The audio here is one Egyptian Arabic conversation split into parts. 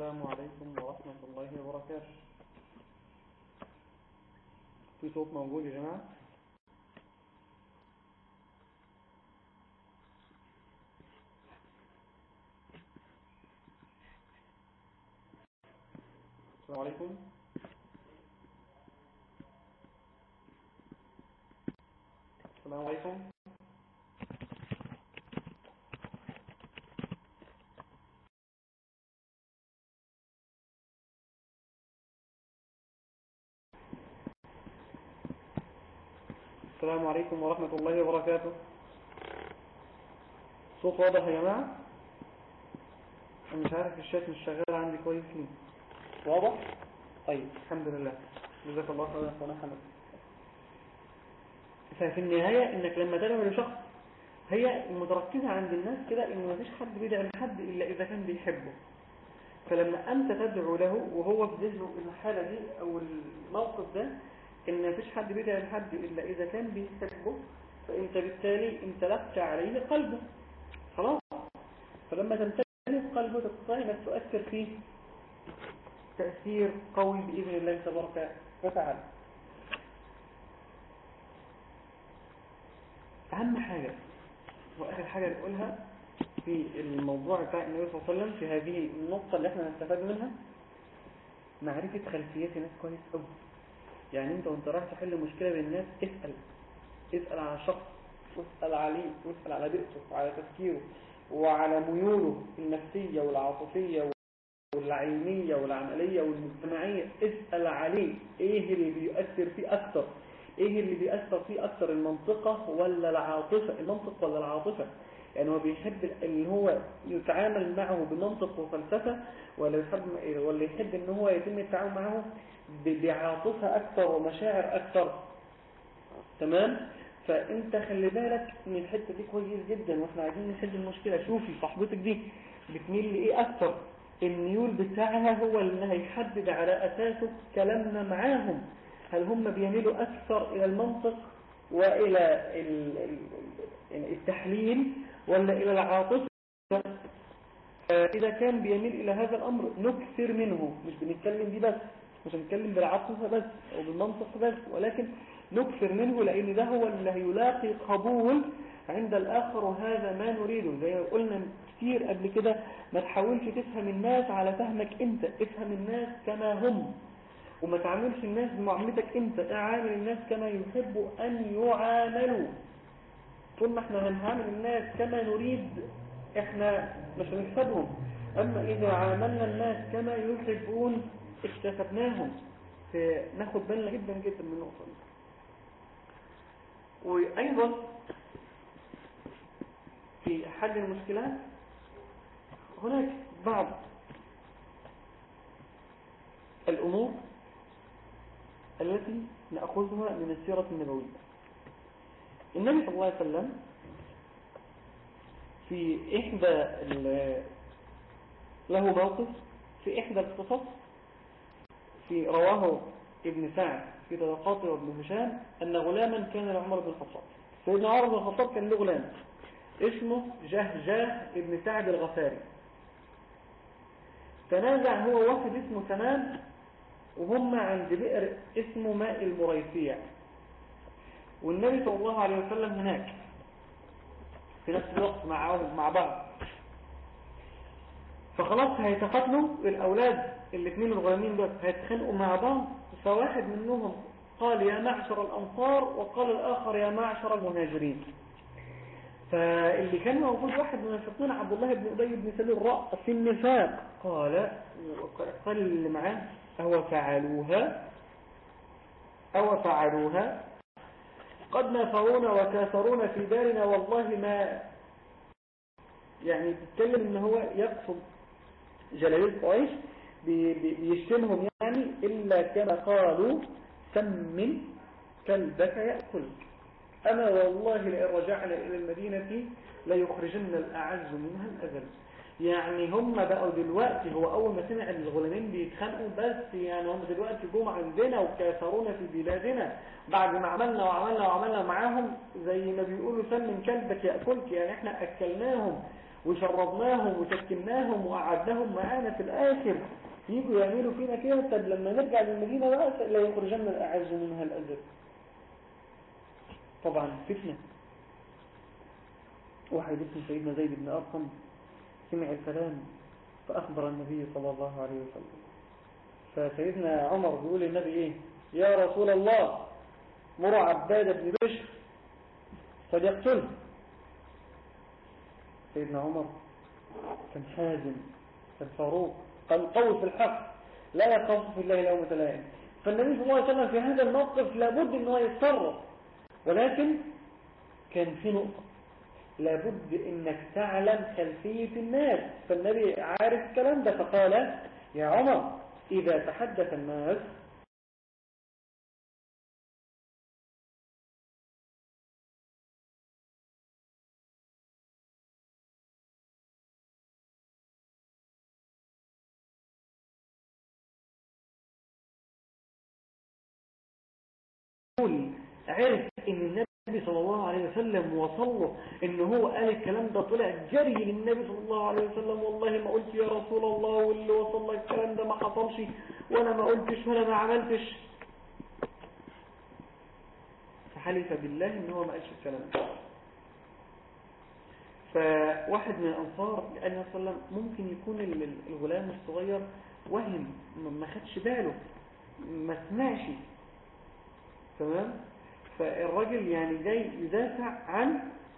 السلام عليكم ورحمة الله وبركاته في صوت موجود يا جماعة السلام عليكم السلام عليكم السلام عليكم ورحمة الله وبركاته صوت واضح يا جماعة أنا مش عارف الشات مش شغال عندي كويس ليه واضح طيب الحمد لله جزاك الله خيرا يا اخوانا حمد ففي النهاية انك لما تدعو لشخص هي المتركزة عند الناس كده ان مفيش حد بيدعي لحد الا اذا كان بيحبه فلما انت تدعو له وهو في ذهنه الحالة دي او الموقف ده ان مفيش حد بيدعي لحد الا اذا كان بيحبه فانت بالتالي امتلكت عليه قلبه خلاص فلما تمتلك قلبه تستطيع انك تؤثر فيه تأثير قوي بإذن الله تبارك وتعالى أهم حاجة وآخر حاجة نقولها في الموضوع بتاع النبي صلى الله عليه وسلم في هذه النقطة اللي احنا نستفاد منها معرفة خلفيات الناس كويس قوي يعني انت وانت رايح تحل مشكلة بين الناس اسأل اسأل على شخص واسأل عليه واسأل على بيئته وعلى تفكيره وعلى ميوله النفسية والعاطفية والعلمية والعملية والمجتمعية اسأل عليه ايه اللي بيؤثر فيه اكتر ايه اللي بيأثر فيه اكتر المنطقة ولا العاطفة المنطق ولا العاطفة يعني هو بيحب ان هو يتعامل معه بمنطق وفلسفة ولا يحب ولا يحب ان هو يتم التعامل معه بعاطفة اكتر ومشاعر اكتر تمام فانت خلي بالك من الحتة دي كويس جدا واحنا عايزين نحل المشكلة شوفي صاحبتك دي بتميل لايه اكتر الميول بتاعها هو اللي هيحدد على أساسه كلامنا معاهم هل هم بيميلوا أكثر إلى المنطق وإلى التحليل ولا إلى العاطفة إذا كان بيميل إلى هذا الأمر نكثر منه مش بنتكلم دي بس مش بنتكلم بالعاطفة بس أو بالمنطق بس ولكن نكثر منه لأن ده هو اللي هيلاقي قبول عند الآخر وهذا ما نريده زي ما قلنا كتير قبل كده ما تحاولش تفهم الناس على فهمك انت افهم الناس كما هم وما تعاملش الناس بمعاملتك انت اعامل الناس كما يحبوا ان يعاملوا طول ما احنا هنعامل الناس كما نريد احنا مش هنكسبهم اما اذا عاملنا الناس كما يحبون اكتسبناهم فناخد بالنا جدا جدا من النقطة دي وايضا في حل المشكلات هناك بعض الأمور التي نأخذها من السيرة النبوية النبي صلى الله عليه وسلم في إحدى له موقف في إحدى القصص في رواه ابن سعد في طبقاته وابن هشام أن غلاما كان لعمر بن الخطاب سيدنا عمر بن الخطاب كان له غلام اسمه جهجاه ابن سعد الغفاري تنازع هو واحد اسمه تمام وهم عند بئر اسمه ماء المريسيع والنبي صلى الله عليه وسلم هناك في نفس الوقت معهم مع بعض فخلاص هيتقاتلوا الأولاد الاثنين الغلامين دول هيتخانقوا مع بعض فواحد منهم قال يا معشر الأنصار وقال الآخر يا معشر المهاجرين فاللي كان موجود واحد من المنافقين عبد الله بن أبي بن سلول رأى في النفاق قال قال اللي معاه أو فعلوها أو فعلوها قد نفرونا وكاثرونا في دارنا والله ما يعني تتكلم ان هو يقصد جلالين قريش بيشتمهم يعني إلا كما قالوا سم كلبك يأكلك أنا والله لئن رجعنا إلى المدينة ليخرجن الأعز منها الأذل يعني هم بقوا دلوقتي هو أول ما سمع الغلامين بيتخانقوا بس يعني هم دلوقتي جم عندنا وكاثرونا في بلادنا بعد ما عملنا وعملنا وعملنا معاهم زي ما بيقولوا سم كلبك يأكلك يعني احنا أكلناهم وشربناهم وسكناهم وقعدناهم معانا في الآخر يجوا يعملوا فينا كده طب لما نرجع للمدينة بقى لا يخرجن الأعز منها الأذل طبعا فتنة واحد اسمه سيدنا زيد بن أرقم سمع الكلام فأخبر النبي صلى الله عليه وسلم فسيدنا عمر بيقول للنبي ايه يا رسول الله مر عباد بن بشر فليقتله سيدنا عمر كان حازم كان فاروق قال قوي في الحق لا يخاف في الله لومة لائم فالنبي صلى الله عليه وسلم في هذا الموقف لابد ان هو يتصرف ولكن كان في نقطة لابد انك تعلم خلفية الناس فالنبي عارف الكلام ده فقال يا عمر اذا تحدث الناس عرف ان النبي صلى الله عليه وسلم وصل له ان هو قال الكلام ده طلع جري للنبي صلى الله عليه وسلم والله ما قلت يا رسول الله واللي وصل لك الكلام ده ما حصلش وانا ما قلتش ولا ما عملتش فحلف بالله ان هو ما قالش الكلام ده فواحد من الانصار قال النبي صلى الله عليه وسلم ممكن يكون الغلام الصغير وهم ما خدش باله ما سمعش تمام فالرجل يعني جاي يدافع عن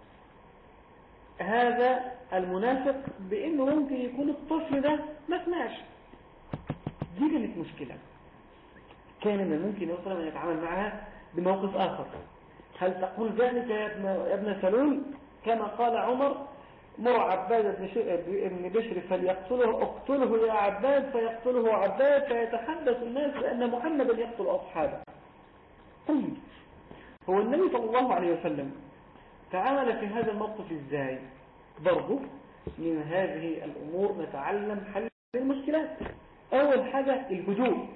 هذا المنافق بانه ممكن يكون الطفل ده ما سمعش دي كانت مشكلة كان من الممكن يوصل ان يتعامل معها بموقف اخر هل تقول ذلك يا ابن, يا ابن سلول كما قال عمر مر عباد بن بشر فليقتله اقتله يا عباد فيقتله عباد فيتحدث الناس بأن محمدا يقتل أصحابه طيب هو النبي صلى الله عليه وسلم تعامل في هذا الموقف ازاي برضه من هذه الأمور نتعلم حل المشكلات أول حاجة الهدوء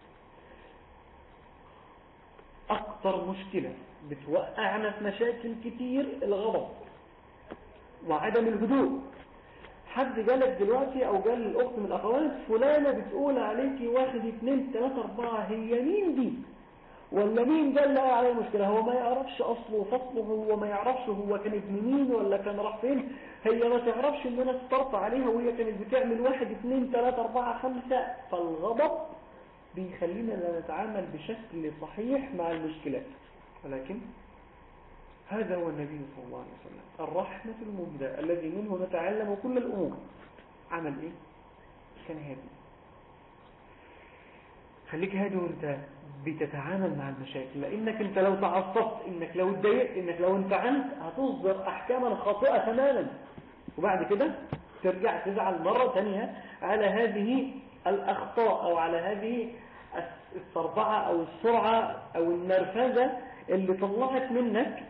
أكثر مشكلة بتوقعنا في مشاكل كتير الغضب وعدم الهدوء حد جالك دلوقتي او جال الاخت من الاخوات فلانة بتقول عليكي واحد اتنين تلاتة اربعة هي مين دي ولا مين ده اللي عليه المشكلة هو ما يعرفش اصله وفصله هو ما يعرفش هو كان ابن مين ولا كان راح فين هي ما تعرفش ان انا استرط عليها وهي كانت بتعمل واحد اتنين تلاتة اربعة خمسة فالغضب بيخلينا لا نتعامل بشكل صحيح مع المشكلات ولكن هذا هو النبي صلى الله عليه وسلم الرحمة المبدأ الذي منه نتعلم كل الأمور عمل إيه؟ كان هادي خليك هادي وانت بتتعامل مع المشاكل لأنك انت لو تعصبت انك لو اتضايقت انك لو انفعلت هتصدر أحكاما خاطئة تماما وبعد كده ترجع تزعل مرة ثانية على هذه الأخطاء أو على هذه السربعة أو السرعة أو النرفزة اللي طلعت منك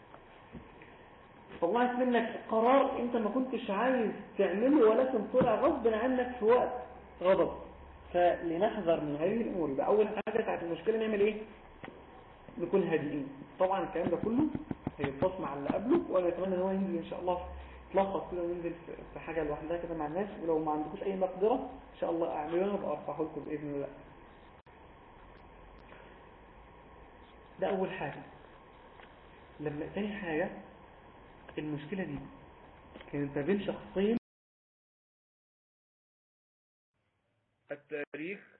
طلعت منك قرار انت ما كنتش عايز تعمله ولكن طلع غصب عنك في وقت غضب فلنحذر من هذه الامور يبقى اول حاجه بتاعت المشكله نعمل ايه نكون هادئين طبعا الكلام ده كله هيتبص مع اللي قبله وانا اتمنى ان هو ينزل ان شاء الله تلخص كده وننزل في حاجه لوحدها كده مع الناس ولو ما عندكوش اي مقدره ان شاء الله اعملها ابقى ارفعه لكم باذن الله ده اول حاجه لما تاني حاجه المشكلة دي كانت ما بين شخصين التاريخ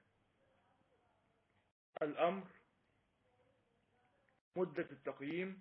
الأمر مدة التقييم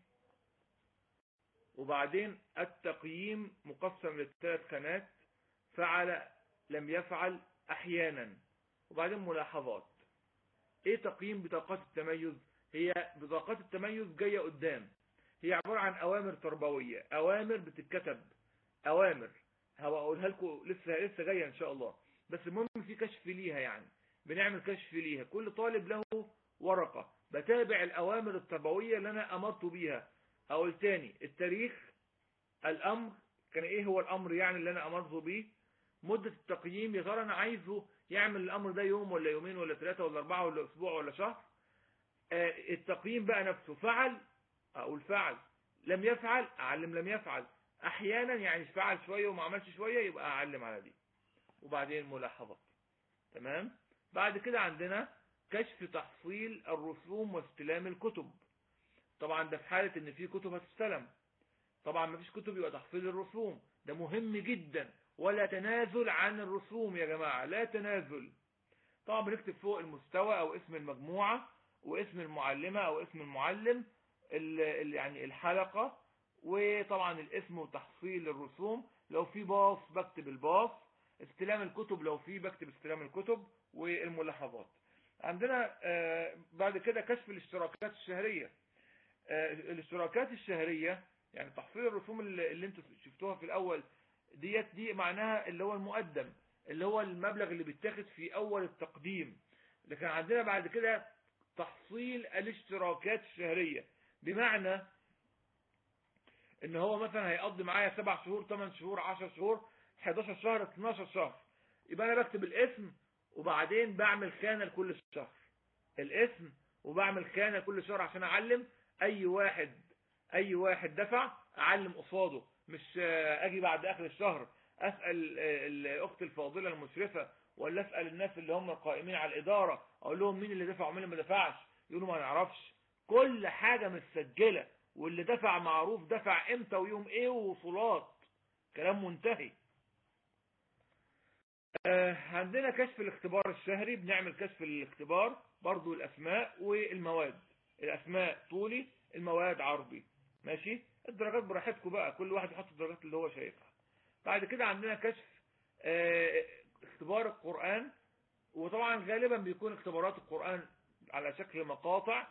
وبعدين التقييم مقسم للثلاث خانات فعل لم يفعل أحيانا وبعدين ملاحظات ايه تقييم بطاقات التميز هي بطاقات التميز جاية قدام هي عبارة عن أوامر تربوية أوامر بتتكتب أوامر هقولها لكم لسه لسه جاية إن شاء الله بس المهم في كشف ليها يعني بنعمل كشف ليها كل طالب له ورقة بتابع الأوامر التربوية اللي أنا أمرت بيها أقول تاني التاريخ الأمر كان إيه هو الأمر يعني اللي أنا أمرته بيه مدة التقييم يا ترى أنا عايزه يعمل الأمر ده يوم ولا يومين ولا ثلاثة ولا أربعة ولا أسبوع ولا شهر آه التقييم بقى نفسه فعل أقول فعل لم يفعل أعلم لم يفعل احيانا يعني فعل شوية وما عملش شوية يبقى اعلم على دي وبعدين ملاحظات تمام بعد كده عندنا كشف تحصيل الرسوم واستلام الكتب طبعا ده في حالة ان في كتب هتستلم طبعا ما فيش كتب يبقى تحصيل الرسوم ده مهم جدا ولا تنازل عن الرسوم يا جماعة لا تنازل طبعا بنكتب فوق المستوى او اسم المجموعة واسم المعلمة او اسم المعلم ال ال يعني الحلقة وطبعا الاسم وتحصيل الرسوم لو في باص بكتب الباص استلام الكتب لو في بكتب استلام الكتب والملاحظات عندنا بعد كده كشف الاشتراكات الشهرية الاشتراكات الشهرية يعني تحصيل الرسوم اللي, اللي انتوا شفتوها في الاول ديت دي معناها اللي هو المقدم اللي هو المبلغ اللي بيتاخد في اول التقديم لكن عندنا بعد كده تحصيل الاشتراكات الشهرية بمعنى ان هو مثلا هيقضي معايا سبع شهور 8 شهور 10 شهور 11 شهر 12 شهر يبقى انا بكتب الاسم وبعدين بعمل خانة لكل شهر الاسم وبعمل خانة كل شهر عشان اعلم اي واحد اي واحد دفع اعلم قصاده مش اجي بعد اخر الشهر اسأل الاخت الفاضلة المشرفة ولا اسأل الناس اللي هم القائمين على الادارة اقول لهم مين اللي دفع ومين اللي ما دفعش يقولوا ما نعرفش كل حاجة متسجلة واللي دفع معروف دفع امتى ويوم ايه ووصولات كلام منتهي آه عندنا كشف الاختبار الشهري بنعمل كشف الاختبار برضو الاسماء والمواد الاسماء طولي المواد عرضي ماشي الدرجات براحتكم بقى كل واحد يحط الدرجات اللي هو شايفها بعد كده عندنا كشف اه اختبار القرآن وطبعا غالبا بيكون اختبارات القرآن على شكل مقاطع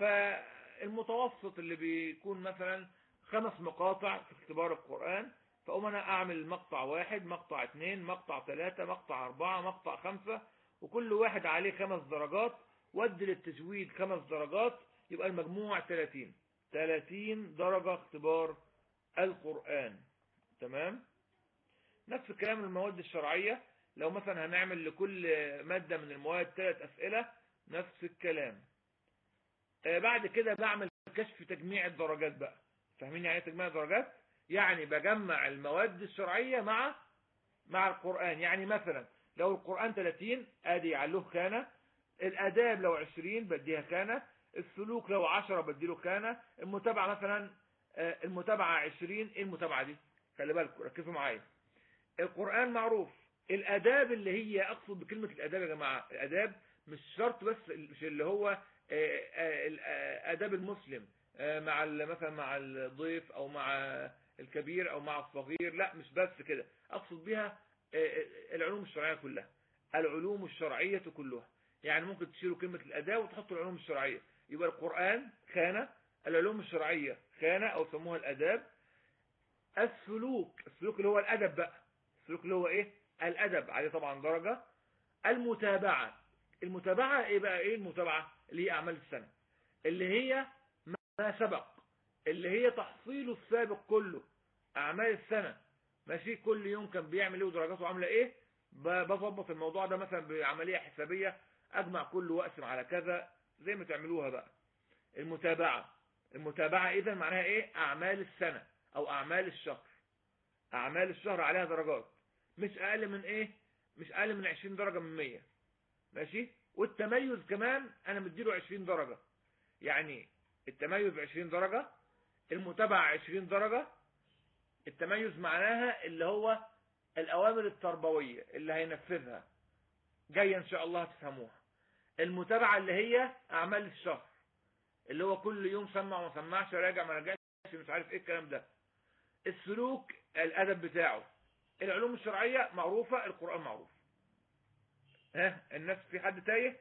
فالمتوسط اللي بيكون مثلا خمس مقاطع في اختبار القرآن فأقوم أنا أعمل مقطع واحد مقطع اثنين مقطع ثلاثة مقطع أربعة مقطع خمسة وكل واحد عليه خمس درجات ودي للتجويد خمس درجات يبقى المجموع 30 30 درجة اختبار القرآن تمام نفس الكلام المواد الشرعية لو مثلا هنعمل لكل مادة من المواد ثلاث أسئلة نفس الكلام آه بعد كده بعمل كشف تجميع الدرجات بقى فاهمين يعني تجميع الدرجات يعني بجمع المواد الشرعية مع مع القرآن يعني مثلا لو القرآن 30 ادي عليه خانة الاداب لو 20 بديها خانة السلوك لو 10 بديله خانة المتابعة مثلا المتابعة 20 ايه المتابعة دي خلي بالكم ركزوا معايا القرآن معروف الاداب اللي هي اقصد بكلمة الاداب يا جماعة الاداب مش شرط بس مش اللي هو اداب المسلم مع مثلا مع الضيف او مع الكبير او مع الصغير لا مش بس كده اقصد بها العلوم الشرعية كلها العلوم الشرعية كلها يعني ممكن تشيلوا كلمة الاداب وتحطوا العلوم الشرعية يبقى القرآن خانة العلوم الشرعية خانة او سموها الاداب السلوك السلوك اللي هو الادب بقى السلوك اللي هو ايه الادب عليه طبعا درجة المتابعة المتابعة ايه بقى ايه المتابعة اللي هي اعمال السنة اللي هي ما سبق اللي هي تحصيله السابق كله اعمال السنة ماشي كل يوم كان بيعمل ايه ودرجاته عاملة ايه بظبط الموضوع ده مثلا بعملية حسابية اجمع كله واقسم على كذا زي ما تعملوها بقى المتابعة المتابعة اذا معناها ايه اعمال السنة او اعمال الشهر اعمال الشهر عليها درجات مش اقل من ايه مش اقل من 20 درجة من 100 ماشي والتميز كمان انا مديله 20 درجة يعني التميز 20 درجة المتابعة 20 درجة التميز معناها اللي هو الأوامر التربوية اللي هينفذها جاية إن شاء الله هتفهموها المتابعة اللي هي أعمال الشهر اللي هو كل يوم سمع وما سمعش راجع ما رجعش مش عارف ايه الكلام ده السلوك الأدب بتاعه العلوم الشرعية معروفة القرآن معروف ها الناس في حد تايه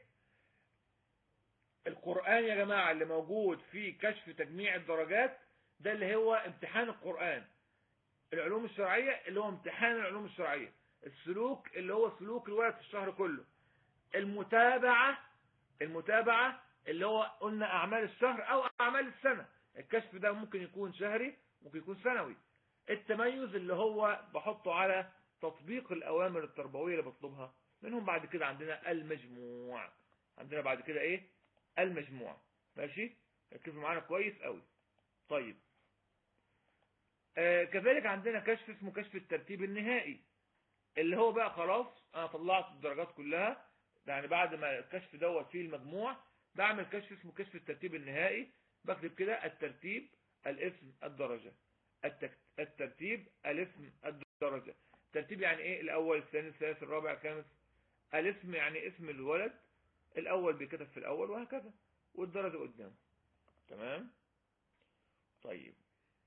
القرآن يا جماعة اللي موجود في كشف تجميع الدرجات ده اللي هو امتحان القرآن العلوم الشرعية اللي هو امتحان العلوم الشرعية السلوك اللي هو سلوك الولد في الشهر كله المتابعة المتابعة اللي هو قلنا أعمال الشهر أو أعمال السنة الكشف ده ممكن يكون شهري ممكن يكون سنوي التميز اللي هو بحطه على تطبيق الأوامر التربوية اللي بطلبها منهم بعد كده عندنا المجموع عندنا بعد كده ايه المجموع ماشي ركزوا معانا كويس قوي طيب آه كذلك عندنا كشف اسمه كشف الترتيب النهائي اللي هو بقى خلاص انا طلعت الدرجات كلها يعني بعد ما الكشف دوت فيه المجموع بعمل كشف اسمه كشف الترتيب النهائي بكتب كده الترتيب الاسم الدرجة الترتيب الاسم الدرجة الترتيب يعني ايه الاول الثاني الثالث الرابع الخامس الاسم يعني اسم الولد الاول بيكتب في الاول وهكذا والدرجة قدامه تمام طيب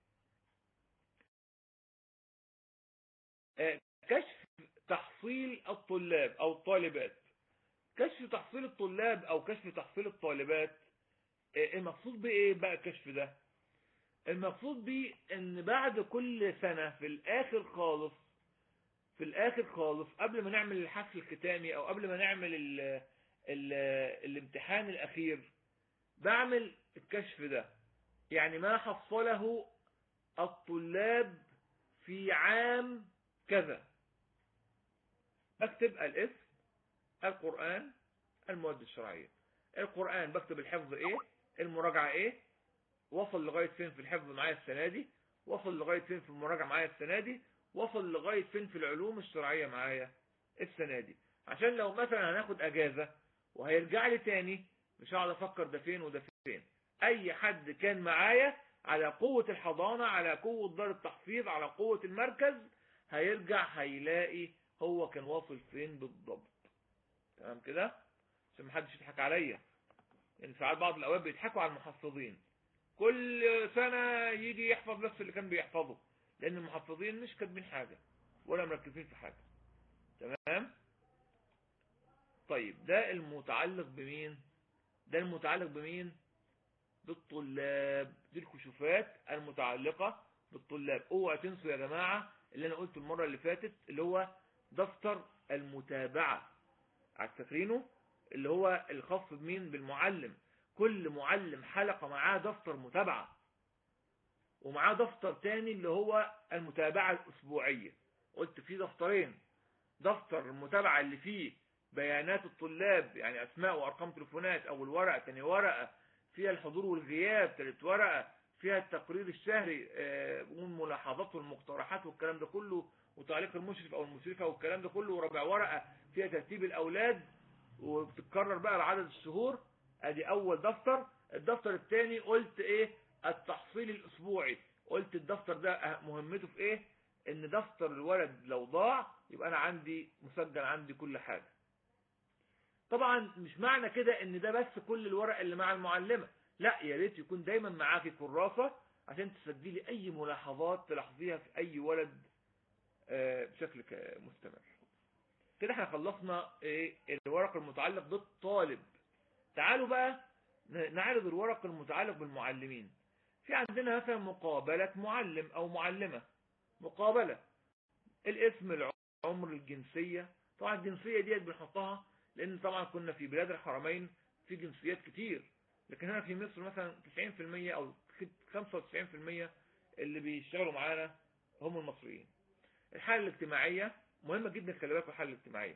كشف تحصيل الطلاب او الطالبات كشف تحصيل الطلاب او كشف تحصيل الطالبات المقصود بايه بقى الكشف ده المقصود بيه ان بعد كل سنة في الاخر خالص في الاخر خالص قبل ما نعمل الحفل الختامي او قبل ما نعمل ال ال الامتحان الاخير بعمل الكشف ده يعني ما حصله الطلاب في عام كذا اكتب الاسم القرآن المواد الشرعية القرآن بكتب الحفظ ايه المراجعة ايه وصل لغاية فين في الحفظ معايا السنة دي وصل لغاية فين في المراجعة معايا السنة دي وصل لغاية فين في العلوم الشرعية معايا السنة دي عشان لو مثلا هناخد اجازة وهيرجع لي تاني مش هقعد افكر ده فين وده فين اي حد كان معايا على قوة الحضانة على قوة دار التحفيظ على قوة المركز هيرجع هيلاقي هو كان واصل فين بالضبط تمام كده عشان محدش يضحك عليا يعني ساعات بعض الاوقات بيضحكوا على المحفظين كل سنة يجي يحفظ نفس اللي كان بيحفظه لان المحفظين مش كاتبين حاجة ولا مركزين في حاجة تمام طيب ده المتعلق بمين ده المتعلق بمين بالطلاب دي الكشوفات المتعلقة بالطلاب اوعى تنسوا يا جماعة اللي انا قلته المرة اللي فاتت اللي هو دفتر المتابعة على فاكرينه اللي هو الخاص بمين بالمعلم كل معلم حلقة معاه دفتر متابعة ومعاه دفتر تاني اللي هو المتابعة الأسبوعية قلت فيه دفترين دفتر المتابعة اللي فيه بيانات الطلاب يعني أسماء وأرقام تليفونات أول ورقة تاني ورقة فيها الحضور والغياب ثالث ورقة فيها التقرير الشهري والملاحظات والمقترحات والكلام ده كله وتعليق المشرف او المشرفة والكلام ده كله ورابع ورقة فيها ترتيب الاولاد وبتتكرر بقى لعدد الشهور ادي اول دفتر الدفتر الثاني قلت ايه التحصيل الاسبوعي قلت الدفتر ده مهمته في ايه ان دفتر الولد لو ضاع يبقى انا عندي مسجل عندي كل حاجة طبعا مش معنى كده ان ده بس كل الورق اللي مع المعلمة لا يا ريت يكون دايما معاكي كراسة عشان تسجلي اي ملاحظات تلاحظيها في اي ولد بشكل مستمر كده احنا خلصنا ايه الورق المتعلق بالطالب تعالوا بقى نعرض الورق المتعلق بالمعلمين في عندنا مثلا مقابلة معلم او معلمة مقابلة الاسم العمر الجنسية طبعا الجنسية ديت بنحطها لان طبعا كنا في بلاد الحرمين في جنسيات كتير لكن هنا في مصر مثلا 90% او 95% اللي بيشتغلوا معانا هم المصريين الحالة الاجتماعية مهمة جدا خلي بالكم الحالة الاجتماعية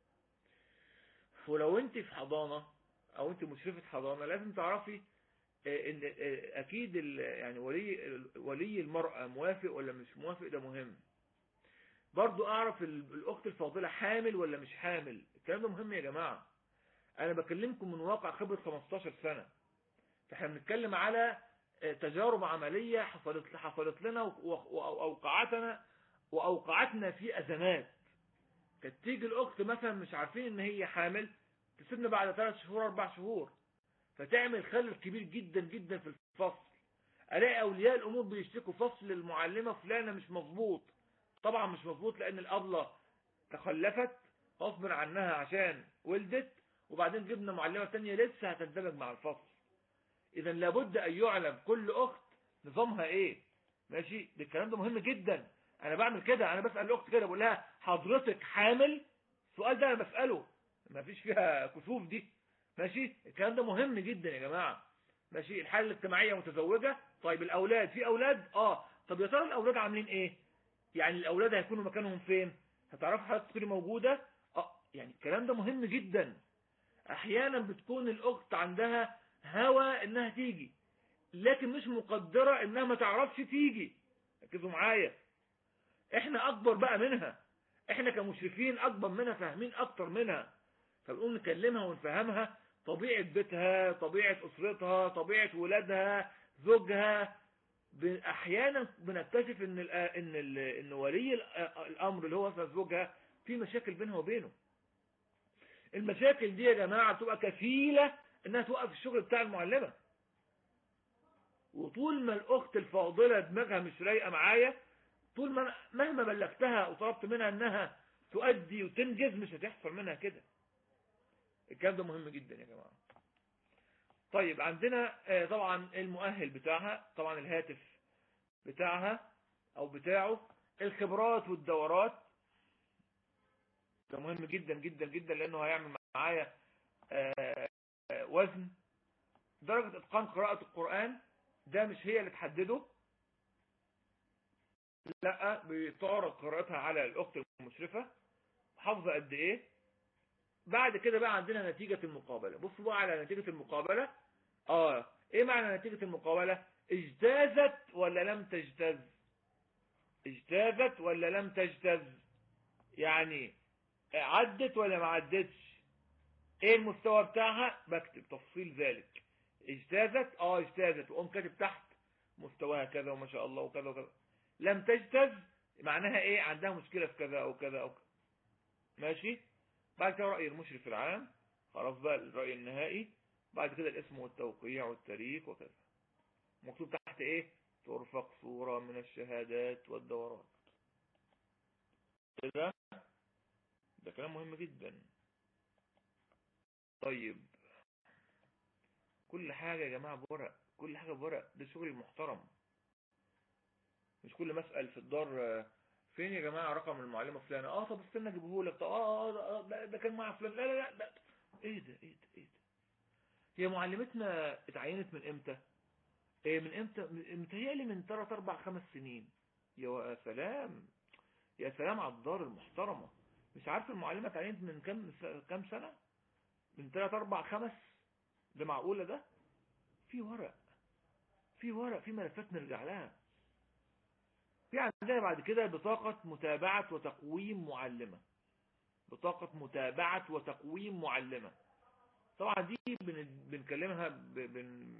ولو انت في حضانة او انت مشرفة حضانة لازم تعرفي ان اكيد يعني ولي ولي المرأة موافق ولا مش موافق ده مهم برضو اعرف الاخت الفاضلة حامل ولا مش حامل الكلام ده مهم يا جماعة انا بكلمكم من واقع خبرة 15 سنة فاحنا بنتكلم على تجارب عملية حصلت حصلت لنا واوقعتنا واوقعتنا في ازمات كانت تيجي الاخت مثلا مش عارفين ان هي حامل تسيبنا بعد ثلاث شهور اربع شهور فتعمل خلل كبير جدا جدا في الفصل الاقي اولياء الامور بيشتكوا فصل المعلمة فلانة مش مظبوط طبعا مش مظبوط لان الابلة تخلفت غصب عنها عشان ولدت وبعدين جبنا معلمة تانية لسه هتندمج مع الفصل اذا لابد ان يعلم كل اخت نظامها ايه ماشي ده الكلام ده مهم جدا انا بعمل كده انا بسأل الاخت كده بقول لها حضرتك حامل السؤال ده انا بسأله ما فيش فيها كسوف دي ماشي الكلام ده مهم جدا يا جماعة ماشي الحالة الاجتماعية متزوجة طيب الاولاد في اولاد اه طب يا ترى الاولاد عاملين ايه يعني الاولاد هيكونوا مكانهم فين هتعرفوا حضرتك تكوني موجودة اه يعني الكلام ده مهم جدا احيانا بتكون الاخت عندها هوى انها تيجي لكن مش مقدرة انها ما تعرفش تيجي ركزوا معايا احنا اكبر بقى منها احنا كمشرفين اكبر منها فاهمين اكتر منها فبنقوم نكلمها ونفهمها طبيعة بيتها طبيعة اسرتها طبيعة ولادها زوجها احيانا بنكتشف ان ال ان ال ان ولي الامر اللي هو زوجها في مشاكل بينها وبينه المشاكل دي يا جماعة بتبقى كفيلة انها توقف الشغل بتاع المعلمة وطول ما الاخت الفاضلة دماغها مش رايقة معايا طول ما مهما بلغتها وطلبت منها انها تؤدي وتنجز مش هتحصل منها كده الكلام ده مهم جدا يا جماعة طيب عندنا طبعا المؤهل بتاعها طبعا الهاتف بتاعها او بتاعه الخبرات والدورات ده مهم جدا جدا جدا لانه هيعمل معايا وزن درجة اتقان قراءة القرآن ده مش هي اللي تحدده لا بتعرض قراءتها على الاخت المشرفة حافظة قد ايه بعد كده بقى عندنا نتيجة المقابلة بصوا بقى على نتيجة المقابلة اه ايه معنى نتيجة المقابلة اجتازت ولا لم تجتز اجتازت ولا لم تجتز يعني عدت ولا ما عدتش ايه المستوى بتاعها بكتب تفصيل ذلك اجتازت اه اجتازت واقوم كاتب تحت مستواها كذا وما شاء الله وكذا وكذا لم تجتز معناها ايه عندها مشكلة في كذا او كذا او كذا ماشي بعد كده رأي المشرف العام خلاص بقى الرأي النهائي بعد كده الاسم والتوقيع والتاريخ وكذا مكتوب تحت ايه ترفق صورة من الشهادات والدورات كده ده كلام مهم جدا طيب كل حاجة يا جماعة بورق كل حاجة بورق ده شغل محترم مش كل مسأل في الدار فين يا جماعة رقم المعلمة فلانة اه طب استنى اجيبه لك طب اه اه ده, ده كان مع فلان لا لا لا ده ايه ده ايه ده ايه ده هي معلمتنا اتعينت من امتى ايه من امتى متهيألي من 3 4 5 سنين يا سلام يا سلام على الدار المحترمة مش عارف المعلمة اتعينت من كام كام سنة من 3 4 5 ده معقولة ده في ورق في ورق في ملفات نرجع لها في عندنا بعد كده بطاقة متابعة وتقويم معلمة بطاقة متابعة وتقويم معلمة طبعا دي بنكلمها بن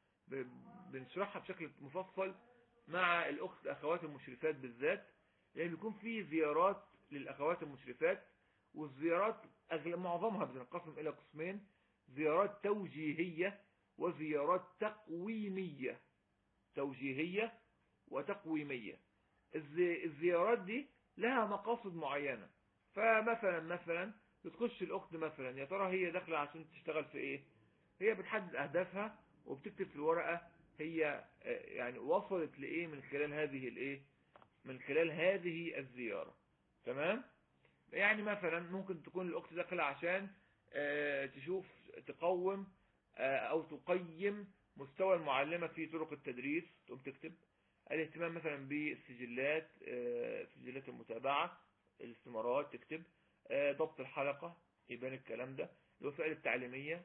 بنشرحها بشكل مفصل مع الأخت أخوات المشرفات بالذات لأن بيكون في زيارات للأخوات المشرفات والزيارات معظمها بتنقسم إلى قسمين زيارات توجيهية وزيارات تقويمية توجيهية وتقويمية الزيارات دي لها مقاصد معينة فمثلا مثلا بتخش الأخت مثلا يا ترى هي داخلة عشان تشتغل في ايه هي بتحدد أهدافها وبتكتب في الورقة هي يعني وصلت لإيه من خلال هذه الإيه من خلال هذه الزيارة تمام يعني مثلا ممكن تكون الأخت داخلة عشان تشوف تقوم أو تقيم مستوى المعلمة في طرق التدريس تقوم تكتب الاهتمام مثلا بالسجلات سجلات المتابعة الاستمارات تكتب ضبط الحلقة يبان الكلام ده الوسائل التعليمية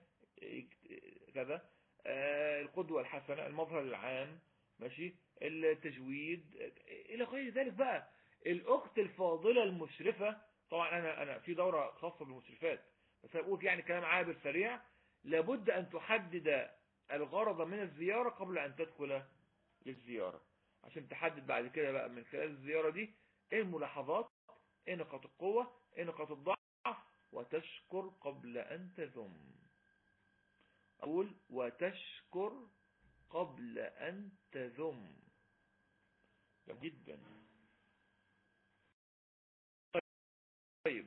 كذا القدوة الحسنة المظهر العام ماشي التجويد الى غير ذلك بقى الاخت الفاضلة المشرفة طبعا انا انا في دورة خاصة بالمشرفات بس هقول يعني كلام عابر سريع لابد ان تحدد الغرض من الزيارة قبل ان تدخل للزيارة عشان تحدد بعد كده بقى من خلال الزيارة دي ايه الملاحظات ايه نقاط القوة ايه نقاط الضعف وتشكر قبل ان تذم اقول وتشكر قبل ان تذم جدا طيب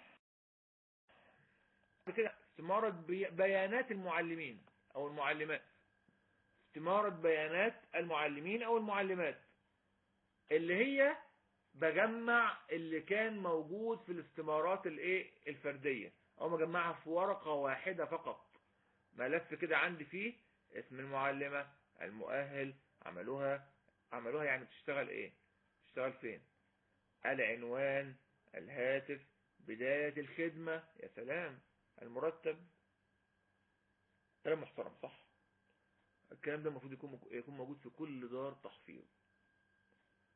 كده استمارة بيانات المعلمين او المعلمات استمارة بيانات المعلمين او المعلمات اللي هي بجمع اللي كان موجود في الاستمارات الايه الفردية او مجمعها في ورقة واحدة فقط ملف كده عندي فيه اسم المعلمة المؤهل عملوها عملوها يعني بتشتغل ايه بتشتغل فين العنوان الهاتف بداية الخدمة يا سلام المرتب كلام محترم صح الكلام ده المفروض يكون يكون موجود في كل دار تحفيظ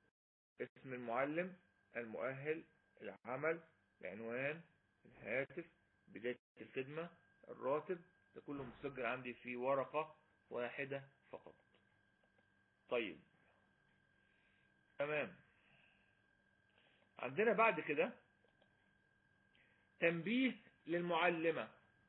اسم المعلم المؤهل العمل العنوان الهاتف بداية الخدمة الراتب ده كله مسجل عندي في ورقة واحدة فقط طيب تمام عندنا بعد كده تنبيه للمعلمة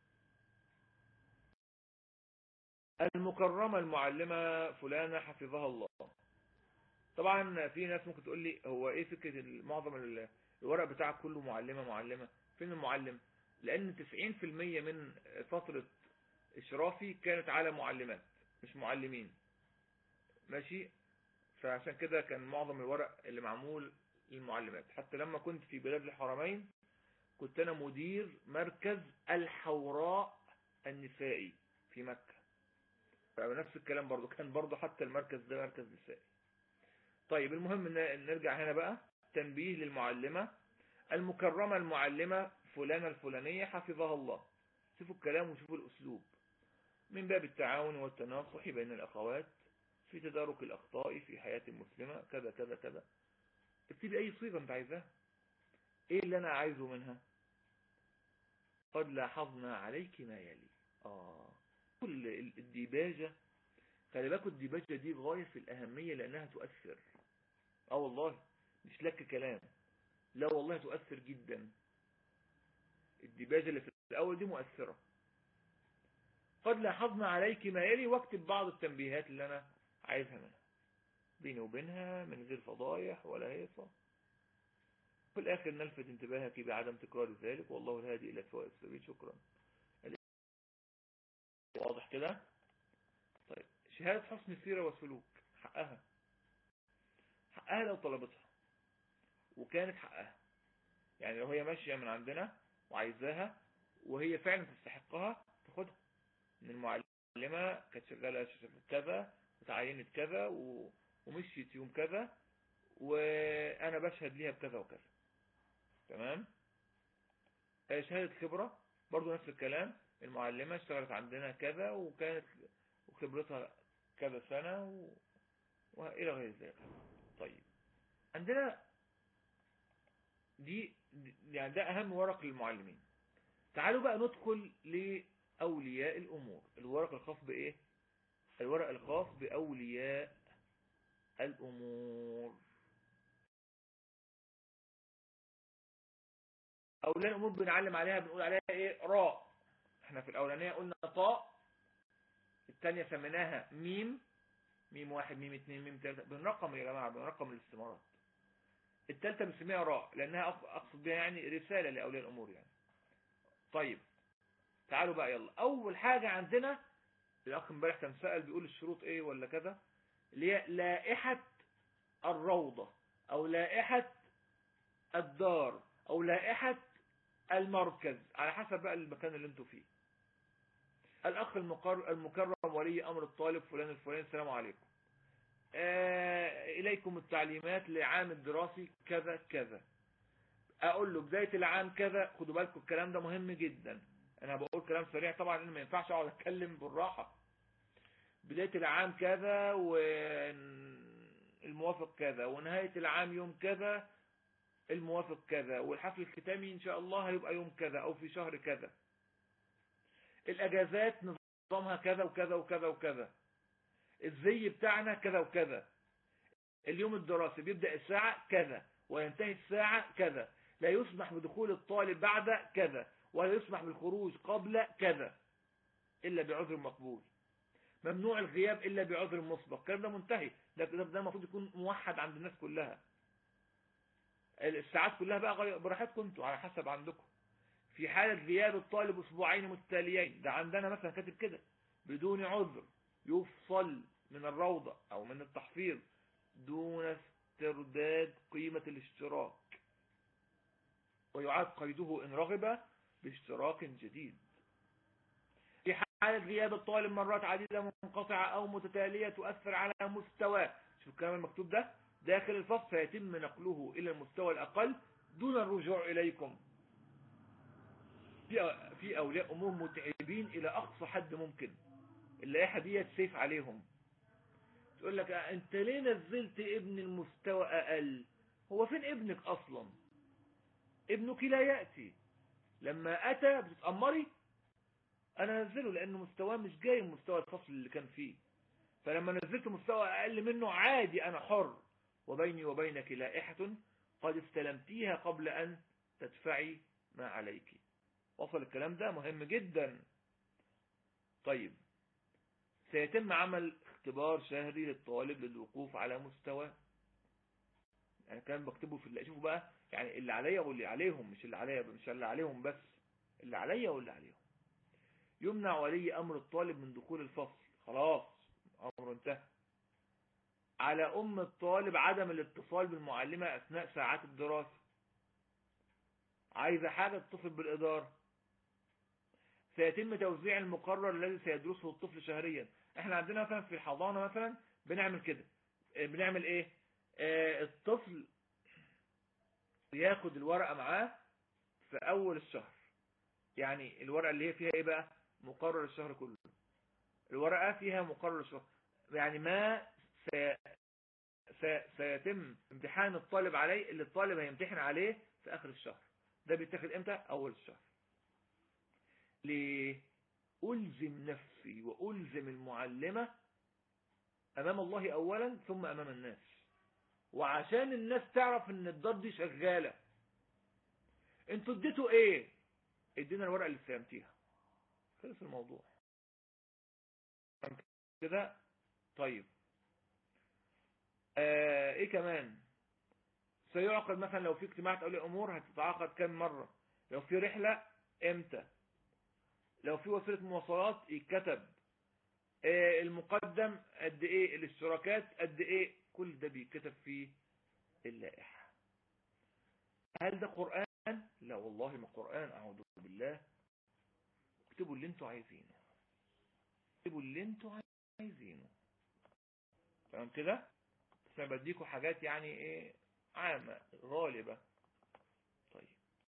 المكرمة المعلمة فلانة حفظها الله طبعا في ناس ممكن تقول لي هو ايه فكرة معظم الورق بتاعك كله معلمة معلمة فين المعلم لان 90% من فترة اشرافي كانت على معلمات مش معلمين ماشي فعشان كده كان معظم الورق اللي معمول للمعلمات حتى لما كنت في بلاد الحرمين كنت انا مدير مركز الحوراء النسائي في مكة فنفس الكلام برضو كان برضو حتى المركز ده مركز نسائي طيب المهم نرجع هنا بقى تنبيه للمعلمة المكرمة المعلمة فلانة الفلانية حفظها الله شوفوا الكلام وشوفوا الأسلوب من باب التعاون والتناصح بين الأخوات في تدارك الأخطاء في حياة المسلمة كذا كذا كذا اكتبي أي صيغة أنت عايزاها إيه اللي أنا عايزه منها قد لاحظنا عليك ما يلي آه كل الديباجة خلي بالكم الديباجة دي غاية في الأهمية لأنها تؤثر اه والله مش لك كلام لا والله تؤثر جدا الديباجة اللي في الأول دي مؤثرة قد لاحظنا عليك ما يلي واكتب بعض التنبيهات اللي أنا عايزها منها بيني وبينها من غير فضايح ولا هيصة في الآخر نلفت انتباهك بعدم تكرار ذلك والله الهادي إلى سواء السبيل شكرا واضح كده طيب شهادة حسن السيرة والسلوك حقها حقها لو طلبتها وكانت حقها يعني لو هي ماشية من عندنا وعايزاها وهي فعلا تستحقها تاخدها من المعلمة كانت شغالة كذا وتعينت كذا و... ومشيت يوم كذا وانا بشهد ليها بكذا وكذا تمام شهادة خبرة برضو نفس الكلام المعلمة اشتغلت عندنا كذا وكانت وخبرتها كذا سنة و... وإلى غير ذلك طيب عندنا دي يعني ده أهم ورق للمعلمين تعالوا بقى ندخل لأولياء الأمور الورق الخاص بإيه الورق الخاص بأولياء الأمور أولياء الأمور بنعلم عليها بنقول عليها إيه راء احنا في الأولانية قلنا طاء الثانية سميناها ميم ميم واحد ميم اتنين ميم تلاتة بنرقم يا جماعة بنرقم الاستمارات الثالثة بنسميها راء لأنها أقصد بها يعني رسالة لأولياء الأمور يعني طيب تعالوا بقى يلا أول حاجة عندنا الأخ امبارح كان سأل بيقول الشروط إيه ولا كذا اللي هي لائحة الروضة أو لائحة الدار أو لائحة المركز على حسب بقى المكان اللي انتوا فيه الأخ المكرم ولي أمر الطالب فلان الفلاني السلام عليكم آه إليكم التعليمات لعام الدراسي كذا كذا أقول له بداية العام كذا خدوا بالكم الكلام ده مهم جدا أنا بقول كلام سريع طبعا إن ما ينفعش أقعد أتكلم بالراحة بداية العام كذا والموافق كذا ونهاية العام يوم كذا الموافق كذا والحفل الختامي إن شاء الله هيبقى يوم كذا أو في شهر كذا الأجازات نظامها كذا وكذا وكذا وكذا الزي بتاعنا كذا وكذا اليوم الدراسي بيبدأ الساعة كذا وينتهي الساعة كذا لا يسمح بدخول الطالب بعد كذا ولا يسمح بالخروج قبل كذا إلا بعذر مقبول ممنوع الغياب إلا بعذر مسبق الكلام ده منتهي ده ده المفروض يكون موحد عند الناس كلها الساعات كلها بقى براحتكم انتوا على حسب عندكم في حالة غياب الطالب أسبوعين متتاليين ده عندنا مثلا كاتب كده بدون عذر يفصل من الروضة أو من التحفيظ دون استرداد قيمة الاشتراك ويعاد قيده إن رغب باشتراك جديد في حالة غياب الطالب مرات عديدة منقطعة أو متتالية تؤثر على مستواه شوف الكلام المكتوب ده داخل الفصل فيتم نقله إلى المستوى الأقل دون الرجوع إليكم في في أولياء أمور متعبين إلى أقصى حد ممكن اللائحة دي سيف عليهم تقول لك أنت ليه نزلت ابن المستوى أقل هو فين ابنك اصلا ابنك لا يأتي لما اتى بتتأمري انا نزله لانه مستواه مش جاي من مستوى الفصل اللي كان فيه فلما نزلت مستوى اقل منه عادي انا حر وبيني وبينك لائحة قد استلمتيها قبل ان تدفعي ما عليك وصل الكلام ده مهم جدا طيب سيتم عمل اختبار شهري للطالب للوقوف على مستوى انا كان بكتبه في اللي شوفوا بقى يعني اللي عليا واللي عليهم مش اللي عليا مش اللي عليهم بس اللي عليا واللي عليهم يمنع ولي امر الطالب من دخول الفصل خلاص امر انتهى على ام الطالب عدم الاتصال بالمعلمة اثناء ساعات الدراسة عايزة حاجة تتصل بالادارة سيتم توزيع المقرر الذي سيدرسه الطفل شهريا احنا عندنا مثلا في الحضانة مثلا بنعمل كده بنعمل ايه اه الطفل ياخد الورقة معاه في اول الشهر يعني الورقة اللي هي فيها ايه بقى مقرر الشهر كله الورقة فيها مقرر الشهر يعني ما سي... سي... سيتم امتحان الطالب عليه اللي الطالب هيمتحن عليه في اخر الشهر ده بيتاخد امتى اول الشهر ليه ألزم نفسي وألزم المعلمة أمام الله أولا ثم أمام الناس وعشان الناس تعرف ان الدار دي شغالة انتوا اديتوا ايه ادينا الورقة اللي استلمتيها خلص الموضوع كده طيب آه ايه كمان سيعقد مثلا لو في اجتماعات اولياء امور هتتعاقد كم مرة لو في رحلة امتى لو في وسيلة مواصلات يتكتب آه المقدم قد ايه الاشتراكات قد ايه كل ده بيتكتب في اللائحة هل ده قرآن لا والله ما قرآن اعوذ بالله اكتبوا اللي انتوا عايزينه اكتبوا اللي انتوا عايزينه تمام كده بس انا بديكوا حاجات يعني ايه عامة غالبة طيب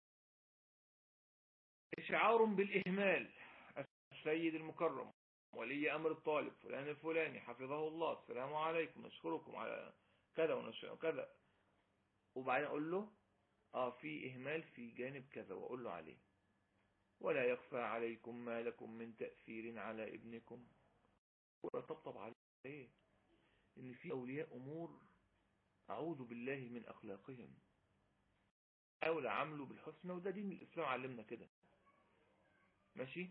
إشعار بالإهمال السيد المكرم ولي أمر الطالب فلان الفلاني حفظه الله السلام عليكم نشكركم على كذا ونشكر كذا وبعدين أقول له آه في إهمال في جانب كذا وأقول له عليه ولا يخفى عليكم ما لكم من تأثير على ابنكم ولا طبطب عليه إن في أولياء أمور أعوذ بالله من أخلاقهم حاول عمله بالحسنى وده دين الإسلام علمنا كده ماشي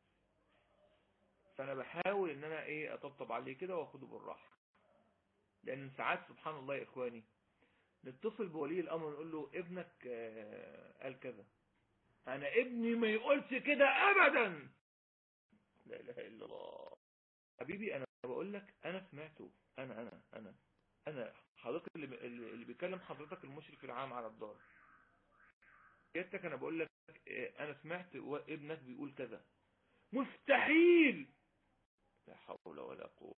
فأنا بحاول إن أنا إيه أطبطب عليه كده وأخده بالراحة لأن ساعات سبحان الله يا إخواني نتصل بولي الأمر نقول له ابنك قال كذا أنا ابني ما يقولش كده أبدا لا إله إلا الله حبيبي أنا بقول لك أنا سمعته أنا أنا أنا أنا حضرتك اللي, اللي بيكلم حضرتك المشرف العام على الدار جيتك أنا بقول لك أنا سمعت ابنك بيقول كذا مستحيل لا حول ولا قوة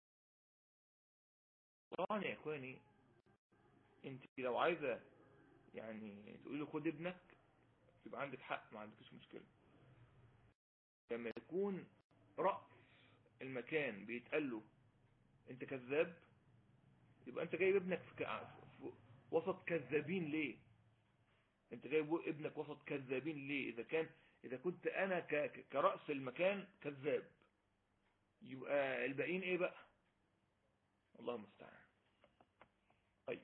طبعا يا إخواني انت لو عايزة يعني تقولي له خد ابنك يبقى عندك حق ما عندكش مشكلة لما يكون رأس المكان بيتقال له انت كذاب يبقى انت جايب ابنك في, ك... في وسط كذابين ليه انت جايب ابنك وسط كذابين ليه اذا كان اذا كنت انا ك... كرأس المكان كذاب يبقى الباقيين ايه بقى الله المستعان طيب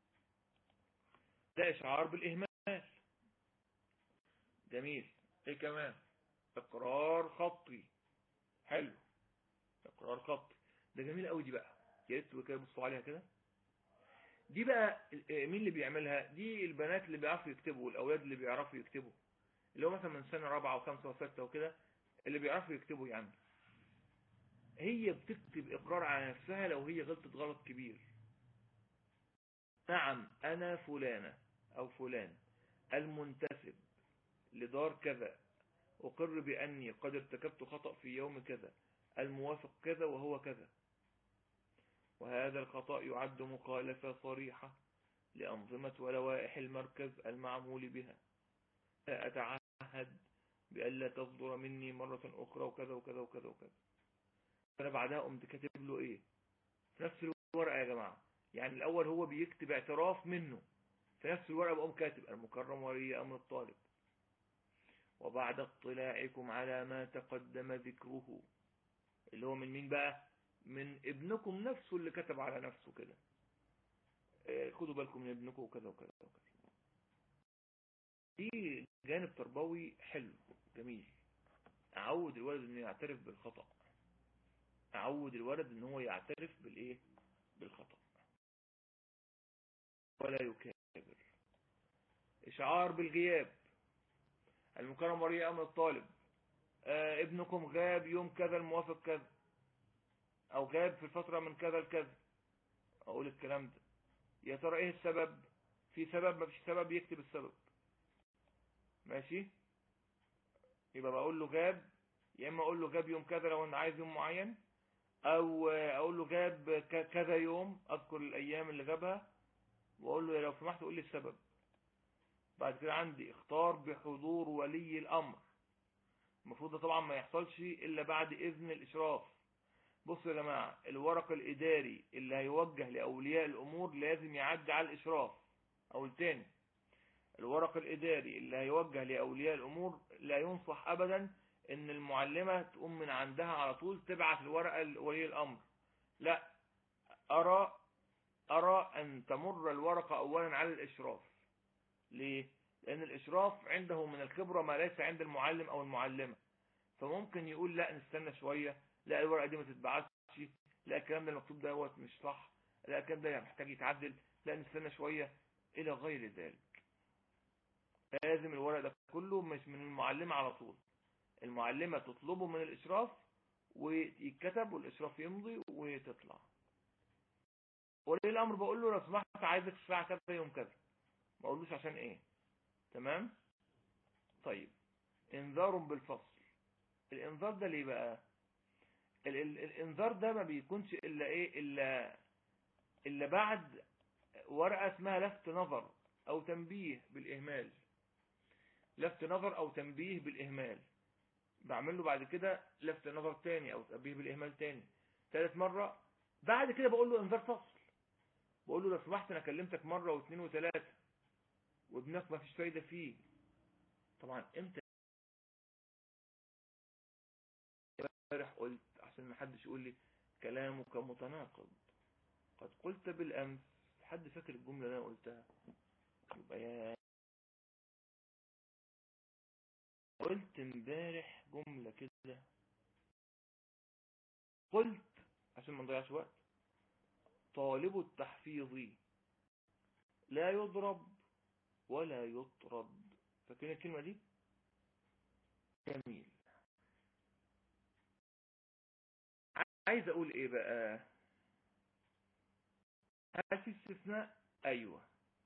ده اشعار بالاهمال جميل ايه كمان اقرار خطي حلو اقرار خطي ده جميل قوي دي بقى يا ريت كده بصوا عليها كده دي بقى مين اللي بيعملها دي البنات اللي بيعرفوا يكتبوا والاولاد اللي بيعرفوا يكتبوا اللي هو مثلا من سنه رابعه وخمسه وسته وكده اللي بيعرفوا يكتبوا يعني هي بتكتب اقرار على نفسها لو هي غلطت غلط كبير نعم انا فلانه او فلان المنتسب لدار كذا أقر بأني قد ارتكبت خطأ في يوم كذا الموافق كذا وهو كذا وهذا الخطأ يعد مخالفة صريحة لأنظمة ولوائح المركز المعمول بها لا أتعهد بألا تصدر مني مرة أخرى وكذا وكذا وكذا وكذا فأنا بعدها قمت كاتب له إيه في نفس الورقة يا جماعة يعني الأول هو بيكتب اعتراف منه في نفس الورقة بقوم كاتب المكرم ولي أمر الطالب وبعد اطلاعكم على ما تقدم ذكره اللي هو من مين بقى من ابنكم نفسه اللي كتب على نفسه كده آه، خدوا بالكم من ابنكم وكذا وكذا وكذا دي جانب تربوي حلو جميل اعود الولد انه يعترف بالخطأ اعود الولد ان هو يعترف بالايه بالخطأ ولا يكابر اشعار بالغياب المكرم ولي امر الطالب آه ابنكم غاب يوم كذا الموافق كذا او غاب في الفترة من كذا لكذا اقول الكلام ده يا ترى ايه السبب في سبب ما فيش سبب يكتب السبب ماشي يبقى بقول له غاب يا اما اقول له غاب يوم كذا لو انا عايز يوم معين او اقول له غاب ك- كذا يوم اذكر الايام اللي غابها واقول له لو سمحت قول لي السبب بعد كده عندي اختار بحضور ولي الامر المفروض ده طبعا ما يحصلش الا بعد اذن الاشراف بصوا يا جماعه الورق الاداري اللي هيوجه لاولياء الامور لازم يعدي على الاشراف او التاني الورق الاداري اللي هيوجه لاولياء الامور لا ينصح ابدا ان المعلمة تقوم من عندها على طول تبعت الورقة لولي الامر لا ارى ارى ان تمر الورقة اولا على الاشراف ليه لان الاشراف عنده من الخبرة ما ليس عند المعلم او المعلمة فممكن يقول لا نستنى شوية لا الورقة دي ما تتبعتش لا الكلام ده المكتوب دوت مش صح لا الكلام ده محتاج يتعدل لا نستنى شوية الى غير ذلك لازم الورق ده كله مش من المعلمة على طول المعلمة تطلبه من الإشراف ويتكتب والإشراف يمضي وتطلع ولي الأمر بقول له لو سمحت عايزك الساعة كذا يوم كذا ما أقولوش عشان إيه تمام طيب انذار بالفصل الانذار ده ليه بقى ال ال الانذار ده ما بيكونش إلا إيه إلا إلا بعد ورقة اسمها لفت نظر أو تنبيه بالإهمال لفت نظر أو تنبيه بالإهمال بعمل له بعد كده لفت نظر تاني او تنبيه بالاهمال تاني ثالث مرة بعد كده بقول له انذار فصل بقول له لو سمحت انا كلمتك مرة واثنين وثلاثة وابنك ما فيش فايدة فيه طبعا امتى امبارح قلت عشان ما حدش يقول لي كلامك متناقض قد قلت بالامس حد فاكر الجملة اللي انا قلتها يبقى يا قلت امبارح جملة كده قلت عشان ما نضيعش وقت طالب التحفيظ لا يضرب ولا يطرد فاكرين الكلمة دي جميل عايز اقول ايه بقى هل في استثناء ايوه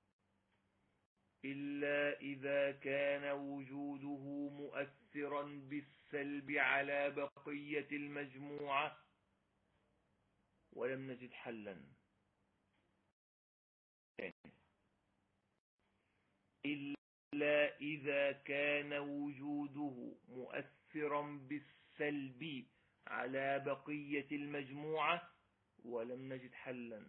إلا إذا كان وجوده مؤثرا بالسلب على بقية المجموعة ولم نجد حلا إلا إذا كان وجوده مؤثرا بالسلب على بقية المجموعة ولم نجد حلا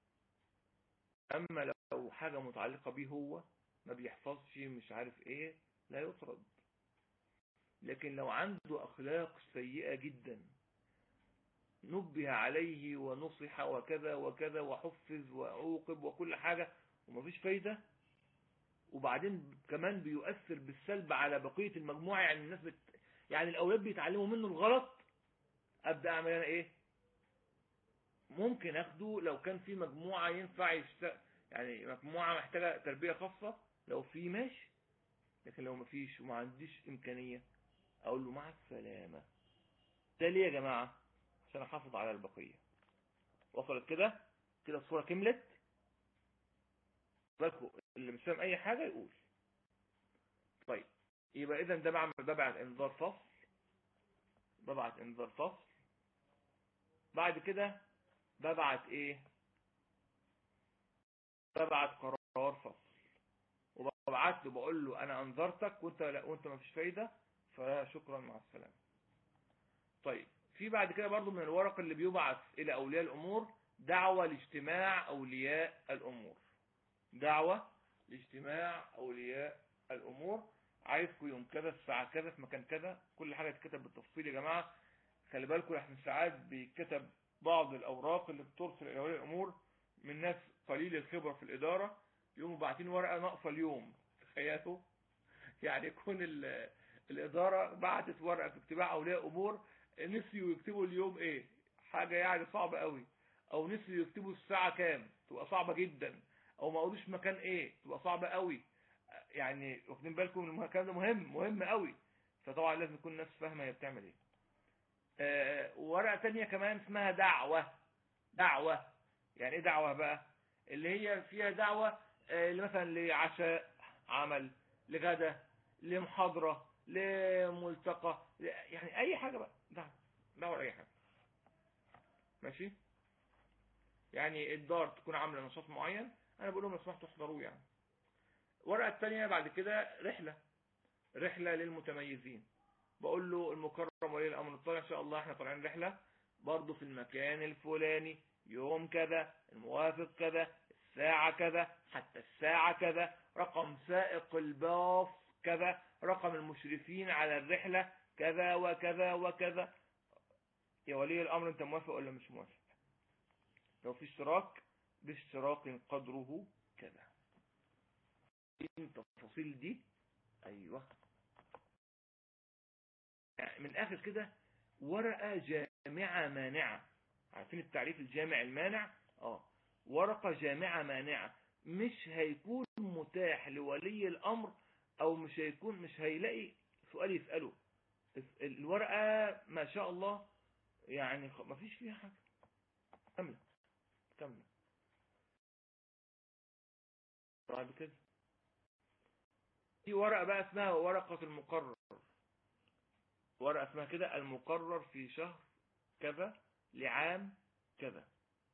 أما لو حاجة متعلقة به هو ما بيحفظش مش عارف ايه لا يطرد لكن لو عنده اخلاق سيئة جدا نبه عليه ونصح وكذا وكذا وحفز وعوقب وكل حاجة ومفيش فايدة وبعدين كمان بيؤثر بالسلب على بقية المجموعة يعني الناس بت... يعني الاولاد بيتعلموا منه الغلط ابدا اعمل انا ايه ممكن اخده لو كان في مجموعة ينفع يشت... يعني مجموعة محتاجة تربية خاصة لو في ماشي لكن لو مفيش وما عنديش امكانية اقول له مع السلامة ده ليه يا جماعة عشان احافظ على البقية وصلت كده كده الصورة كملت بالكم اللي مش فاهم اي حاجة يقول طيب يبقى اذا ده بعمل ببعت انذار فصل ببعت انذار فصل بعد كده ببعت ايه ببعت قرار فصل وببعت له بقول له انا انذرتك وانت لا وانت ما فيش فايده فشكرا مع السلامه طيب في بعد كده برضو من الورق اللي بيبعث الى اولياء الامور دعوه لاجتماع اولياء الامور دعوه لاجتماع أولياء الأمور عايزكم يوم كذا الساعة كذا في مكان كذا كل حاجة تتكتب بالتفصيل يا جماعة خلي بالكم احنا ساعات بيتكتب بعض الأوراق اللي بترسل إلى أولياء الأمور من ناس قليل الخبرة في الإدارة يقوموا باعتين ورقة ناقصة اليوم تخيلوا يعني يكون الإدارة بعتت ورقة في اتباع أولياء أمور نسيوا يكتبوا اليوم إيه حاجة يعني صعبة قوي أو نسيوا يكتبوا الساعة كام تبقى صعبة جدا أو ما قالوش مكان إيه تبقى صعبة قوي يعني واخدين بالكم الكلام ده مهم مهم قوي فطبعا لازم يكون الناس فاهمة هي بتعمل إيه آه ورقة تانية كمان اسمها دعوة دعوة يعني إيه دعوة بقى اللي هي فيها دعوة آه مثلا لعشاء عمل لغدا لمحاضرة لملتقى يعني اي حاجة بقى دعوة دعوة اي حاجة ماشي يعني الدار تكون عاملة نشاط معين انا بقول لهم لو سمحتوا احضروه يعني الورقة الثانية بعد كده رحلة رحلة للمتميزين بقول له المكرم ولي الامر الطالع ان شاء الله احنا طالعين رحلة برضه في المكان الفلاني يوم كذا الموافق كذا الساعة كذا حتى الساعة كذا رقم سائق الباص كذا رقم المشرفين على الرحلة كذا وكذا وكذا يا ولي الأمر أنت موافق ولا مش موافق لو في اشتراك باشتراك قدره كذا التفاصيل دي أيوة يعني من آخر كده ورقة جامعة مانعة عارفين التعريف الجامع المانع اه ورقة جامعة مانعة مش هيكون متاح لولي الأمر او مش هيكون مش هيلاقي سؤال يسأله الورقة ما شاء الله يعني ما فيش فيها حاجة كاملة كاملة بعد كده في ورقة بقى اسمها ورقة المقرر ورقة اسمها كده المقرر في شهر كذا لعام كذا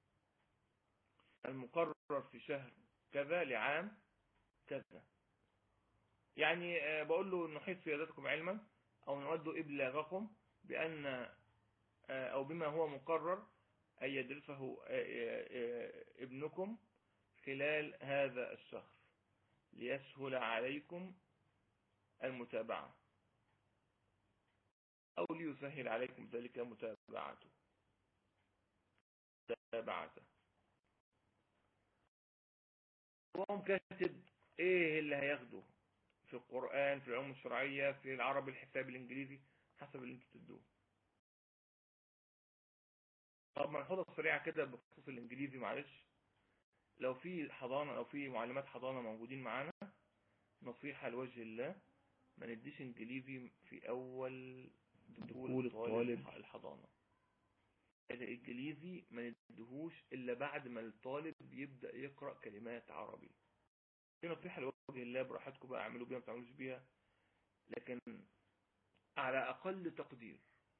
المقرر في شهر كذا لعام كذا يعني بقول له نحيط سيادتكم علما أو نود إبلاغكم بأن أو بما هو مقرر أن يدرسه ابنكم خلال هذا الشهر ليسهل عليكم المتابعة أو ليسهل عليكم ذلك متابعته متابعته وهم كاتب ايه اللي هياخده في القرآن في العلوم الشرعية في العربي الحساب الانجليزي حسب اللي انت تدوه طب ملحوظة سريعة كده بخصوص الانجليزي معلش لو في حضانة لو في معلمات حضانة موجودين معانا نصيحة لوجه الله ما نديش انجليزي في اول دخول الطالب الحضانة الانجليزي ما ندهوش الا بعد ما الطالب يبدأ يقرأ كلمات عربي في نصيحة لوجه الله براحتكم بقى اعملوا بيها ما تعملوش بيها لكن على اقل تقدير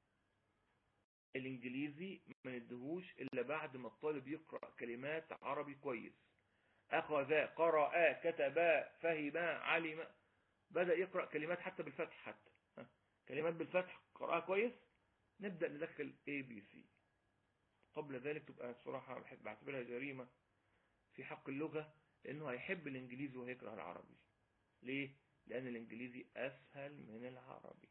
الانجليزي ما ندهوش الا بعد ما الطالب يقرأ كلمات عربي كويس اخذ قرأ كتب فهم علم بدأ يقرأ كلمات حتى بالفتح حتى كلمات بالفتح قرأها كويس نبدأ ندخل A B C قبل ذلك تبقى الصراحة بعتبرها جريمة في حق اللغة لأنه هيحب الإنجليزي وهيكره العربي ليه؟ لأن الإنجليزي أسهل من العربي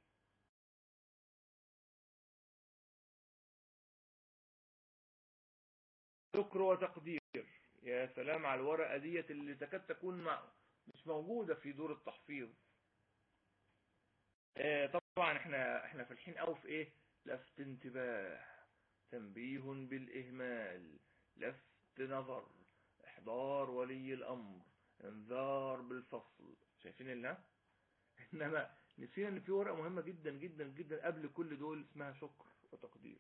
شكر وتقدير يا سلام على الورقة ديت اللي تكاد تكون مع مش موجودة في دور التحفيظ آه طبعا احنا احنا فالحين قوي في ايه لفت انتباه تنبيه بالإهمال لفت نظر إحضار ولي الأمر انذار بالفصل شايفين الله إنما نسينا إن في ورقة مهمة جدا جدا جدا قبل كل دول اسمها شكر وتقدير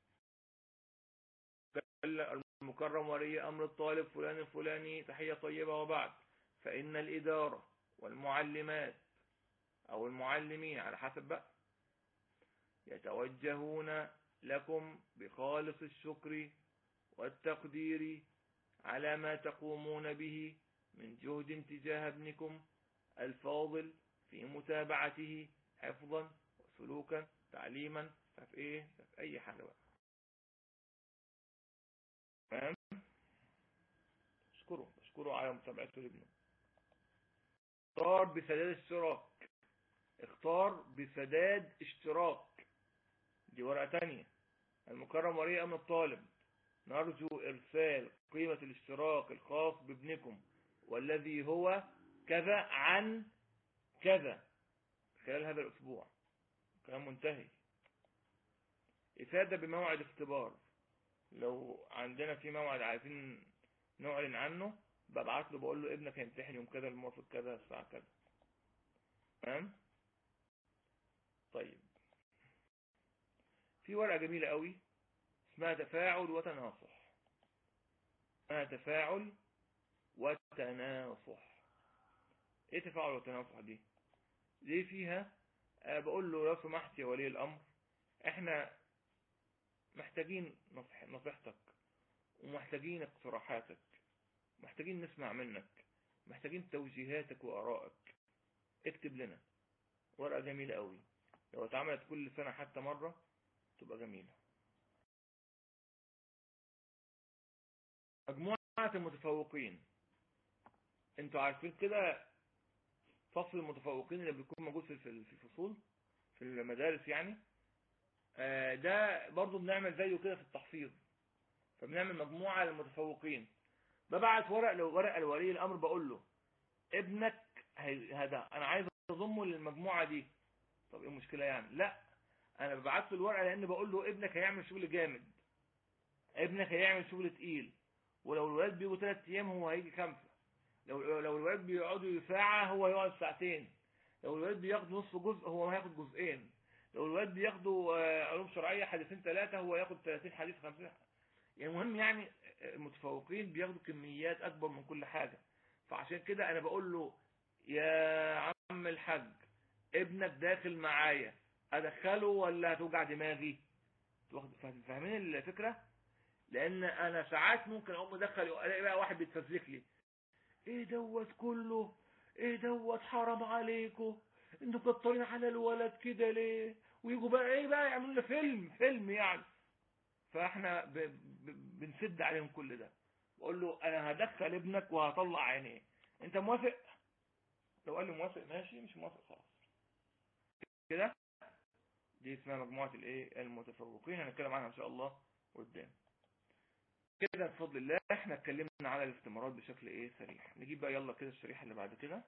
المكرم ولي أمر الطالب فلان الفلاني تحية طيبة وبعد فإن الإدارة والمعلمات أو المعلمين على حسب بقى يتوجهون لكم بخالص الشكر والتقدير على ما تقومون به من جهد تجاه ابنكم الفاضل في متابعته حفظا وسلوكا تعليما ففي ايه ففي اي حاجة بقى تمام اشكره اشكره على متابعته لابنه اختار بسداد اشتراك اختار بسداد اشتراك دي ورقة تانية المكرم ولي امر الطالب نرجو ارسال قيمة الاشتراك الخاص بابنكم والذي هو كذا عن كذا خلال هذا الاسبوع كلام منتهي افادة بموعد اختبار لو عندنا في موعد عايزين نعلن عنه ببعت له بقول له ابنك هيمتحن يوم كذا الموافق كذا الساعة كذا تمام طيب في ورقة جميلة قوي اسمها تفاعل وتناصح اسمها تفاعل وتناصح ايه تفاعل وتناصح دي دي فيها أه بقول له لو سمحت يا ولي الامر احنا محتاجين نصح نصيحتك ومحتاجين اقتراحاتك محتاجين نسمع منك محتاجين توجيهاتك وارائك اكتب لنا ورقة جميلة قوي لو اتعملت كل سنة حتى مرة تبقى جميلة مجموعة المتفوقين انتوا عارفين كده فصل المتفوقين اللي بيكون موجود في في الفصول في المدارس يعني آه ده برضو بنعمل زيه كده في التحفيظ فبنعمل مجموعة للمتفوقين ببعت ورق لو ورقة لولي الامر بقول له ابنك هذا انا عايز اضمه للمجموعة دي طب ايه المشكلة يعني لا انا ببعت له الورقة لان بقول له ابنك هيعمل شغل جامد ابنك هيعمل شغل تقيل ولو الولاد بيجوا ثلاث ايام هو هيجي خمسة لو لو الولاد بيقعدوا ساعة هو يقعد ساعتين لو الولاد بياخدوا نصف جزء هو هياخد جزئين لو الولاد بياخدوا علوم شرعية حديثين ثلاثة هو ياخد 30 حديث 50 يعني المهم يعني المتفوقين بياخدوا كميات اكبر من كل حاجة فعشان كده انا بقول له يا عم الحاج ابنك داخل معايا ادخله ولا هتوجع دماغي فاهمين الفكرة لان انا ساعات ممكن اقوم ادخل الاقي بقى واحد بيتفزلك لي ايه دوت كله ايه دوت حرام عليكم انتوا كترين على الولد كده ليه ويجوا بقى ايه بقى يعملوا لنا فيلم فيلم يعني فاحنا ب... ب... بنسد عليهم كل ده بقول له انا هدخل ابنك وهطلع عينيه انت موافق لو قال لي موافق ماشي مش موافق خلاص كده دي اسمها مجموعة الايه المتفوقين هنتكلم عنها ان شاء الله قدام كده بفضل الله احنا اتكلمنا على الاستمارات بشكل ايه سريع نجيب بقى يلا كده الشريحة اللي بعد كده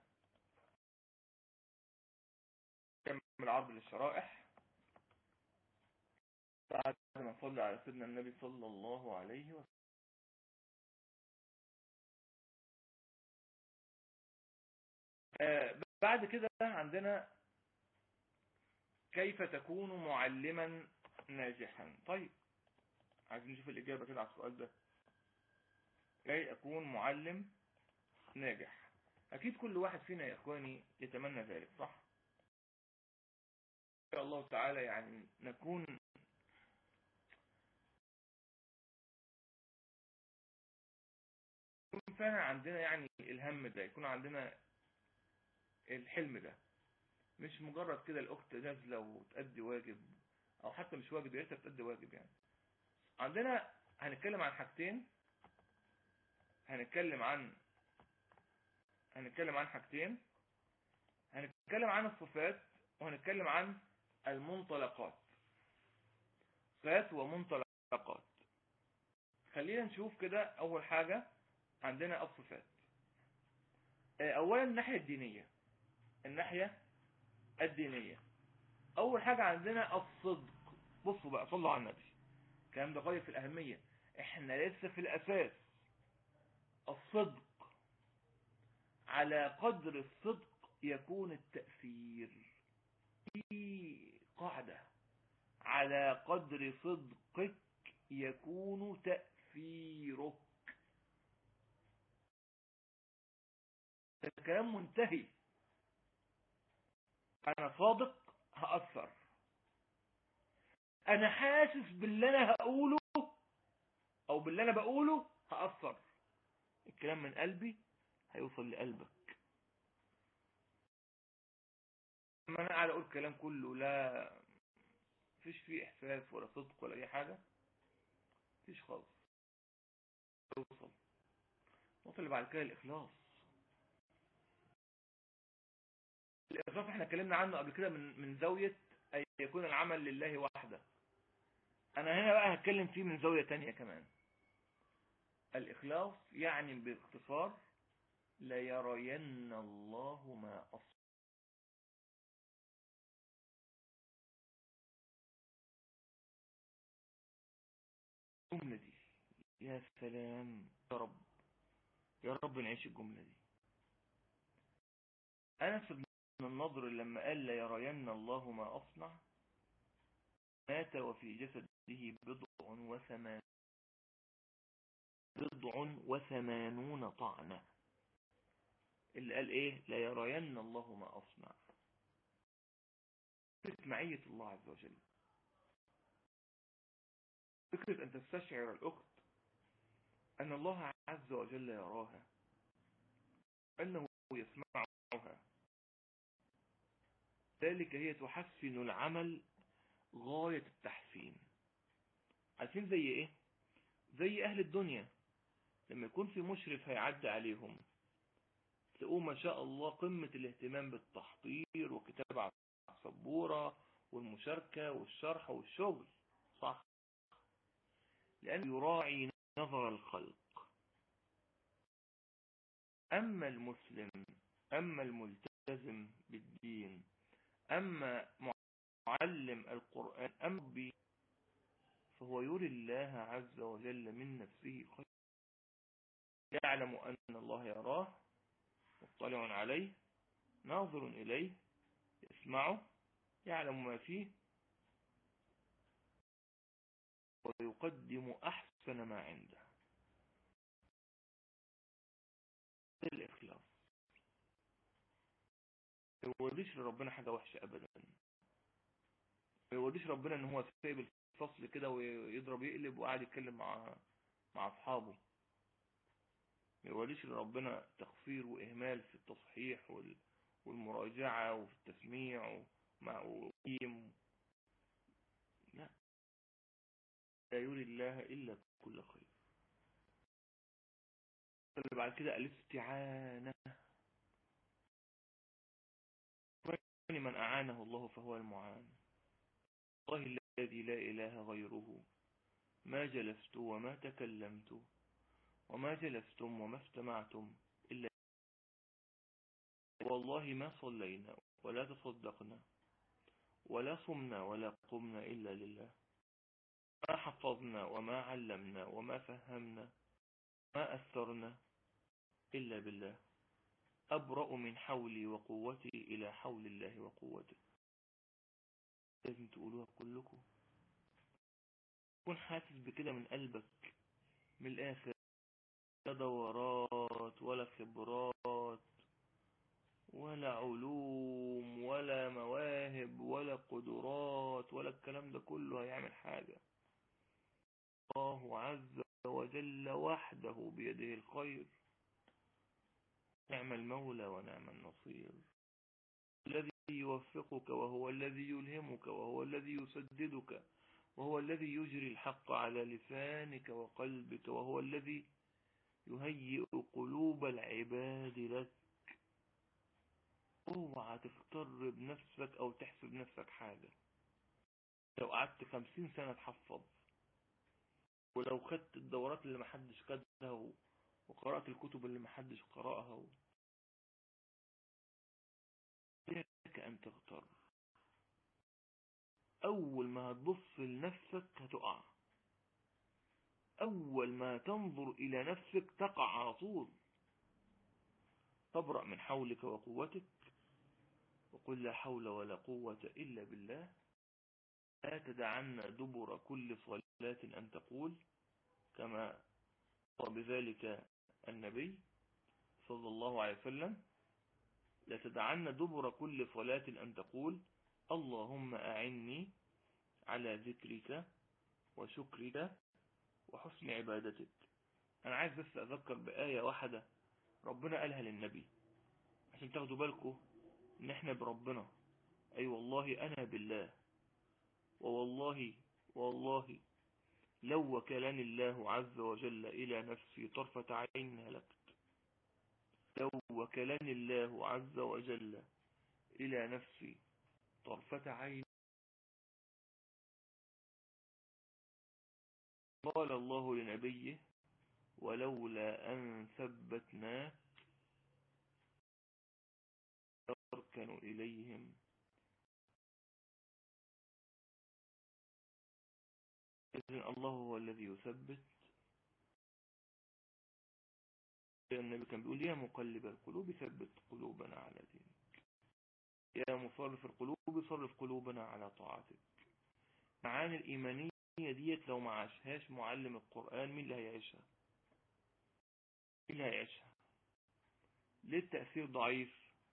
نكمل عرض للشرائح بعد ما نصلي على سيدنا النبي صلى الله عليه وسلم آه بعد كده عندنا كيف تكون معلما ناجحا طيب عايزين نشوف الإجابة كده على السؤال ده كي أكون معلم ناجح أكيد كل واحد فينا يا إخواني يتمنى ذلك صح إن شاء الله تعالى يعني نكون يكون فعلا عندنا يعني الهم ده يكون عندنا الحلم ده مش مجرد كده الأخت نازلة وتأدي واجب أو حتى مش واجب يا ريتها بتأدي واجب يعني عندنا هنتكلم عن حاجتين هنتكلم عن هنتكلم عن حاجتين هنتكلم عن الصفات وهنتكلم عن المنطلقات صفات ومنطلقات خلينا نشوف كده اول حاجة عندنا الصفات اولا الناحية الدينية الناحية الدينية اول حاجة عندنا الصدق بصوا بقى صلوا على النبي الكلام ده غاية في الأهمية احنا لسه في الأساس الصدق على قدر الصدق يكون التأثير في قاعدة على قدر صدقك يكون تأثيرك الكلام منتهي أنا صادق هأثر انا حاسس باللي انا هقوله او باللي انا بقوله هأثر الكلام من قلبي هيوصل لقلبك لما انا قاعد اقول كلام كله لا مفيش فيه احساس ولا صدق ولا اي حاجة مفيش خالص يوصل النقطة اللي بعد كده الاخلاص الإخلاص احنا اتكلمنا عنه قبل كده من من زاوية أن يكون العمل لله وحده أنا هنا بقى هتكلم فيه من زاوية تانية كمان الإخلاص يعني باختصار لا يرين الله ما أصبح الجملة دي يا سلام يا رب يا رب نعيش الجملة دي أنس بن النضر لما قال لا يرين الله ما أصنع مات وفي جسده بضع وثمان بضع وثمانون طعنة اللي قال ايه لا يرين الله ما أصنع فكرة معية الله عز وجل فكرة أن تستشعر الأخت أن الله عز وجل يراها أنه يسمعها ذلك هي تحسن العمل غاية التحسين عارفين زي ايه زي اهل الدنيا لما يكون في مشرف هيعدي عليهم تلاقوه ما شاء الله قمة الاهتمام بالتحضير وكتابة على السبورة والمشاركة والشرح والشغل صح لأنه يراعي نظر الخلق أما المسلم أما الملتزم بالدين أما معلم القرآن أما بي فهو يري الله عز وجل من نفسه خير يعلم أن الله يراه مطلع عليه ناظر إليه يسمعه يعلم ما فيه ويقدم أحسن ما عنده الإخلاص ما يوريش لربنا حاجة وحشة أبدا ما يوريش ربنا ان هو سايب الفصل كده ويضرب يقلب وقاعد يتكلم مع مع اصحابه ما يوريش لربنا تقصير واهمال في التصحيح وال... والمراجعة وفي التسميع ومع وقيم لا لا يري الله إلا كل خير بعد كده الاستعانة من أعانه الله فهو المعان الله الذي لا إله غيره ما جلست وما تكلمت وما جلستم وما استمعتم إلا والله ما صلينا ولا تصدقنا ولا صمنا ولا قمنا إلا لله ما حفظنا وما علمنا وما فهمنا ما أثرنا إلا بالله أبرأ من حولي وقوتي إلى حول الله وقوته لازم تقولوها كلكم كن حاسس بكده من قلبك من الآخر لا دورات ولا خبرات ولا علوم ولا مواهب ولا قدرات ولا الكلام ده كله هيعمل حاجة الله عز وجل وحده بيده الخير نعم المولى ونعم النصير الذي يوفقك وهو الذي يلهمك وهو الذي يسددك وهو الذي يجري الحق على لسانك وقلبك وهو الذي يهيئ قلوب العباد لك اوعى تفتر بنفسك او تحسب نفسك حاجة لو قعدت خمسين سنة تحفظ ولو خدت الدورات اللي محدش خدها وقرأت الكتب اللي محدش قرأها لك أن تغتر أول ما هتبص لنفسك هتقع أول ما تنظر إلى نفسك تقع على طول تبرأ من حولك وقوتك وقل لا حول ولا قوة إلا بالله لا تدعن دبر كل صلاة أن تقول كما بذلك النبي صلى الله عليه وسلم لا تدعن دبر كل صلاة أن تقول اللهم أعني على ذكرك وشكرك وحسن عبادتك أنا عايز بس أذكر بآية واحدة ربنا قالها للنبي عشان تاخدوا بالكم إن إحنا بربنا أي أيوة والله أنا بالله ووالله والله لو وكلني الله عز وجل إلى نفسي طرفة عين هلكت لو وكلني الله عز وجل إلى نفسي طرفة عين قال الله لنبيه ولولا أن ثبتناك تركنوا إليهم إذن الله هو الذي يثبت النبي كان بيقول يا مقلب القلوب ثبت قلوبنا على دينك يا مصرف القلوب صرف قلوبنا على طاعتك معاني الإيمانية ديت لو ما عاشهاش معلم القرآن مين اللي هيعيشها مين اللي هيعيشها ليه التأثير ضعيف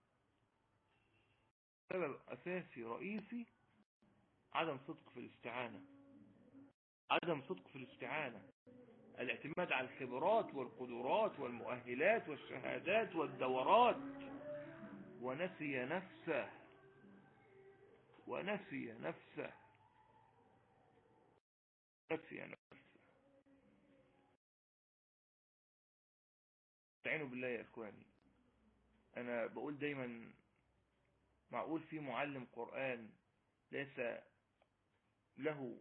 سبب أساسي رئيسي عدم صدق في الاستعانة عدم صدق في الاستعانة الاعتماد على الخبرات والقدرات والمؤهلات والشهادات والدورات ونسي نفسه ونسي نفسه نسي نفسه استعينوا بالله يا اخواني انا بقول دايما معقول في معلم قرآن ليس له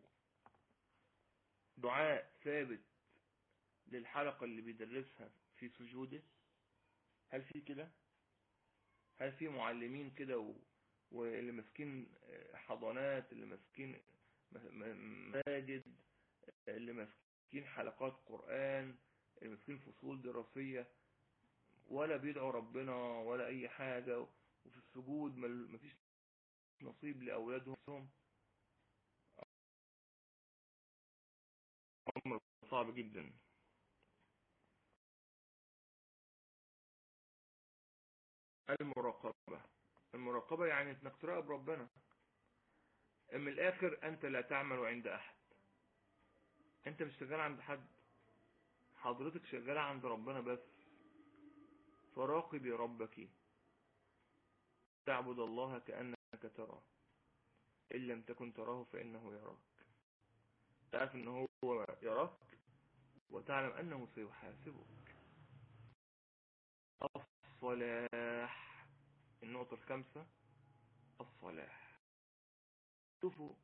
دعاء ثابت للحلقة اللي بيدرسها في سجوده هل في كده هل في معلمين كده و... واللي ماسكين حضانات اللي ماسكين مساجد اللي ماسكين حلقات قرآن اللي ماسكين فصول دراسية ولا بيدعوا ربنا ولا اي حاجة وفي السجود مفيش نصيب لأولادهم أمر صعب جدا المراقبة المراقبة يعني انك تراقب ربنا من الاخر انت لا تعمل عند احد انت مش شغال عند حد حضرتك شغالة عند ربنا بس فراقبي ربك تعبد الله كأنك تراه إن لم تكن تراه فإنه يراك تعرف أنه هو يراك وتعلم أنه سيحاسبك الصلاح النقطة الخامسة الصلاح شوفوا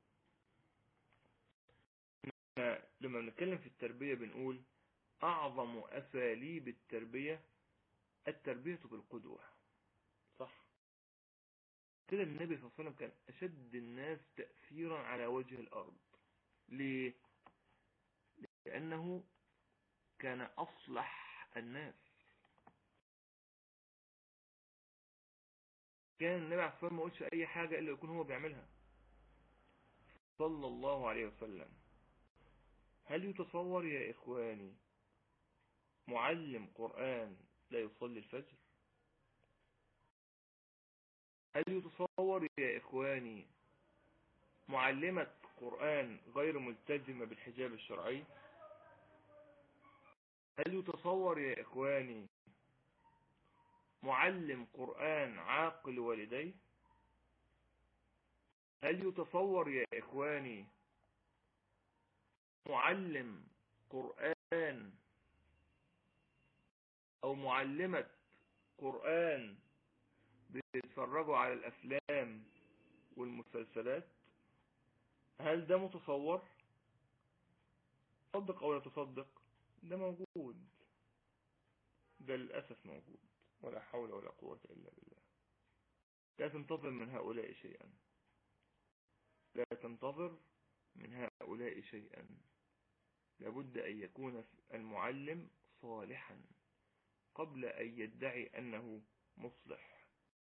لما بنتكلم في التربية بنقول أعظم أساليب التربية التربية بالقدوة صح كده النبي صلى الله عليه وسلم كان أشد الناس تأثيرا على وجه الأرض ليه؟ لأنه كان أصلح الناس كان النبي عليه الصلاة والسلام ما قلش أي حاجة إلا يكون هو بيعملها صلى الله عليه وسلم هل يتصور يا إخواني معلم قرآن لا يصلي الفجر هل يتصور يا إخواني معلمة قرآن غير ملتزمة بالحجاب الشرعي هل يتصور يا إخواني معلم قرآن عاقل والديه هل يتصور يا إخواني معلم قرآن أو معلمة قرآن بيتفرجوا على الأفلام والمسلسلات هل ده متصور صدق أو لا تصدق ده موجود ده للأسف موجود ولا حول ولا قوة إلا بالله لا تنتظر من هؤلاء شيئا لا تنتظر من هؤلاء شيئا لابد أن يكون المعلم صالحا قبل أن يدعي أنه مصلح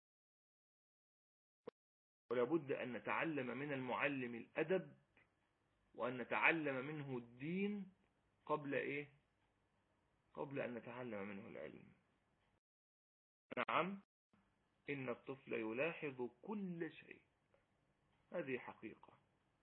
ولابد أن نتعلم من المعلم الأدب وأن نتعلم منه الدين قبل إيه قبل أن نتعلم منه العلم نعم إن الطفل يلاحظ كل شيء هذه حقيقة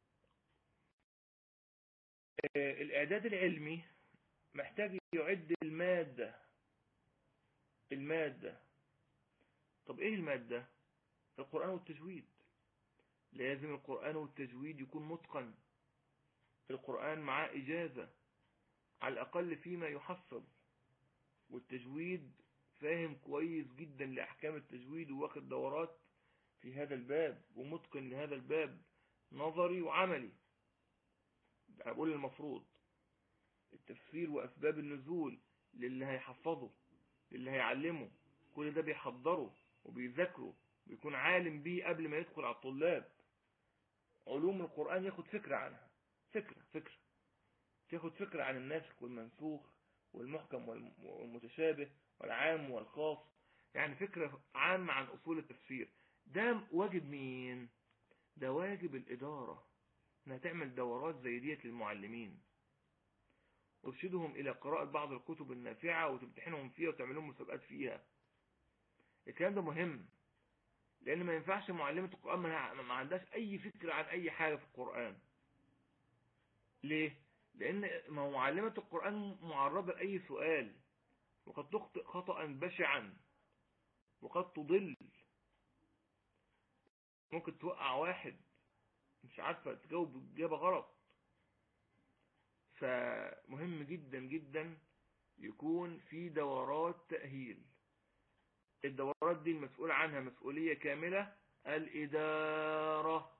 الإعداد العلمي محتاج يعد المادة المادة طب إيه المادة القرآن والتجويد لازم القرآن والتجويد يكون متقن القرآن معاه إجازة على الأقل فيما يحفظ والتجويد فاهم كويس جدا لأحكام التجويد وواخد دورات في هذا الباب ومتقن لهذا الباب نظري وعملي أقول المفروض التفسير وأسباب النزول للي هيحفظه للي هيعلمه كل ده بيحضره وبيذاكره بيكون عالم بيه قبل ما يدخل على الطلاب علوم القرآن ياخد فكرة عنها فكرة فكرة تاخد فكرة عن الناسخ والمنسوخ والمحكم والمتشابه والعام والخاص يعني فكرة عامة عن أصول التفسير ده واجب مين ده واجب الإدارة انها تعمل دورات زي ديت للمعلمين ارشدهم الى قراءة بعض الكتب النافعة وتمتحنهم فيها وتعمل لهم مسابقات فيها الكلام ده مهم لان ما ينفعش معلمة القرآن ما عندهاش اي فكرة عن اي حاجة في القرآن ليه لان ما هو معلمة القرآن معرضة لاي سؤال وقد تخطئ خطأ بشعا وقد تضل ممكن توقع واحد مش عارفة تجاوب إجابة غلط فمهم جدا جدا يكون في دورات تأهيل الدورات دي المسؤول عنها مسؤولية كاملة الإدارة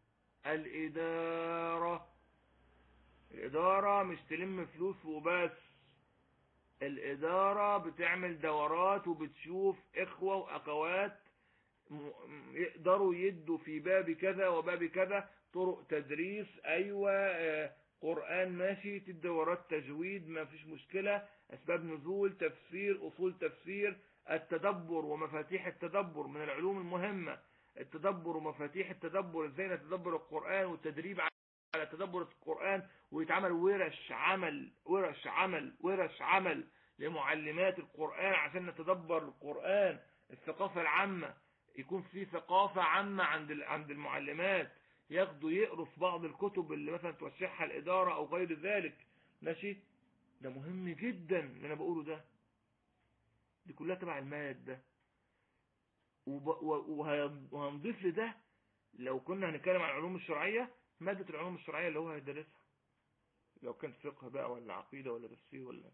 الإدارة الإدارة مش تلم فلوس وبس الإدارة بتعمل دورات وبتشوف إخوة وأخوات يقدروا يدوا في باب كذا وباب كذا طرق تدريس ايوه قرآن ماشي الدورات تجويد ما فيش مشكلة اسباب نزول تفسير اصول تفسير التدبر ومفاتيح التدبر من العلوم المهمة التدبر ومفاتيح التدبر ازاي نتدبر القرآن والتدريب على تدبر القرآن ويتعمل ورش عمل ورش عمل ورش عمل لمعلمات القرآن عشان نتدبر القرآن الثقافة العامة يكون في ثقافة عامة عند عند المعلمات ياخدوا يقروا في بعض الكتب اللي مثلا توشحها الإدارة أو غير ذلك ماشي ده مهم جدا اللي أنا بقوله ده دي كلها تبع المادة وهنضيف لده لو كنا هنتكلم عن العلوم الشرعية مادة العلوم الشرعية اللي هو هيدرسها لو كان فقه بقى ولا عقيدة ولا تفسير ولا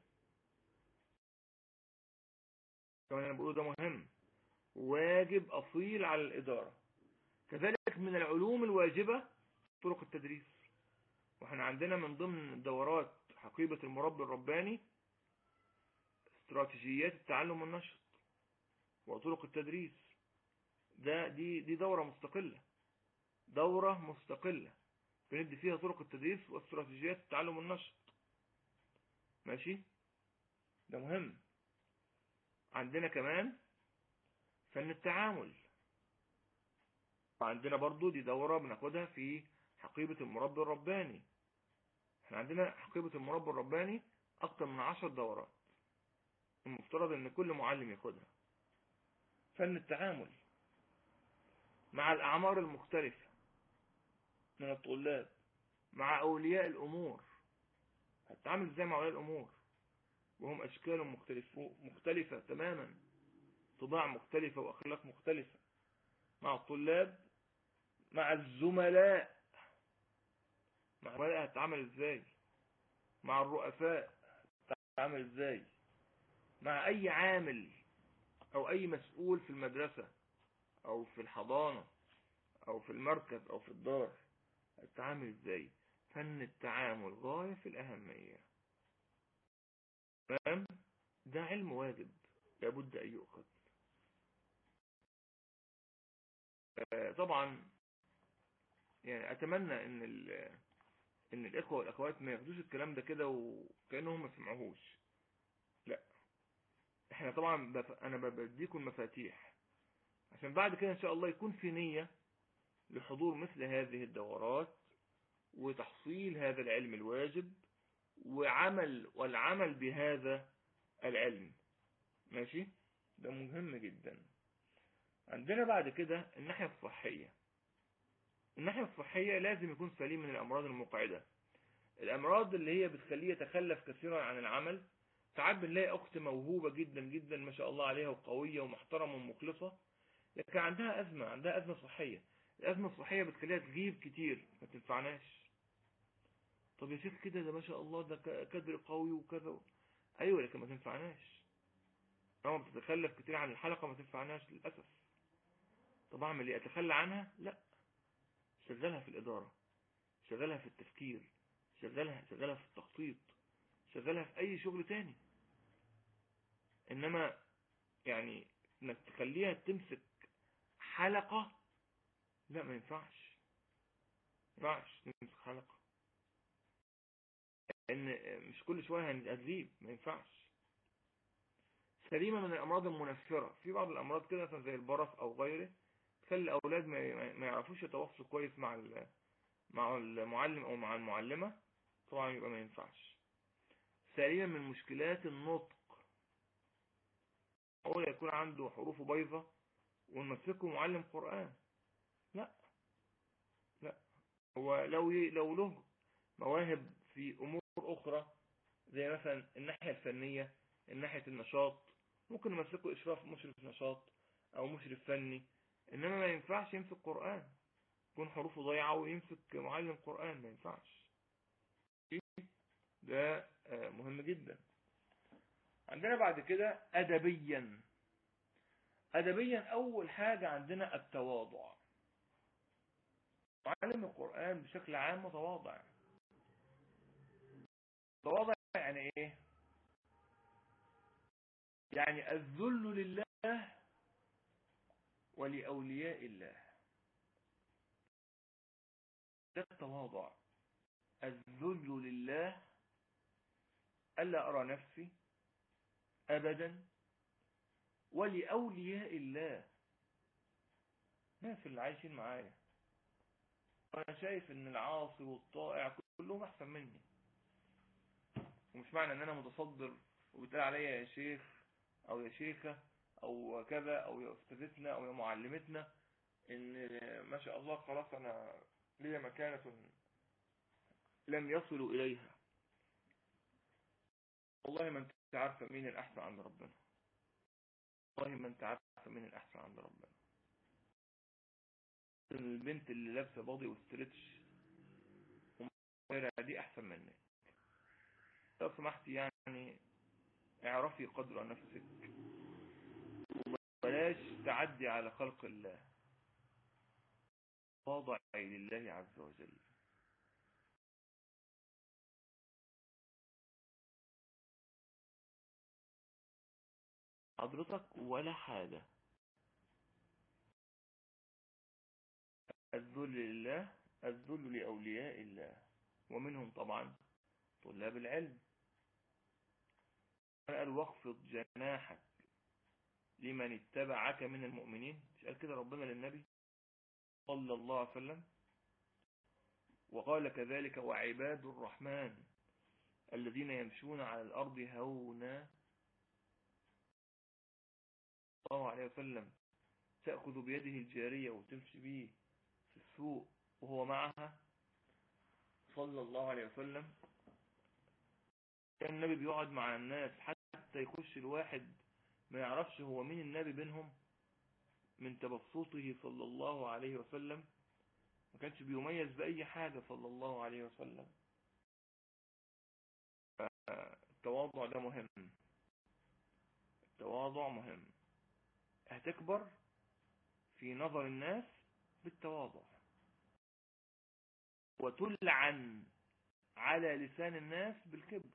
كمان أنا بقوله ده مهم واجب أصيل على الإدارة كذلك من العلوم الواجبة طرق التدريس واحنا عندنا من ضمن دورات حقيبة المربي الرباني استراتيجيات التعلم والنشط وطرق التدريس ده دي دي دورة مستقلة دورة مستقلة بندي فيها طرق التدريس واستراتيجيات التعلم والنشط ماشي ده مهم عندنا كمان فن التعامل وعندنا برضو دي دورة بناخدها في حقيبة المربي الرباني احنا عندنا حقيبة المربي الرباني اكتر من عشر دورات المفترض ان كل معلم ياخدها فن التعامل مع الاعمار المختلفة من الطلاب مع اولياء الامور هتتعامل ازاي مع اولياء الامور وهم اشكال مختلفة, مختلفة تماما طباع مختلفة واخلاق مختلفة مع الطلاب مع الزملاء مع الزملاء هتتعامل ازاي مع الرؤساء هتتعامل ازاي مع اي عامل او اي مسؤول في المدرسة او في الحضانة او في المركز او في الدار هتتعامل ازاي فن التعامل غاية في الاهمية تمام ده علم واجب لابد ان يؤخذ طبعا يعني اتمنى ان ان الاخوه والاخوات ما ياخدوش الكلام ده كده وكانهم ما سمعوهوش لا احنا طبعا بف... انا بديكم المفاتيح عشان بعد كده ان شاء الله يكون في نية لحضور مثل هذه الدورات وتحصيل هذا العلم الواجب وعمل والعمل بهذا العلم ماشي ده مهم جدا عندنا بعد كده الناحية الصحية الناحية الصحية لازم يكون سليم من الأمراض المقعدة الأمراض اللي هي بتخليه يتخلف كثيرا عن العمل ساعات بنلاقي أخت موهوبة جدا جدا ما شاء الله عليها وقوية ومحترمة ومخلصة لكن عندها أزمة عندها أزمة صحية الأزمة الصحية بتخليها تغيب كتير ما تنفعناش طب يا شيخ كده ده ما شاء الله ده كدر قوي وكذا أيوة لكن ما تنفعناش لما بتتخلف كتير عن الحلقة ما تنفعناش للأسف طب اعمل ايه اتخلى عنها لا شغلها في الادارة شغلها في التفكير شغلها شغلها في التخطيط شغلها في اي شغل تاني انما يعني انك تخليها تمسك حلقة لا ما ينفعش ما ينفعش تمسك حلقة لان مش كل شوية هنأذيب ما ينفعش سليمة من الامراض المنفرة في بعض الامراض كده مثلا زي البرص او غيره تخلي الاولاد ما يعرفوش يتواصلوا كويس مع مع المعلم او مع المعلمة طبعا يبقى ما ينفعش سليمة من مشكلات النطق هو يكون عنده حروفه بايظة ونمسكه معلم قرآن لا لا هو لو لو له مواهب في امور اخرى زي مثلا الناحية الفنية الناحية النشاط ممكن نمسكه اشراف مشرف نشاط او مشرف فني انما ما ينفعش يمسك قرآن يكون حروفه ضيعة ويمسك معلم قرآن ما ينفعش ده مهم جدا عندنا بعد كده أدبيا أدبيا أول حاجة عندنا التواضع معلم القرآن بشكل عام متواضع تواضع يعني ايه يعني الذل لله ولأولياء الله ده التواضع الذل لله ألا أرى نفسي أبدا ولأولياء الله ناس اللي عايشين معايا أنا شايف إن العاصي والطائع كلهم أحسن مني ومش معنى إن أنا متصدر وبتقال عليا يا شيخ أو يا شيخة أو كذا أو يا أستاذتنا أو يا معلمتنا إن ما شاء الله خلاص أنا ليا مكانة لم يصلوا إليها والله ما انت عارفة مين الأحسن عند ربنا والله ما انت عارفة مين الأحسن عند ربنا البنت اللي لابسة باضي وستريتش دي أحسن منك لو سمحتي يعني اعرفي قدر نفسك وبلاش تعدي على خلق الله واضعي لله عز وجل حضرتك ولا حاجة الذل لله الذل لأولياء الله ومنهم طبعا طلاب العلم قال واخفض جناحك لمن اتبعك من المؤمنين مش قال كده ربنا للنبي صلى الله عليه وسلم وقال كذلك وعباد الرحمن الذين يمشون على الأرض هونا الله عليه وسلم تأخذ بيده الجارية وتمشي به في السوق وهو معها صلى الله عليه وسلم كان النبي بيقعد مع الناس حتى يخش الواحد ما يعرفش هو مين النبي بينهم من تبسطه صلى الله عليه وسلم ما كانش بيميز بأي حاجة صلى الله عليه وسلم التواضع ده مهم التواضع مهم هتكبر في نظر الناس بالتواضع وتلعن على لسان الناس بالكبر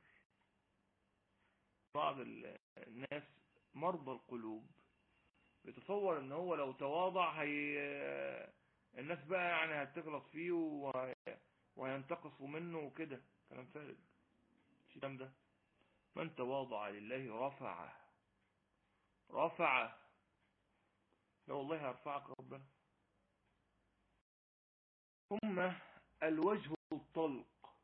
بعض الناس مرضى القلوب بيتصور ان هو لو تواضع هي الناس بقى يعني هتغلط فيه وهينتقصوا منه وكده كلام فارغ الكلام ده من تواضع لله رفعه رفعه لا والله هرفعك ربنا ثم الوجه الطلق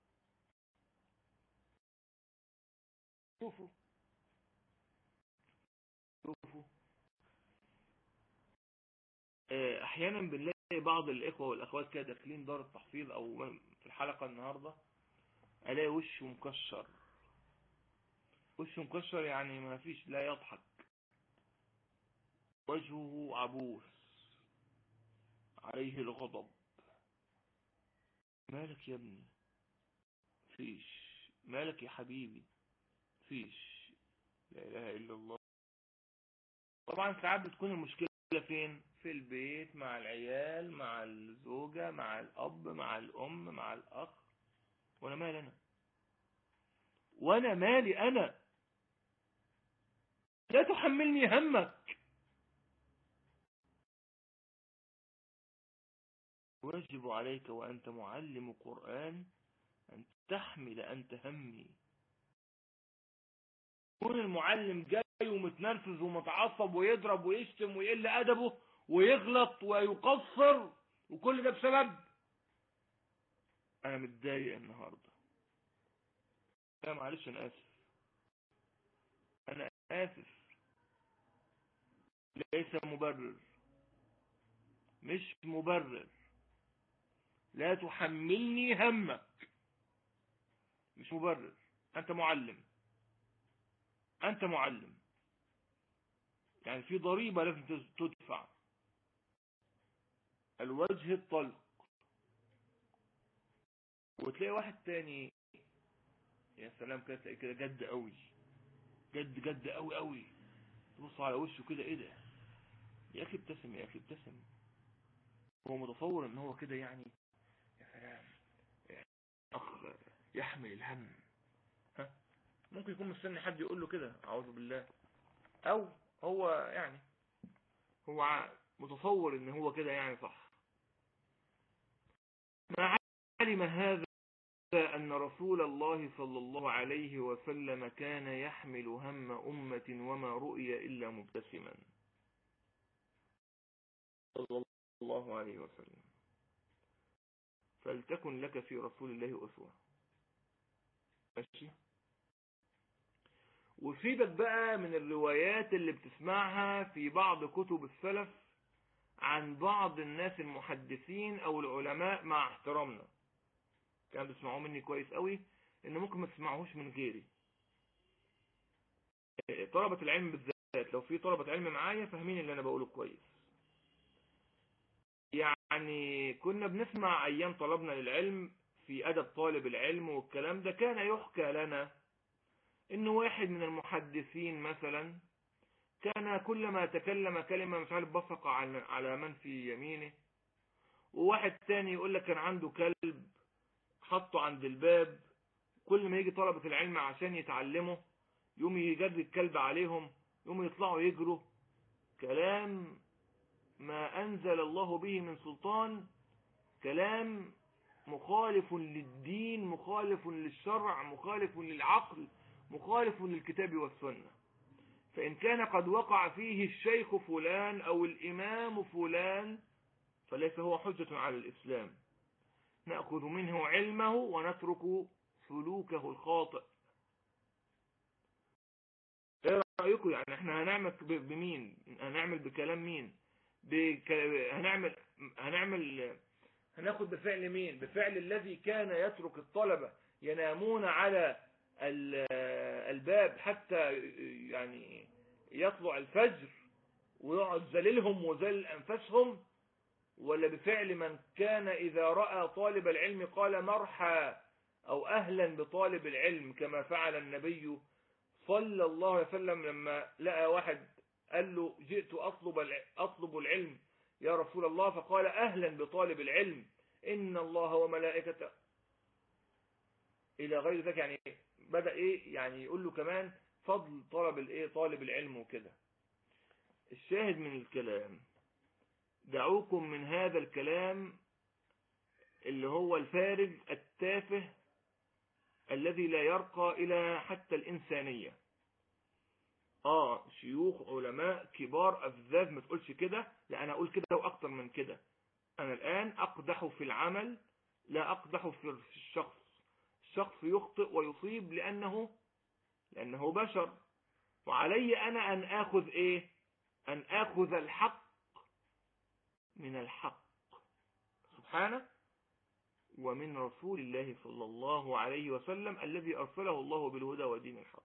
شوفوا شوفوا احيانا بنلاقي بعض الاخوة والاخوات كده داخلين دار التحفيظ او في الحلقة النهاردة الاقي وشه مكشر وشه مكشر يعني ما فيش لا يضحك وجهه عبوس عليه الغضب مالك يا ابني فيش مالك يا حبيبي فيش لا اله الا الله طبعا ساعات بتكون المشكلة فين في البيت مع العيال مع الزوجة مع الأب مع الأم مع الأخ وأنا مالي أنا وأنا مالي أنا لا تحملني همك واجب عليك وأنت معلم قرآن أن تحمل أنت همي يكون المعلم جاي ومتنرفز ومتعصب ويضرب ويشتم ويقل أدبه ويغلط ويقصر وكل ده بسبب أنا متضايق النهاردة لا معلش أنا آسف أنا آسف ليس مبرر مش مبرر لا تحملني همك مش مبرر أنت معلم أنت معلم يعني في ضريبة لازم تدفع الوجه الطلق وتلاقي واحد تاني يا سلام كده تلاقي كده جد قوي جد جد قوي قوي تبص على وشه كده ايه ده يا اخي ابتسم يا اخي ابتسم هو متصور ان هو كده يعني يا سلام اخ يحمل الهم ها ممكن يكون مستني حد يقول له كده اعوذ بالله او هو يعني هو متصور ان هو كده يعني صح ما علم هذا أن رسول الله صلى الله عليه وسلم كان يحمل هم أمة وما رؤي إلا مبتسما صلى الله عليه وسلم فلتكن لك في رسول الله أسوة ماشي وسيبك بقى من الروايات اللي بتسمعها في بعض كتب السلف عن بعض الناس المحدثين او العلماء مع احترامنا كان بيسمعوه مني كويس قوي ان ممكن ما تسمعوش من غيري طلبة العلم بالذات لو في طلبة علم معايا فاهمين اللي انا بقوله كويس يعني كنا بنسمع ايام طلبنا للعلم في ادب طالب العلم والكلام ده كان يحكى لنا ان واحد من المحدثين مثلا كان كلما تكلم كلمة مش عارف بصق على من في يمينه وواحد تاني يقول لك كان عنده كلب حطه عند الباب كل ما يجي طلبة العلم عشان يتعلموا يوم يجري الكلب عليهم يوم يطلعوا يجروا كلام ما أنزل الله به من سلطان كلام مخالف للدين مخالف للشرع مخالف للعقل مخالف للكتاب والسنة فإن كان قد وقع فيه الشيخ فلان أو الإمام فلان فليس هو حجة على الإسلام نأخذ منه علمه ونترك سلوكه الخاطئ ايه رأيكم يعني احنا هنعمل بمين هنعمل بكلام مين بك... هنعمل هنعمل هناخد بفعل مين بفعل الذي كان يترك الطلبة ينامون على الباب حتى يعني يطلع الفجر ويقعد ذليلهم وذل أنفسهم ولا بفعل من كان إذا رأى طالب العلم قال مرحى أو أهلا بطالب العلم كما فعل النبي صلى الله عليه وسلم لما لقى واحد قال له جئت أطلب أطلب العلم يا رسول الله فقال أهلا بطالب العلم إن الله وملائكته إلى غير ذلك يعني بدأ إيه يعني يقول له كمان فضل طلب الإيه طالب العلم وكده الشاهد من الكلام دعوكم من هذا الكلام اللي هو الفارغ التافه الذي لا يرقى إلى حتى الإنسانية آه شيوخ علماء كبار أفذاذ ما تقولش كده لا أنا أقول كده وأكتر من كده أنا الآن أقدح في العمل لا أقدح في الشخص الشخص يخطئ ويصيب لأنه لأنه بشر وعلي أنا أن آخذ إيه أن آخذ الحق من الحق سبحانه ومن رسول الله صلى الله عليه وسلم الذي أرسله الله بالهدى ودين الحق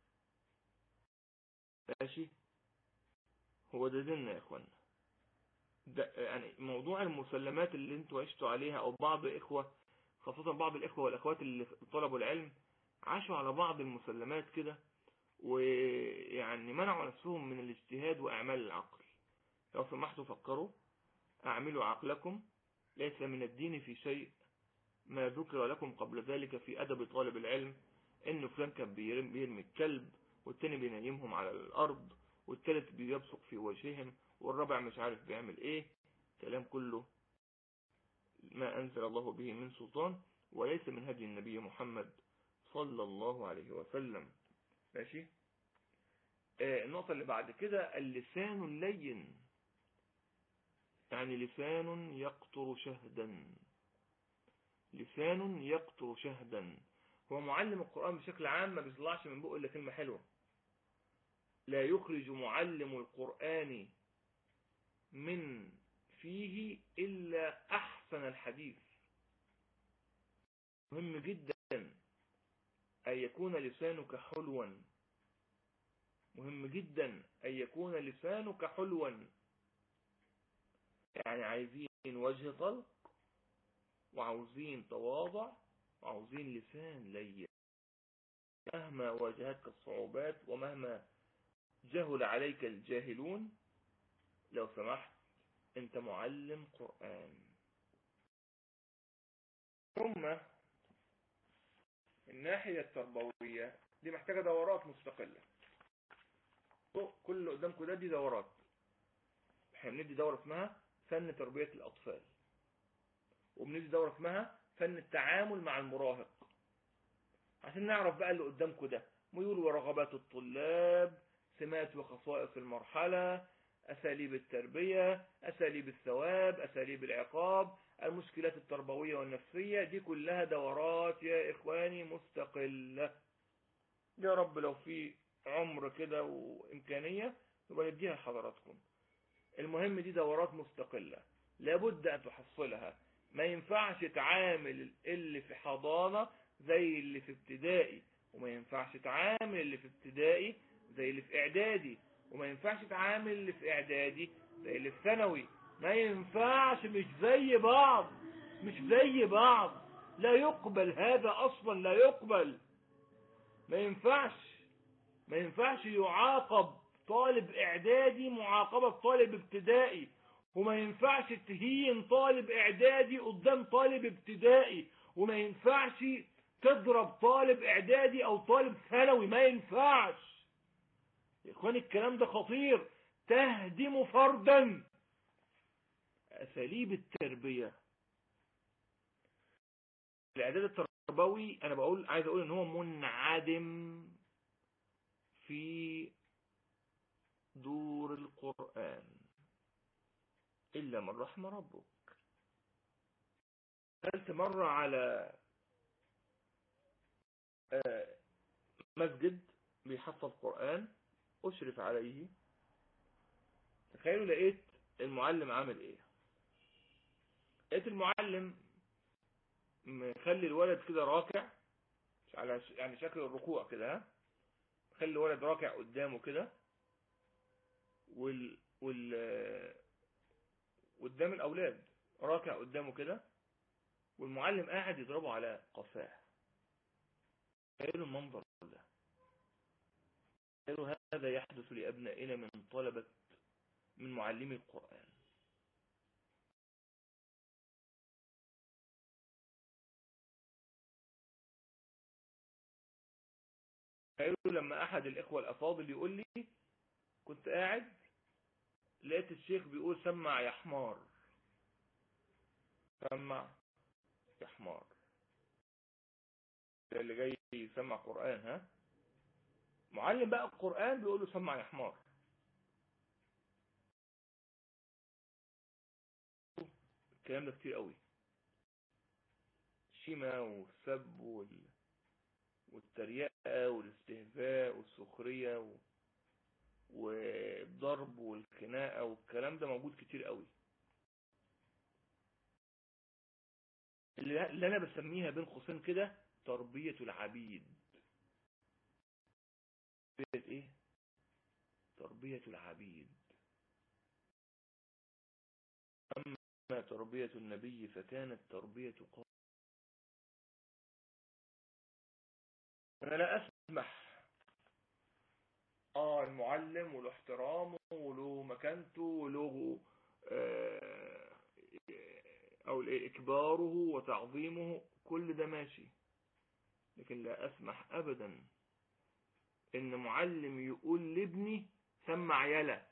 ماشي هو ده ديننا يا اخوانا ده يعني موضوع المسلمات اللي انتوا عشتوا عليها او بعض اخوة خاصة بعض الاخوة والاخوات اللي طلبوا العلم عاشوا على بعض المسلمات كده ويعني منعوا نفسهم من الاجتهاد واعمال العقل لو سمحتوا فكروا اعملوا عقلكم ليس من الدين في شيء ما ذكر لكم قبل ذلك في أدب طالب العلم إنه فلان كان بيرمي الكلب والتاني بينيمهم على الأرض والتالت بيبصق في وجههم والرابع مش عارف بيعمل إيه كلام كله ما أنزل الله به من سلطان وليس من هدي النبي محمد صلى الله عليه وسلم ماشي آه النقطة اللي بعد كده اللسان اللين يعني لسان يقطر شهدا لسان يقطر شهدا هو معلم القرآن بشكل عام ما بيطلعش من بقه إلا كلمة حلوة لا يخرج معلم القرآن من فيه إلا أحسن الحديث مهم جدا أن يكون لسانك حلوا مهم جدا أن يكون لسانك حلوا يعني عايزين وجه طلق وعاوزين تواضع وعاوزين لسان لين مهما واجهتك الصعوبات ومهما جهل عليك الجاهلون لو سمحت انت معلم قرآن ثم الناحية التربوية دي محتاجة دورات مستقلة كل قدامكم ده دي دورات احنا بندي دورة اسمها فن تربية الأطفال وبندي دورة اسمها فن التعامل مع المراهق عشان نعرف بقى اللي قدامكم ده ميول ورغبات الطلاب سمات وخصائص المرحلة أساليب التربية أساليب الثواب أساليب العقاب المشكلات التربوية والنفسية دي كلها دورات يا إخواني مستقلة يا رب لو في عمر كده وإمكانية يبقى نديها لحضراتكم المهم دي دورات مستقلة لابد أن تحصلها ما ينفعش تعامل اللي في حضانة زي اللي في ابتدائي وما ينفعش تعامل اللي في ابتدائي زي اللي في اعدادي وما ينفعش تعامل اللي في اعدادي زي اللي في ثانوي ما ينفعش مش زي بعض مش زي بعض لا يقبل هذا اصلا لا يقبل ما ينفعش ما ينفعش يعاقب طالب اعدادي معاقبة طالب ابتدائي وما ينفعش تهين طالب اعدادي قدام طالب ابتدائي وما ينفعش تضرب طالب اعدادي او طالب ثانوي ما ينفعش يا اخواني الكلام ده خطير تهدم فردا اساليب التربية الاعداد التربوي انا بقول عايز اقول ان هو منعدم في دور القرآن إلا من رحم ربك دخلت مرة على مسجد بيحفظ قرآن أشرف عليه تخيلوا لقيت المعلم عامل ايه لقيت المعلم مخلي الولد كده راكع على يعني شكل الركوع كده ها خلي الولد راكع قدامه كده وال وال قدام الاولاد راكع قدامه كده والمعلم قاعد يضربه على قفاه قالوا المنظر ده قالوا هذا يحدث لأبنائنا من طلبة من معلمي القرآن قالوا لما أحد الإخوة الأفاضل يقول لي كنت قاعد لقيت الشيخ بيقول سمع يا حمار سمع يا حمار ده اللي جاي يسمع قرآن ها معلم بقى القرآن بيقول له سمع يا حمار الكلام ده كتير قوي الشيمة والسب وال... والتريقة والاستهزاء والسخرية و... والضرب والخناقة والكلام ده موجود كتير قوي اللي انا بسميها بين قوسين كده تربية العبيد تربية ايه تربية العبيد اما تربية النبي فكانت تربية قوم انا لا اسمح اه المعلم وله احترامه وله مكانته وله آه او اكباره وتعظيمه كل ده ماشي لكن لا اسمح ابدا ان معلم يقول لابني سمع يلا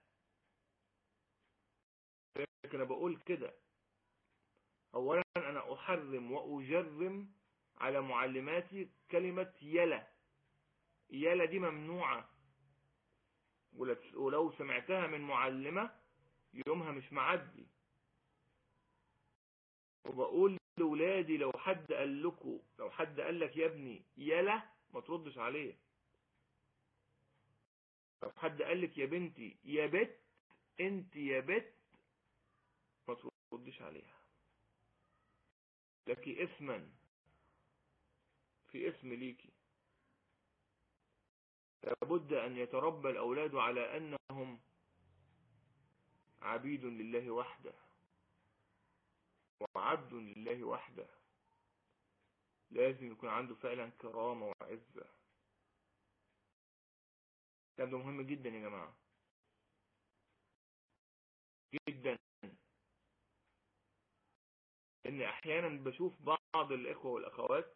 لكن انا بقول كده اولا انا احرم واجرم على معلماتي كلمة يلا يلا دي ممنوعة ولو سمعتها من معلمة يومها مش معدي وبقول لولادي لو حد قال لكم لو حد قال لك يا ابني يلا ما تردش عليه لو حد قال لك يا بنتي يا بت انت يا بت ما تردش عليها لك اسما في اسم ليكي لابد أن يتربى الأولاد على أنهم عبيد لله وحده وعبد لله وحده لازم يكون عنده فعلا كرامة وعزة كان ده مهم جدا يا جماعة جدا ان احيانا بشوف بعض الاخوة والاخوات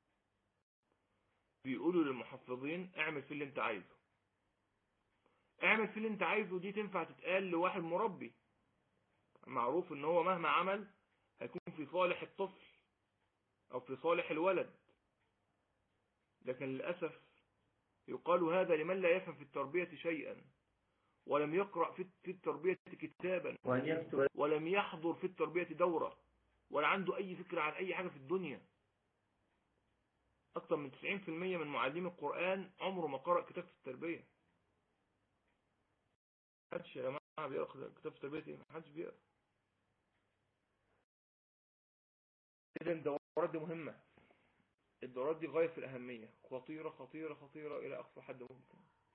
بيقولوا للمحفظين اعمل في اللي انت عايزه اعمل في اللي انت عايزه دي تنفع تتقال لواحد مربي معروف ان هو مهما عمل هيكون في صالح الطفل او في صالح الولد لكن للأسف يقال هذا لمن لا يفهم في التربية شيئا ولم يقرأ في التربية كتابا ولم يحضر في التربية دورة ولا عنده أي فكرة عن أي حاجة في الدنيا أكثر من 90% من معلمي القرآن عمره ما قرأ كتاب في التربية محدش يا جماعة بيقرأ كتاب في التربية ايه محدش بيقرأ إذا الدورات دي مهمة الدورات دي غاية في الأهمية خطيرة خطيرة خطيرة إلى أقصى حد ممكن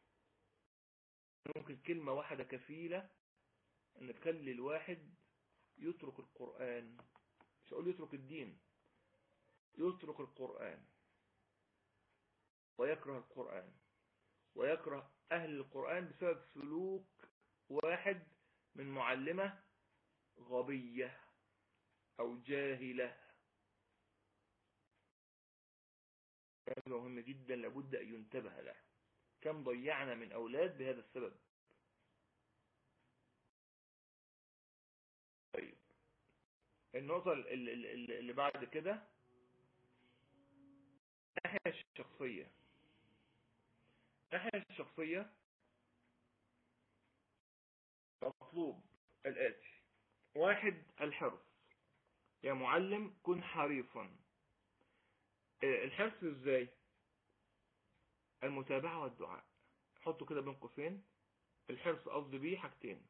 ممكن كلمة واحدة كفيلة أن تخلي الواحد يترك القرآن مش أقول يترك الدين يترك القرآن ويكره القرآن ويكره أهل القرآن بسبب سلوك واحد من معلمة غبية أو جاهلة هذا مهم جدا لابد أن ينتبه له كم ضيعنا من أولاد بهذا السبب طيب النقطة اللي بعد كده الناحية الشخصية الناحية الشخصية مطلوب الآتي واحد الحرص يا معلم كن حريصا الحرص ازاي المتابعة والدعاء حطوا كده بين قوسين الحرص قصدي بيه حاجتين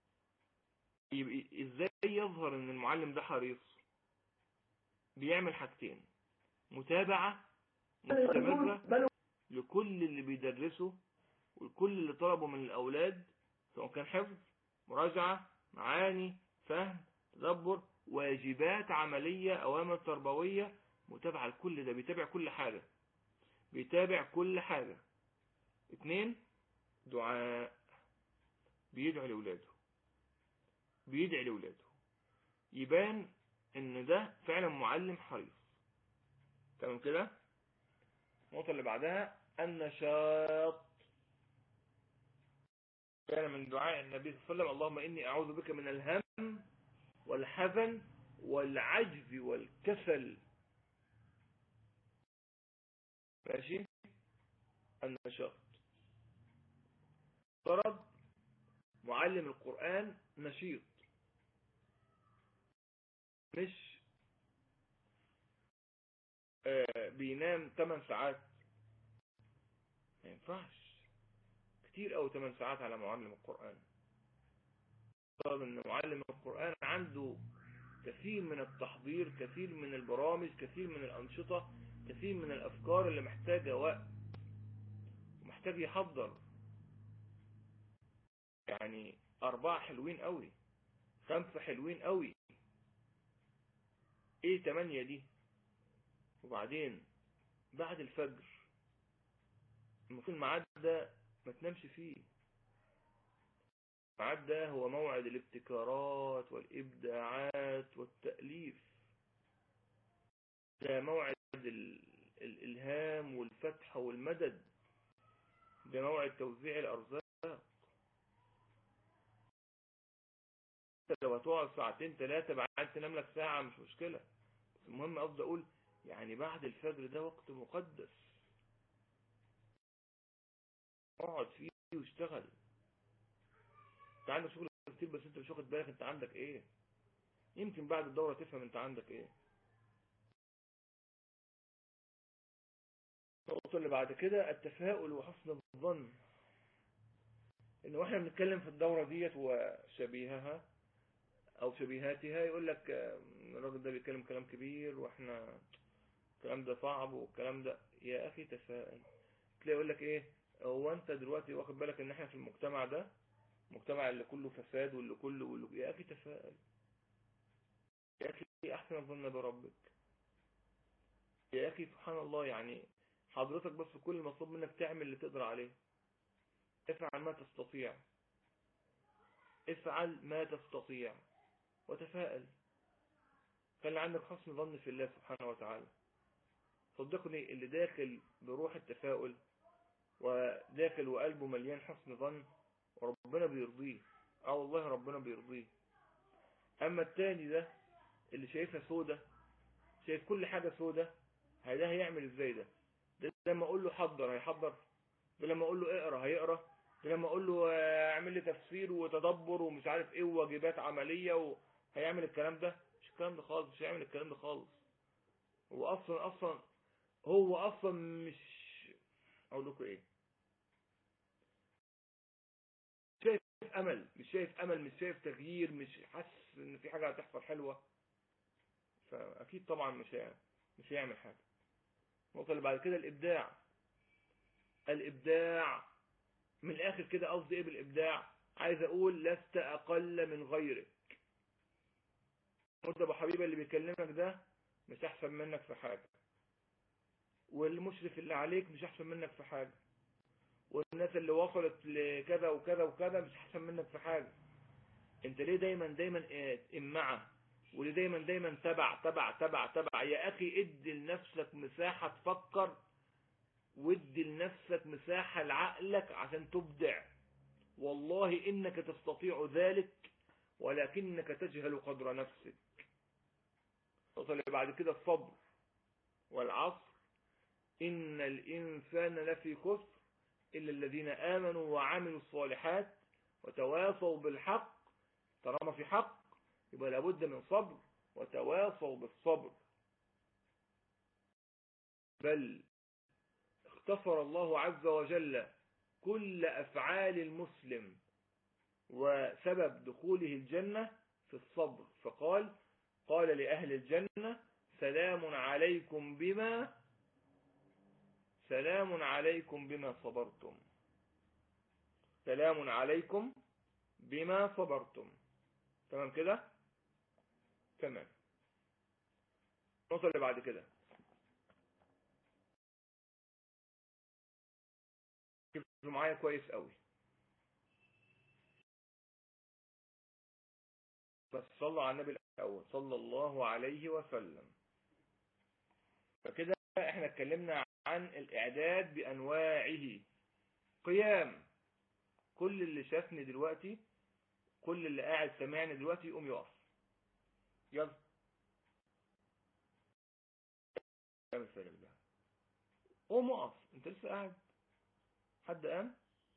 ازاي يظهر ان المعلم ده حريص بيعمل حاجتين متابعة مستمرة لكل اللي بيدرسه وكل اللي طلبه من الأولاد سواء كان حفظ مراجعة معاني فهم تدبر واجبات عملية أوامر تربوية متابعة لكل ده بيتابع كل حاجة بيتابع كل حاجة اتنين دعاء بيدعو لولاده بيدعي لولاده يبان ان ده فعلا معلم حريص تمام كده النقطة اللي بعدها النشاط كان من دعاء النبي صلى الله عليه وسلم اللهم إني أعوذ بك من الهم والحزن والعجز والكسل ماشي النشاط طرد معلم القرآن نشيط مش آه بينام 8 ساعات ما ينفعش كتير او 8 ساعات على معلم القرآن طب ان معلم القرآن عنده كثير من التحضير كثير من البرامج كثير من الأنشطة كثير من الأفكار اللي محتاجة وقت ومحتاج يحضر يعني أربعة حلوين قوي خمسة حلوين قوي ايه تمانية دي وبعدين بعد الفجر المفروض الميعاد ده ما تنامش فيه الميعاد ده هو موعد الابتكارات والإبداعات والتأليف ده موعد الإلهام والفتح والمدد ده موعد توزيع الأرزاق لو هتقعد ساعتين ثلاثة بعد تنام لك ساعة مش مشكلة بس المهم أفضل أقول يعني بعد الفجر ده وقت مقدس اقعد فيه واشتغل انت عندك شغل كتير بس انت مش واخد بالك انت عندك ايه يمكن بعد الدورة تفهم انت عندك ايه النقطة اللي بعد كده التفاؤل وحسن الظن ان واحنا بنتكلم في الدورة ديت وشبيهها او شبيهاتها يقول لك الراجل ده بيتكلم كلام كبير واحنا الكلام ده صعب والكلام ده يا اخي تفائل تلاقي يقول لك ايه هو انت دلوقتي واخد بالك ان احنا في المجتمع ده مجتمع اللي كله فساد واللي كله واللي يا اخي تفائل يا اخي احسن الظن بربك يا اخي سبحان الله يعني حضرتك بس كل المطلوب منك تعمل اللي تقدر عليه افعل ما تستطيع افعل ما تستطيع وتفائل خلي عندك حسن ظن في الله سبحانه وتعالى صدقني اللي داخل بروح التفاؤل وداخل وقلبه مليان حسن ظن وربنا بيرضيه اه والله ربنا بيرضيه اما التاني ده اللي شايفها سودة شايف كل حاجة سودة ده هيعمل ازاي ده ده لما اقول له حضر هيحضر ده لما اقول له اقرا هيقرا ده لما اقول له اعمل لي تفسير وتدبر ومش عارف ايه وواجبات عملية وهيعمل الكلام ده مش الكلام ده خالص مش هيعمل الكلام ده خالص هو اصلا اصلا هو اصلا مش اقول لكم ايه شايف امل مش شايف امل مش شايف تغيير مش حاسس ان في حاجه هتحصل حلوه فاكيد طبعا مش هيعمل مش هيعمل حاجه النقطه اللي بعد كده الابداع الابداع من الاخر كده قصدي ايه بالابداع عايز اقول لست اقل من غيرك انت ابو حبيبه اللي بيكلمك ده مش احسن منك في حاجه والمشرف اللي عليك مش احسن منك في حاجه والناس اللي وصلت لكذا وكذا وكذا مش احسن منك في حاجة انت ليه دايما دايما امعة وليه دايما دايما تبع تبع تبع تبع يا اخي ادي لنفسك مساحة تفكر وادي لنفسك مساحة لعقلك عشان تبدع والله انك تستطيع ذلك ولكنك تجهل قدر نفسك النقطة اللي بعد كده الصبر والعصر ان الانسان لفي كفر إلا الذين آمنوا وعملوا الصالحات وتواصوا بالحق طالما في حق يبقى لابد من صبر وتواصوا بالصبر بل اختصر الله عز وجل كل أفعال المسلم وسبب دخوله الجنة في الصبر فقال قال لأهل الجنة سلام عليكم بما سلام عليكم بما صبرتم سلام عليكم بما صبرتم تمام كده تمام النقطة اللي بعد كده ركزوا معايا كويس قوي بس صلوا على النبي الأول صلى الله عليه وسلم فكده احنا اتكلمنا عن الإعداد بأنواعه قيام كل اللي شافني دلوقتي كل اللي قاعد سامعني دلوقتي يقوم يقف يلا قام الفارغ ده قوم اقف انت لسه قاعد حد قام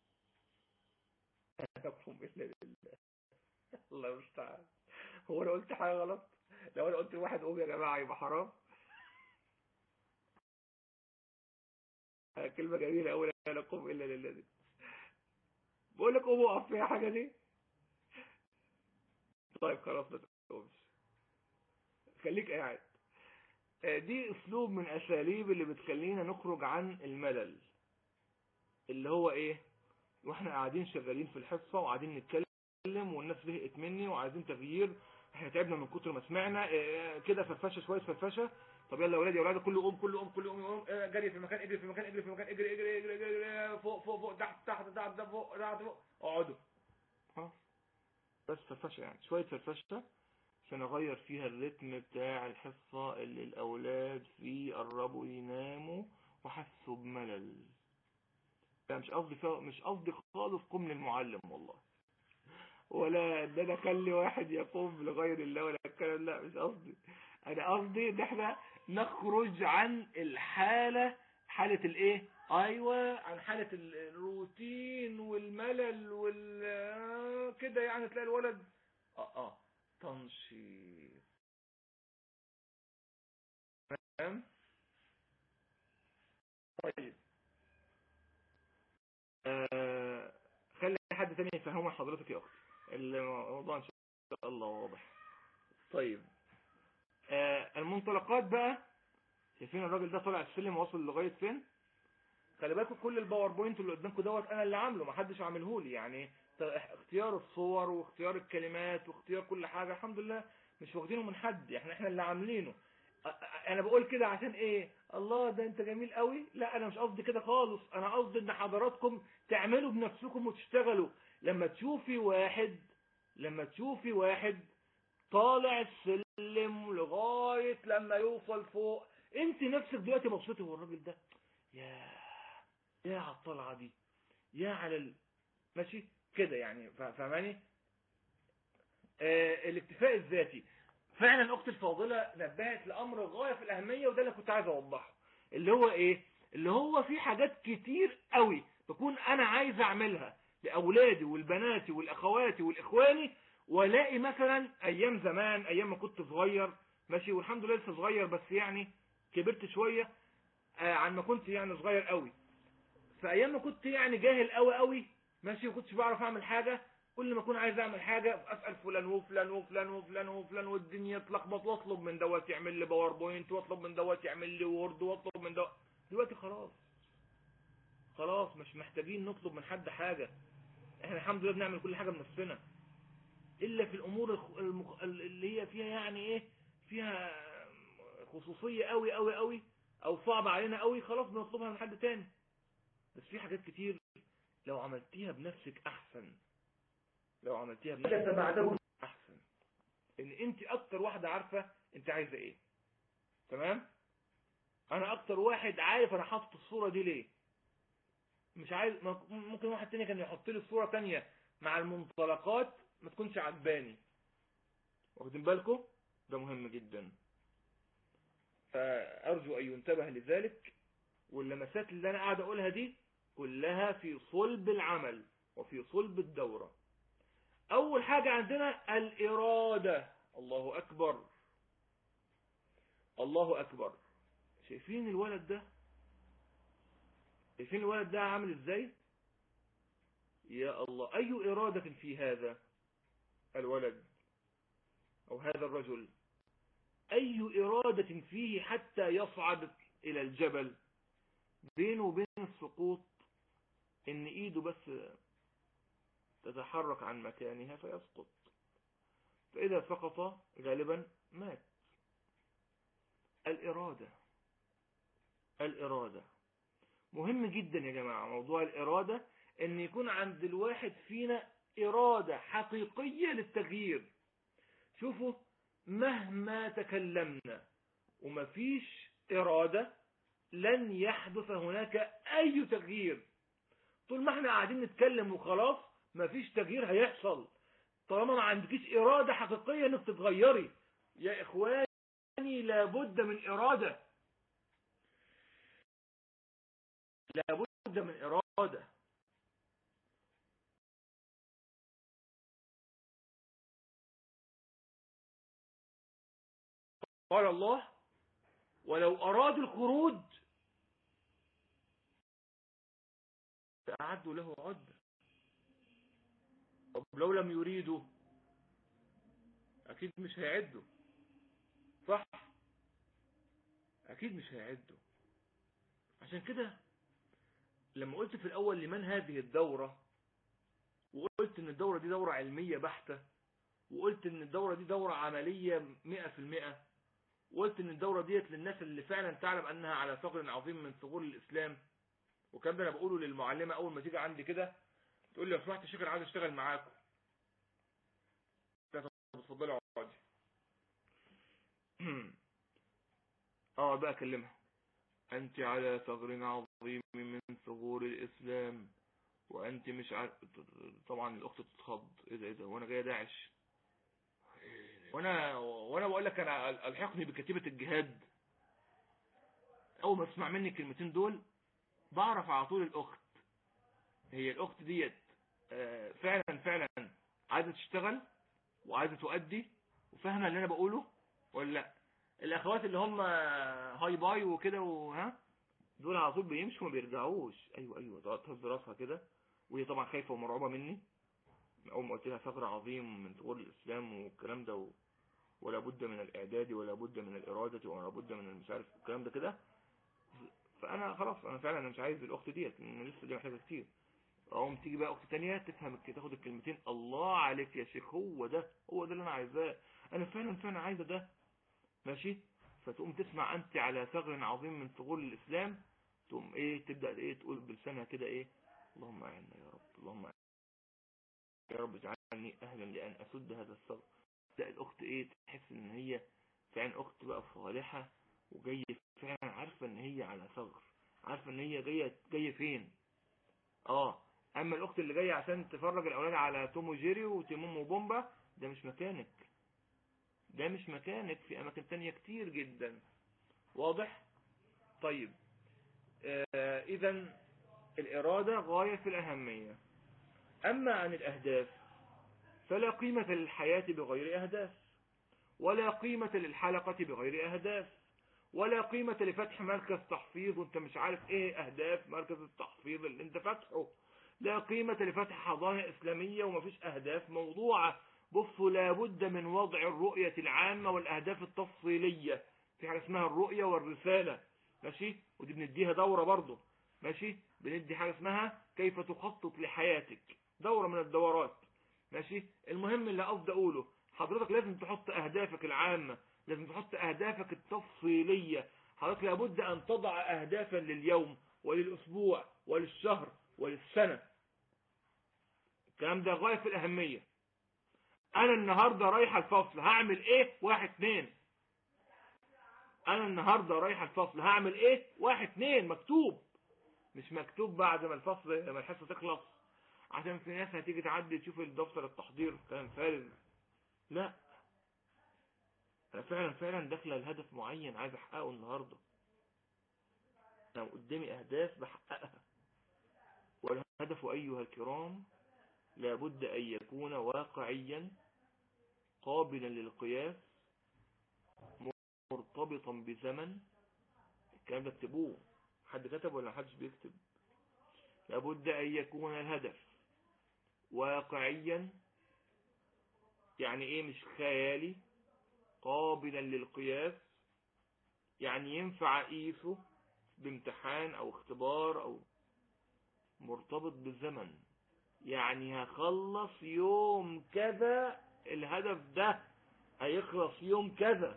قوم الا لله الله المستعان هو انا قلت حاجه غلط لو انا قلت لواحد قوم يا جماعه يبقى حرام كلمة جميلة أوي لا قوم إلا لله دي بقول لك قوم اقف فيها حاجة دي طيب خلاص ما تقومش خليك قاعد دي أسلوب من أساليب اللي بتخلينا نخرج عن الملل اللي هو إيه واحنا قاعدين شغالين في الحصة وقاعدين نتكلم والناس زهقت مني وعايزين تغيير احنا تعبنا من كتر ما سمعنا كده فرفشه شويه فرفشه طب يلا يا ولاد يا ولاد كله قوم كله قوم كله قوم يقوم آه، جري في المكان اجري في المكان اجري في المكان اجري اجري اجري اجري, اجري فوق فوق فوق تحت تحت تحت تحت، فوق تحت فوق اقعدوا خلاص بس فرفشه يعني شويه فرفشه عشان اغير فيها الريتم بتاع الحصه اللي الاولاد فيه قربوا يناموا وحسوا بملل لا مش قصدي فا- مش قصدي خالص قم للمعلم والله ولا ان انا اخلي واحد يقوم لغير الله ولا الكلام لا مش قصدي انا قصدي ان احنا نخرج عن الحاله حاله الايه ايوه عن حاله ال- الروتين والملل وال آه، كده يعني تلاقي الولد اه اه تنشيط تمام طيب آه خلي حد تاني يفهمه حضرتك يا اختي الموضوع ان شاء الله واضح طيب آه المنطلقات بقى شايفين الراجل ده طالع السلم واصل لغايه فين خلي بالكم كل الباوربوينت اللي قدامكم دوت انا اللي عامله ما حدش عامله لي يعني ت- اختيار الصور واختيار الكلمات واختيار كل حاجه الحمد لله مش واخدينه من حد احنا احنا اللي عاملينه أ- أ- انا بقول كده عشان ايه الله ده انت جميل قوي لا انا مش قصدي كده خالص انا قصدي ان حضراتكم تعملوا بنفسكم وتشتغلوا لما تشوفي واحد لما تشوفي واحد طالع السلم لغاية لما يوصل فوق انت نفسك دلوقتي مبسوطه هو الراجل ده يا يا على الطلعة دي يا على ال... ماشي كده يعني فا- فاهماني آه الاكتفاء الذاتي فعلا اختي الفاضلة نبهت لامر غاية في الاهمية وده اللي كنت عايز اوضحه اللي هو ايه اللي هو في حاجات كتير قوي بكون انا عايز اعملها لاولادي والبناتي والاخواتي والاخواني والاقي مثلا ايام زمان ايام ما كنت صغير ماشي والحمد لله لسه صغير بس يعني كبرت شوية آه عن ما كنت يعني صغير قوي فايام ما كنت يعني جاهل قوي قوي ماشي وكنتش بعرف اعمل حاجة كل ما اكون عايز اعمل حاجة اسال فلان وفلان وفلان وفلان وفلان والدنيا تلخبط واطلب من دوت يعمل لي باوربوينت واطلب من دوت يعمل لي وورد واطلب من دوت دلوقتي خلاص خلاص مش محتاجين نطلب من حد حاجة احنا الحمد لله بنعمل كل حاجة بنفسنا الا في الامور الخ- المخ... اللي هي فيها يعني ايه فيها خصوصية قوي قوي قوي او صعبة علينا قوي خلاص بنطلبها من حد تاني بس في حاجات كتير لو عملتيها بنفسك احسن لو عملتيها بنفسك بعده احسن ان انت اكتر واحدة عارفة انت عايزة ايه تمام انا اكتر واحد عارف انا حاطط الصورة دي ليه مش عايز ما- ممكن واحد تاني كان يحط لي صورة تانية مع المنطلقات ما تكونش عجباني واخدين بالكم ده مهم جدا فارجو ان ينتبه لذلك واللمسات اللي انا قاعد اقولها دي كلها في صلب العمل وفي صلب الدورة اول حاجة عندنا الارادة الله اكبر الله اكبر شايفين الولد ده شايفين الولد ده عامل ازاي يا الله اي ارادة في هذا الولد او هذا الرجل اي ارادة فيه حتى يصعد الى الجبل بينه وبين السقوط ان ايده بس تتحرك عن مكانها فيسقط فاذا سقط غالبا مات الارادة الارادة مهم جدا يا جماعة موضوع الارادة ان يكون عند الواحد فينا ارادة حقيقية للتغيير شوفوا مهما تكلمنا ومفيش ارادة لن يحدث هناك اي تغيير طول ما احنا قاعدين نتكلم وخلاص مفيش تغيير هيحصل طالما ما عندكيش ارادة حقيقية انك تتغيري يا اخواني لابد من ارادة لابد من ارادة قال الله ولو ارادوا الخروج فأعدوا له عدة طب لو لم يريدوا أكيد مش هيعدوا صح أكيد مش هيعدوا عشان كده لما قلت في الأول لمن هذه الدورة وقلت إن الدورة دي دورة علمية بحتة وقلت إن الدورة دي دورة عملية مئة في المئة وقلت ان الدورة ديت للناس اللي فعلا تعلم انها على ثغر عظيم من ثغور الاسلام وكان ده انا بقوله للمعلمة اول ما تيجي عندي كده تقول لي لو سمحت يا شيخ انا عايز اشتغل معاكم اتفضلي اقعدي اه بقى اكلمها انت على ثغر عظيم من ثغور الاسلام وانت مش عارف طبعا الاخت تتخض ايه ده ايه ده وانا جاي داعش وانا وانا بقول لك انا الحقني بكتيبه الجهاد اول ما تسمع مني الكلمتين دول بعرف على طول الاخت هي الاخت ديت آه، فعلا فعلا عايزه تشتغل وعايزه تؤدي وفاهمه اللي انا بقوله ولا لا الاخوات اللي هم هاي باي وكده وها دول على طول بيمشوا وما بيرجعوش ايوه ايوه تقعد تهز راسها كده وهي طبعا خايفه ومرعوبه مني اول ما قلت لها ثغر عظيم من ثغور الاسلام والكلام ده و... ولا بد من الاعداد ولا بد من الاراده ولا بد من المش عارف الكلام ده كده فانا خلاص انا فعلا انا مش عايز الاخت ديت لان لسه دي محتاجه كتير اقوم تيجي بقى اخت تانية تفهم الك- تاخد الكلمتين الله عليك يا شيخ هو ده هو ده اللي انا عايزاه انا فعلا فعلا عايزه ده ماشي فتقوم تسمع انت على ثغر عظيم من ثغور الاسلام تقوم ايه تبدا ايه تقول بلسانها كده ايه اللهم اعنا يا رب اللهم اعنا يا رب اجعلني اهلا لان اسد هذا الثغر تلاقي الاخت ايه تحس ان هي فعلا اخت بقى صالحه وجايه فعلا عارفه ان هي على ثغر عارفه ان هي جايه جايه فين اه اما الاخت اللي جايه عشان تفرج الاولاد على توم وجيري وتيمون وبومبا ده مش مكانك ده مش مكانك في اماكن تانية كتير جدا واضح طيب آه اذا الاراده غايه في الاهميه اما عن الاهداف فلا قيمه للحياه بغير اهداف ولا قيمه للحلقه بغير اهداف ولا قيمة لفتح مركز تحفيظ وانت مش عارف ايه اهداف مركز التحفيظ اللي انت فاتحه لا قيمة لفتح حضانة اسلامية ومفيش اهداف موضوعة بصوا لابد من وضع الرؤية العامة والاهداف التفصيلية في حاجة اسمها الرؤية والرسالة ماشي ودي بنديها دورة برضه ماشي بندي حاجة اسمها كيف تخطط لحياتك دورة من الدورات ماشي المهم اللي قصدي اقوله حضرتك لازم تحط اهدافك العامة لازم تحط اهدافك التفصيلية حضرتك لابد ان تضع اهدافا لليوم وللاسبوع وللشهر وللسنة الكلام ده غاية في الاهمية انا النهاردة رايح الفصل هعمل ايه واحد اتنين انا النهاردة رايح الفصل هعمل ايه واحد اتنين مكتوب مش مكتوب بعد ما الفصل لما الحصة تخلص عشان في ناس هتيجي تعدي تشوف الدفتر التحضير كلام فارغ لا انا فعلا فعلا داخله لهدف معين عايز احققه النهارده انا قدامي اهداف بحققها والهدف ايها الكرام لابد ان يكون واقعيا قابلا للقياس مرتبطا بزمن الكلام ده اكتبوه حد كتب ولا محدش بيكتب لابد ان يكون الهدف واقعيا يعني ايه مش خيالي قابلا للقياس يعني ينفع اقيسه بامتحان او اختبار او مرتبط بالزمن يعني هخلص يوم كذا الهدف ده هيخلص يوم كذا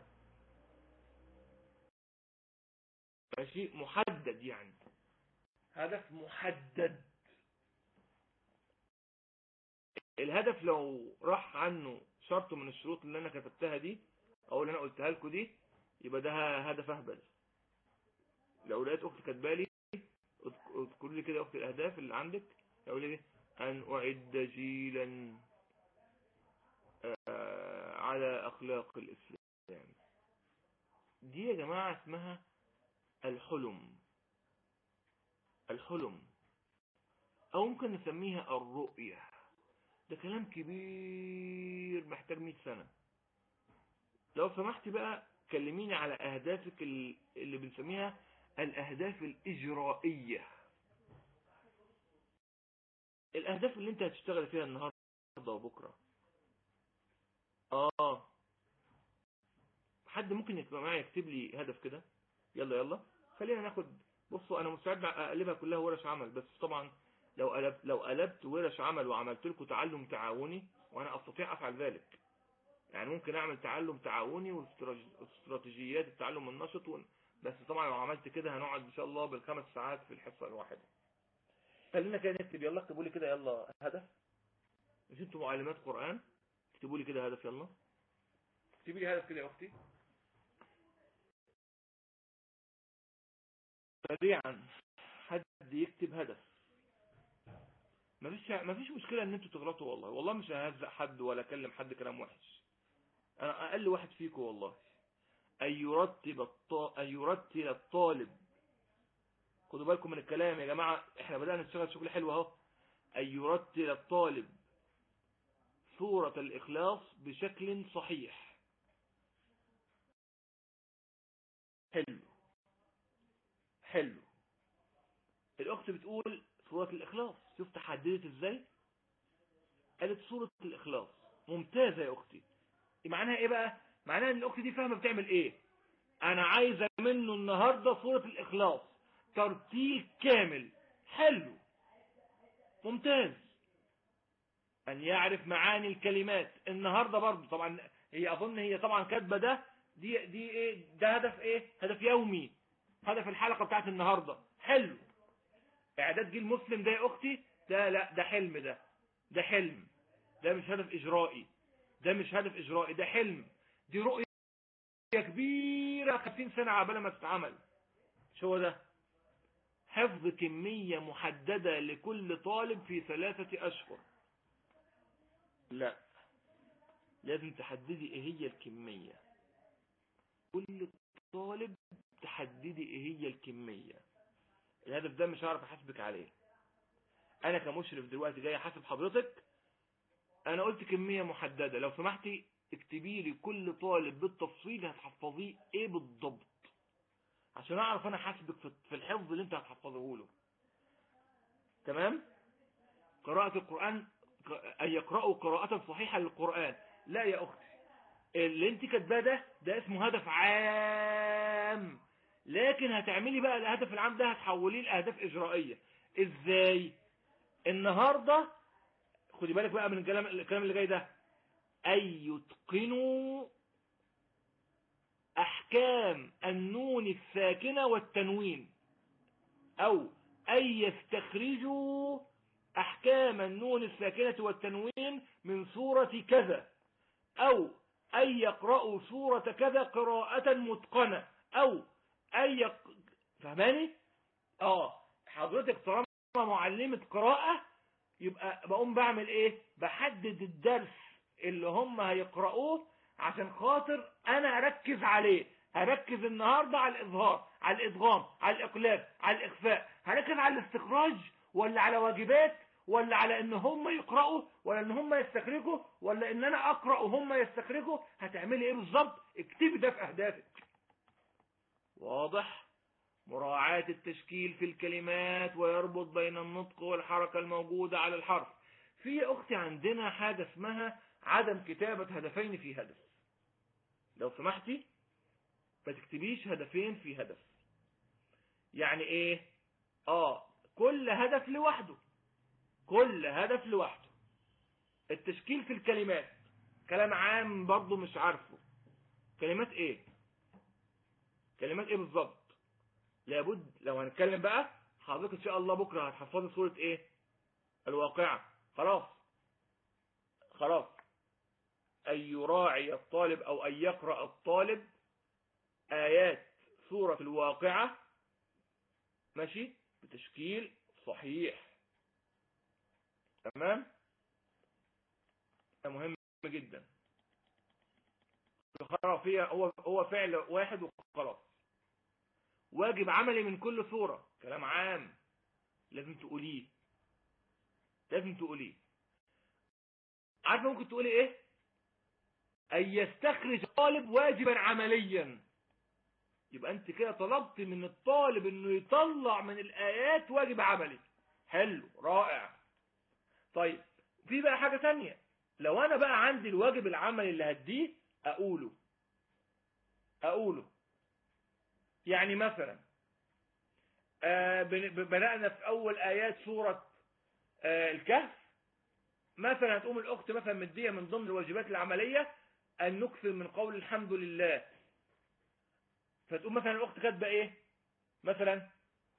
ماشي محدد يعني هدف محدد الهدف لو راح عنه شرط من الشروط اللي انا كتبتها دي او اللي انا قلتها لكم دي يبقى ده هدف اهبل لو لقيت اختي كاتبالي اذكر لي كده اخت الاهداف اللي عندك اقول لي ان اعد جيلا آه على اخلاق الاسلام دي يا جماعه اسمها الحلم الحلم او ممكن نسميها الرؤيه ده كلام كبير محتاج 100 سنة لو سمحتي بقى كلميني على أهدافك اللي بنسميها الأهداف الإجرائية الأهداف اللي أنت هتشتغل فيها النهاردة وبكرة آه حد ممكن يبقى معايا يكتب لي هدف كده يلا يلا خلينا ناخد بصوا أنا مستعد أقلبها كلها ورش عمل بس طبعا لو قلبت لو قلبت ورش عمل وعملت لكم تعلم تعاوني وانا استطيع افعل ذلك يعني ممكن اعمل تعلم تعاوني واستراتيجيات التعلم النشط و... بس طبعا لو عملت كده هنقعد ان شاء الله بالخمس ساعات في الحصه الواحده خلينا كده نكتب يلا اكتبوا لي كده يلا هدف مش انتوا معلمات قران اكتبوا لي كده هدف يلا اكتبي لي هدف كده يا اختي سريعا حد يكتب هدف مفيش مفيش مشكله ان انتوا تغلطوا والله والله مش ههزق حد ولا اكلم حد كلام وحش انا اقل واحد فيكم والله ان يرتب الط... ان يرتل الطالب خدوا بالكم من الكلام يا جماعه احنا بدانا نشتغل شغل حلو اهو ان يرتل الطالب سوره الاخلاص بشكل صحيح حلو حلو الاخت بتقول سورة الاخلاص شوف تحددت ازاي قالت سورة الاخلاص ممتازة يا اختي معناها ايه بقى معناها ان الاخت دي فاهمة بتعمل ايه انا عايزة منه النهاردة سورة الاخلاص ترتيل كامل حلو ممتاز ان يعرف معاني الكلمات النهاردة برضه طبعا هي اظن هي طبعا كاتبة ده دي دي ايه ده هدف ايه هدف يومي هدف الحلقة بتاعت النهاردة حلو اعداد جيل مسلم ده يا اختي ده لا ده حلم ده ده حلم ده مش هدف اجرائي ده مش هدف اجرائي ده حلم دي رؤية كبيرة 50 سنة عبالة ما تتعمل شو هو ده حفظ كمية محددة لكل طالب في ثلاثة اشهر لا لازم تحددي ايه هي الكمية كل طالب تحددي ايه هي الكمية الهدف ده مش هعرف احاسبك عليه انا كمشرف دلوقتي جاي احاسب حضرتك انا قلت كمية محددة لو سمحتي اكتبي لي كل طالب بالتفصيل هتحفظيه ايه بالضبط عشان اعرف انا احاسبك في الحفظ اللي انت هتحفظه له تمام قراءة القرآن ان يقرأوا قراءة صحيحة للقرآن لا يا اختي اللي انت كاتباه ده ده اسمه هدف عام لكن هتعملي بقى الهدف العام ده هتحوليه لاهداف اجرائيه ازاي النهارده خدي بالك بقى من الكلام الكلام اللي جاي ده ان يتقنوا احكام النون الساكنه والتنوين او ان يستخرجوا احكام النون الساكنه والتنوين من سوره كذا او أن يقرأوا سورة كذا قراءة متقنة أو أن يق... فهماني؟ آه حضرتك طالما معلمة قراءة يبقى بقوم بعمل إيه؟ بحدد الدرس اللي هم هيقرأوه عشان خاطر أنا أركز عليه هركز النهاردة على الإظهار على الإدغام على الإقلاب على الإخفاء هركز على الاستخراج ولا على واجبات ولا على ان هم يقرأوا ولا ان هم يستخرجوا ولا ان انا اقرأ وهم يستخرجوا هتعملي ايه بالظبط اكتبي ده في اهدافك واضح مراعاة التشكيل في الكلمات ويربط بين النطق والحركة الموجودة على الحرف في اختي عندنا حاجة اسمها عدم كتابة هدفين في هدف لو سمحتي ما تكتبيش هدفين في هدف يعني ايه اه كل هدف لوحده كل هدف لوحده التشكيل في الكلمات كلام عام برضه مش عارفه كلمات ايه كلمات ايه بالظبط لابد لو هنتكلم بقى حضرتك ان شاء الله بكره هتحفظي سوره ايه الواقعه خلاص خلاص ان يراعي الطالب او ان يقرا الطالب ايات سوره الواقعه ماشي بتشكيل صحيح تمام ده مهم جدا الخرا فيها هو هو فعل واحد وخلاص واجب عملي من كل صورة كلام عام لازم تقوليه لازم تقوليه عارفه ممكن تقولي ايه ان يستخرج الطالب واجبا عمليا يبقى انت كده طلبت من الطالب انه يطلع من الايات واجب عملي حلو رائع طيب في بقى حاجة تانية لو انا بقى عندي الواجب العملي اللي هديه اقوله اقوله يعني مثلا آه بدأنا في اول ايات سورة آه الكهف مثلا هتقوم الاخت مثلا مدية من ضمن الواجبات العملية أن نكثر من قول الحمد لله فتقول مثلا الأخت كاتبة إيه مثلا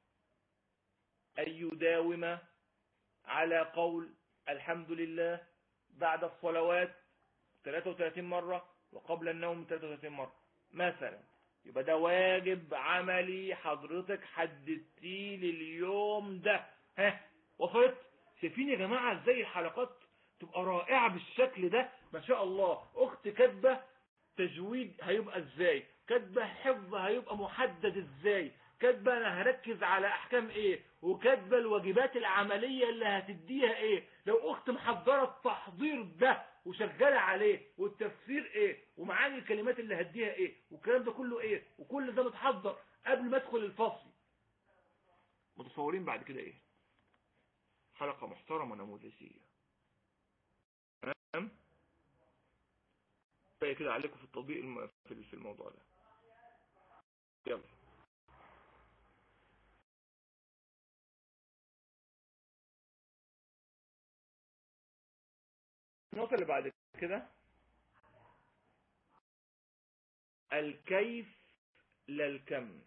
أن يداوم على قول الحمد لله بعد الصلوات 33 مرة وقبل النوم 33 مرة مثلا يبقى ده واجب عملي حضرتك حددتيه لليوم ده ها وصلت شايفين يا جماعة ازاي الحلقات تبقى رائعة بالشكل ده ما شاء الله اخت كاتبة تجويد هيبقى ازاي كاتبة حفظ هيبقى محدد ازاي كاتبة انا هركز على احكام ايه وكاتبة الواجبات العملية اللي هتديها ايه لو اخت محضرة التحضير ده وشغالة عليه والتفسير ايه ومعاني الكلمات اللي هديها ايه والكلام ده كله ايه وكل ده متحضر قبل ما ادخل الفصل متصورين بعد كده ايه حلقة محترمة نموذجية تمام كفايه كده عليكم في التطبيق الم... في الموضوع ده يلا النقطة اللي بعد كده الكيف لا الكم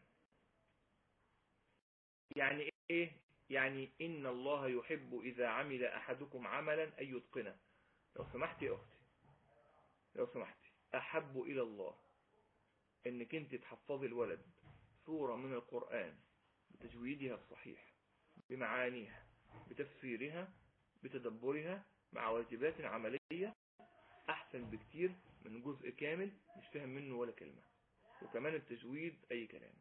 يعني ايه يعني ان الله يحب اذا عمل احدكم عملا ان يتقنه لو سمحتي يا اختي لو سمحتي احب الى الله انك انت تحفظي الولد سورة من القرآن بتجويدها الصحيح بمعانيها بتفسيرها بتدبرها مع واجبات عملية احسن بكتير من جزء كامل مش فاهم منه ولا كلمة وكمان التجويد اي كلام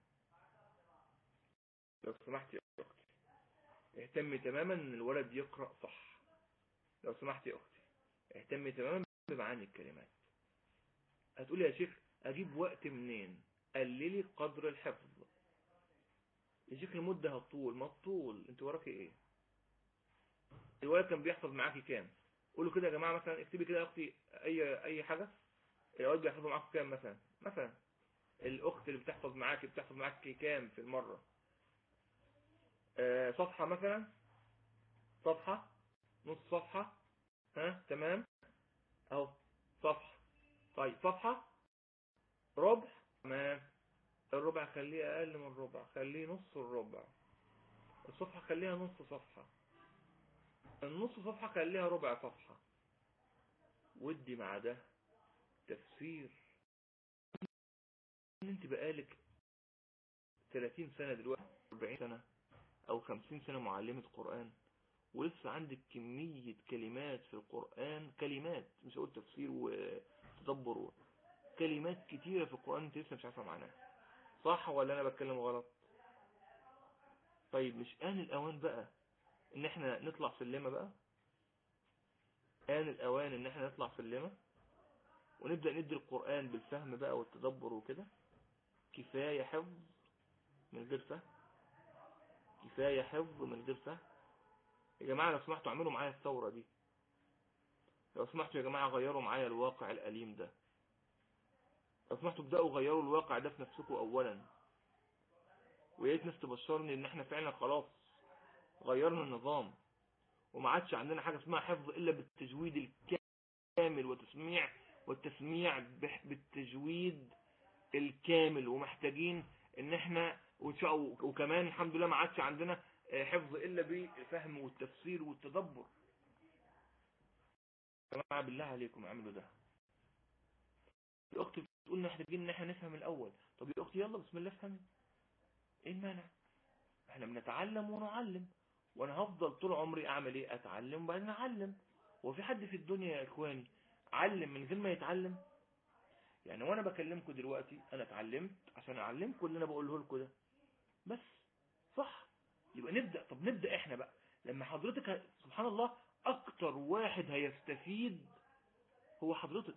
لو سمحتي يا اختي اهتمي تماما ان الولد يقرأ صح لو سمحتي يا اختي اهتمي تماما بمعاني الكلمات هتقولي يا شيخ اجيب وقت منين قللي قدر الحفظ يا شيخ المدة هتطول ما تطول انت وراكي ايه الولد كان بيحفظ معاكي كام قولوا كده يا جماعة مثلا اكتبي كده يا اختي اي اي حاجة الولد بيحفظوا معاكم كام مثلا مثلا الاخت اللي بتحفظ معاكي بتحفظ معاكي كام في المرة آه صفحة مثلا صفحة نص صفحة ها تمام اهو صفحة طيب صفحة ربع تمام الربع خليه اقل من الربع خليه نص الربع الصفحة خليها نص صفحة النص صفحة خليها ربع صفحة ودي مع ده تفسير انت بقالك 30 سنة دلوقتي 40 سنة او 50 سنة معلمة قرآن ولسه عندك كمية كلمات في القرآن كلمات مش هقول تفسير وتدبر كلمات كتيرة في القرآن انت لسه مش عارفة معناها صح ولا انا بتكلم غلط طيب مش آن الأوان بقى ان احنا نطلع سلمة بقى آن الأوان ان احنا نطلع سلمة ونبدأ ندي القرآن بالفهم بقى والتدبر وكده كفاية حفظ من غير فهم كفاية حفظ من غير فهم يا جماعة لو سمحتوا اعملوا معايا الثورة دي لو سمحتوا يا جماعة غيروا معايا الواقع الأليم ده لو سمحتوا ابدأوا غيروا الواقع ده في نفسكم أولا ويا ريت ناس تبشرني ان احنا فعلا خلاص غيرنا النظام وما عادش عندنا حاجة اسمها حفظ الا بالتجويد الكامل وتسميع والتسميع بالتجويد الكامل ومحتاجين ان احنا وكمان الحمد لله ما عادش عندنا حفظ الا بالفهم والتفسير والتدبر يا جماعه بالله عليكم اعملوا ده الاخت بتقول محتاجين ان احنا نفهم الاول طب يا اختي يلا بسم الله افهمي ايه المانع احنا بنتعلم ونعلم وانا هفضل طول عمري اعمل ايه اتعلم وبعدين اعلم وفي حد في الدنيا يا اخواني علم من غير ما يتعلم يعني وانا بكلمكم دلوقتي انا اتعلمت عشان اعلمكم اللي انا بقوله لكم ده بس صح يبقى نبدأ طب نبدأ احنا بقى لما حضرتك سبحان الله اكتر واحد هيستفيد هو حضرتك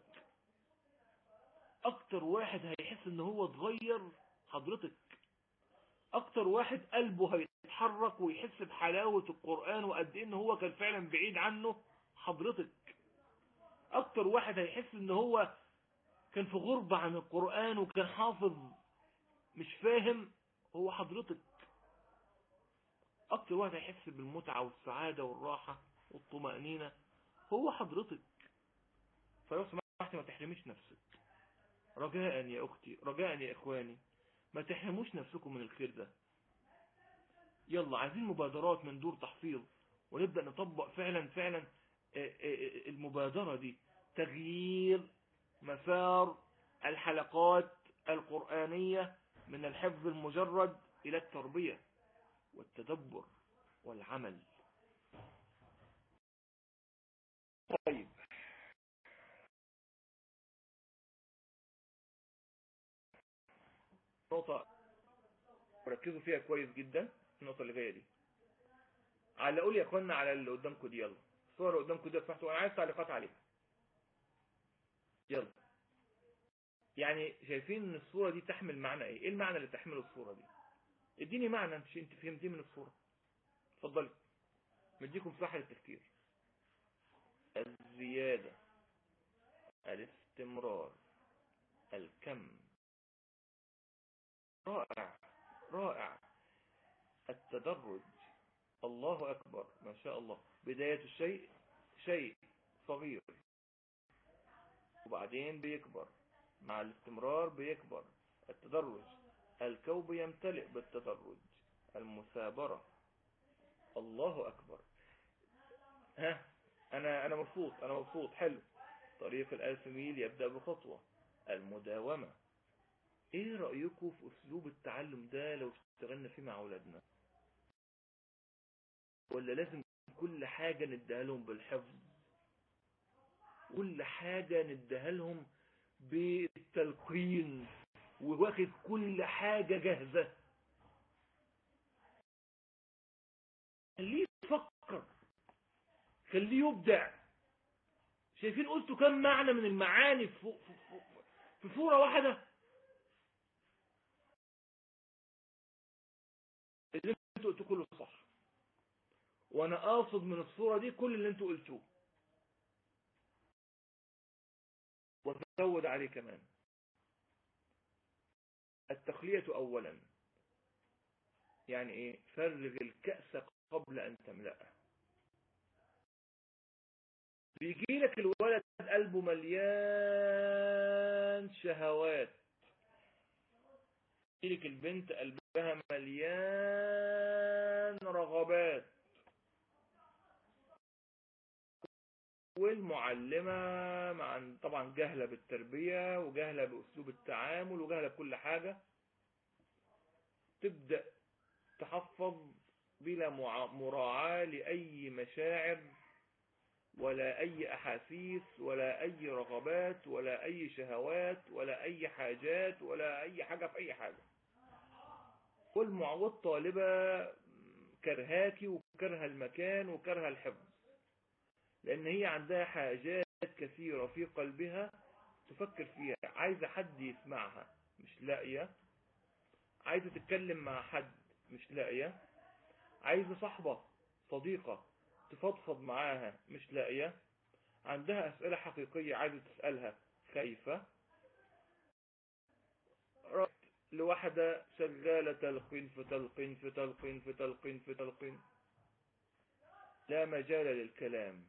اكتر واحد هيحس ان هو اتغير حضرتك اكتر واحد قلبه هيتحرك ويحس بحلاوة القرآن وقد ايه ان هو كان فعلا بعيد عنه حضرتك اكتر واحد هيحس ان هو كان في غربة عن القرآن وكان حافظ مش فاهم هو حضرتك اكتر واحد هيحس بالمتعة والسعادة والراحة والطمأنينة هو حضرتك فلو سمحت سمحت ما تحرميش نفسك رجاء يا اختي رجاء يا اخواني ما تحرموش نفسكم من الخير ده يلا عايزين مبادرات من دور تحفيظ ونبدأ نطبق فعلا فعلا المبادرة دي تغيير مسار الحلقات القرآنية من الحفظ المجرد إلى التربية والتدبر والعمل طيب نقطة وركزوا فيها كويس جدا النقطة اللي جاية دي علقوا لي يا اخوانا على اللي قدامكم دي يلا الصور اللي قدامكم دي سمحتوا انا عايز تعليقات عليها يلا يعني شايفين ان الصورة دي تحمل معنى ايه ايه المعنى اللي تحمله الصورة دي اديني معنى انت انت فهمتيه من الصورة اتفضلي مديكم مساحة للتفكير الزيادة الاستمرار الكم رائع رائع التدرج الله أكبر ما شاء الله بداية الشيء شيء صغير وبعدين بيكبر مع الاستمرار بيكبر التدرج الكوب يمتلئ بالتدرج المثابرة الله أكبر ها أنا أنا مبسوط أنا مبسوط حلو طريق الألف ميل يبدأ بخطوة المداومة ايه رأيكم في اسلوب التعلم ده لو اشتغلنا فيه مع اولادنا ولا لازم كل حاجة نديها لهم بالحفظ كل حاجة نديها لهم بالتلقين وواخد كل حاجة جاهزة خليه يفكر خليه يبدع شايفين قلتوا كم معنى من المعاني في, في, في, في صورة واحدة اللي انتوا قلتوه كله صح وانا قاصد من الصورة دي كل اللي انتوا قلتوه وزود عليه كمان التخلية اولا يعني ايه فرغ الكأس قبل ان تملأه بيجي لك الولد قلبه مليان شهوات يجي لك البنت قلبها مليان رغبات والمعلمة مع طبعا جهلة بالتربية وجهلة بأسلوب التعامل وجهلة بكل حاجة تبدأ تحفظ بلا مراعاة لأي مشاعر ولا أي أحاسيس ولا أي رغبات ولا أي شهوات ولا أي حاجات ولا أي حاجة في أي حاجة والطالبة كرهاكي وكره المكان وكره الحفظ لأن هي عندها حاجات كثيرة في قلبها تفكر فيها عايزة حد يسمعها مش لاقية عايزة تتكلم مع حد مش لاقية عايزة صحبة صديقة تفضفض معاها مش لاقية عندها أسئلة حقيقية عايزة تسألها خايفة رحت لواحدة شغالة تلقين في تلقين في تلقين في تلقين في تلقين لا مجال للكلام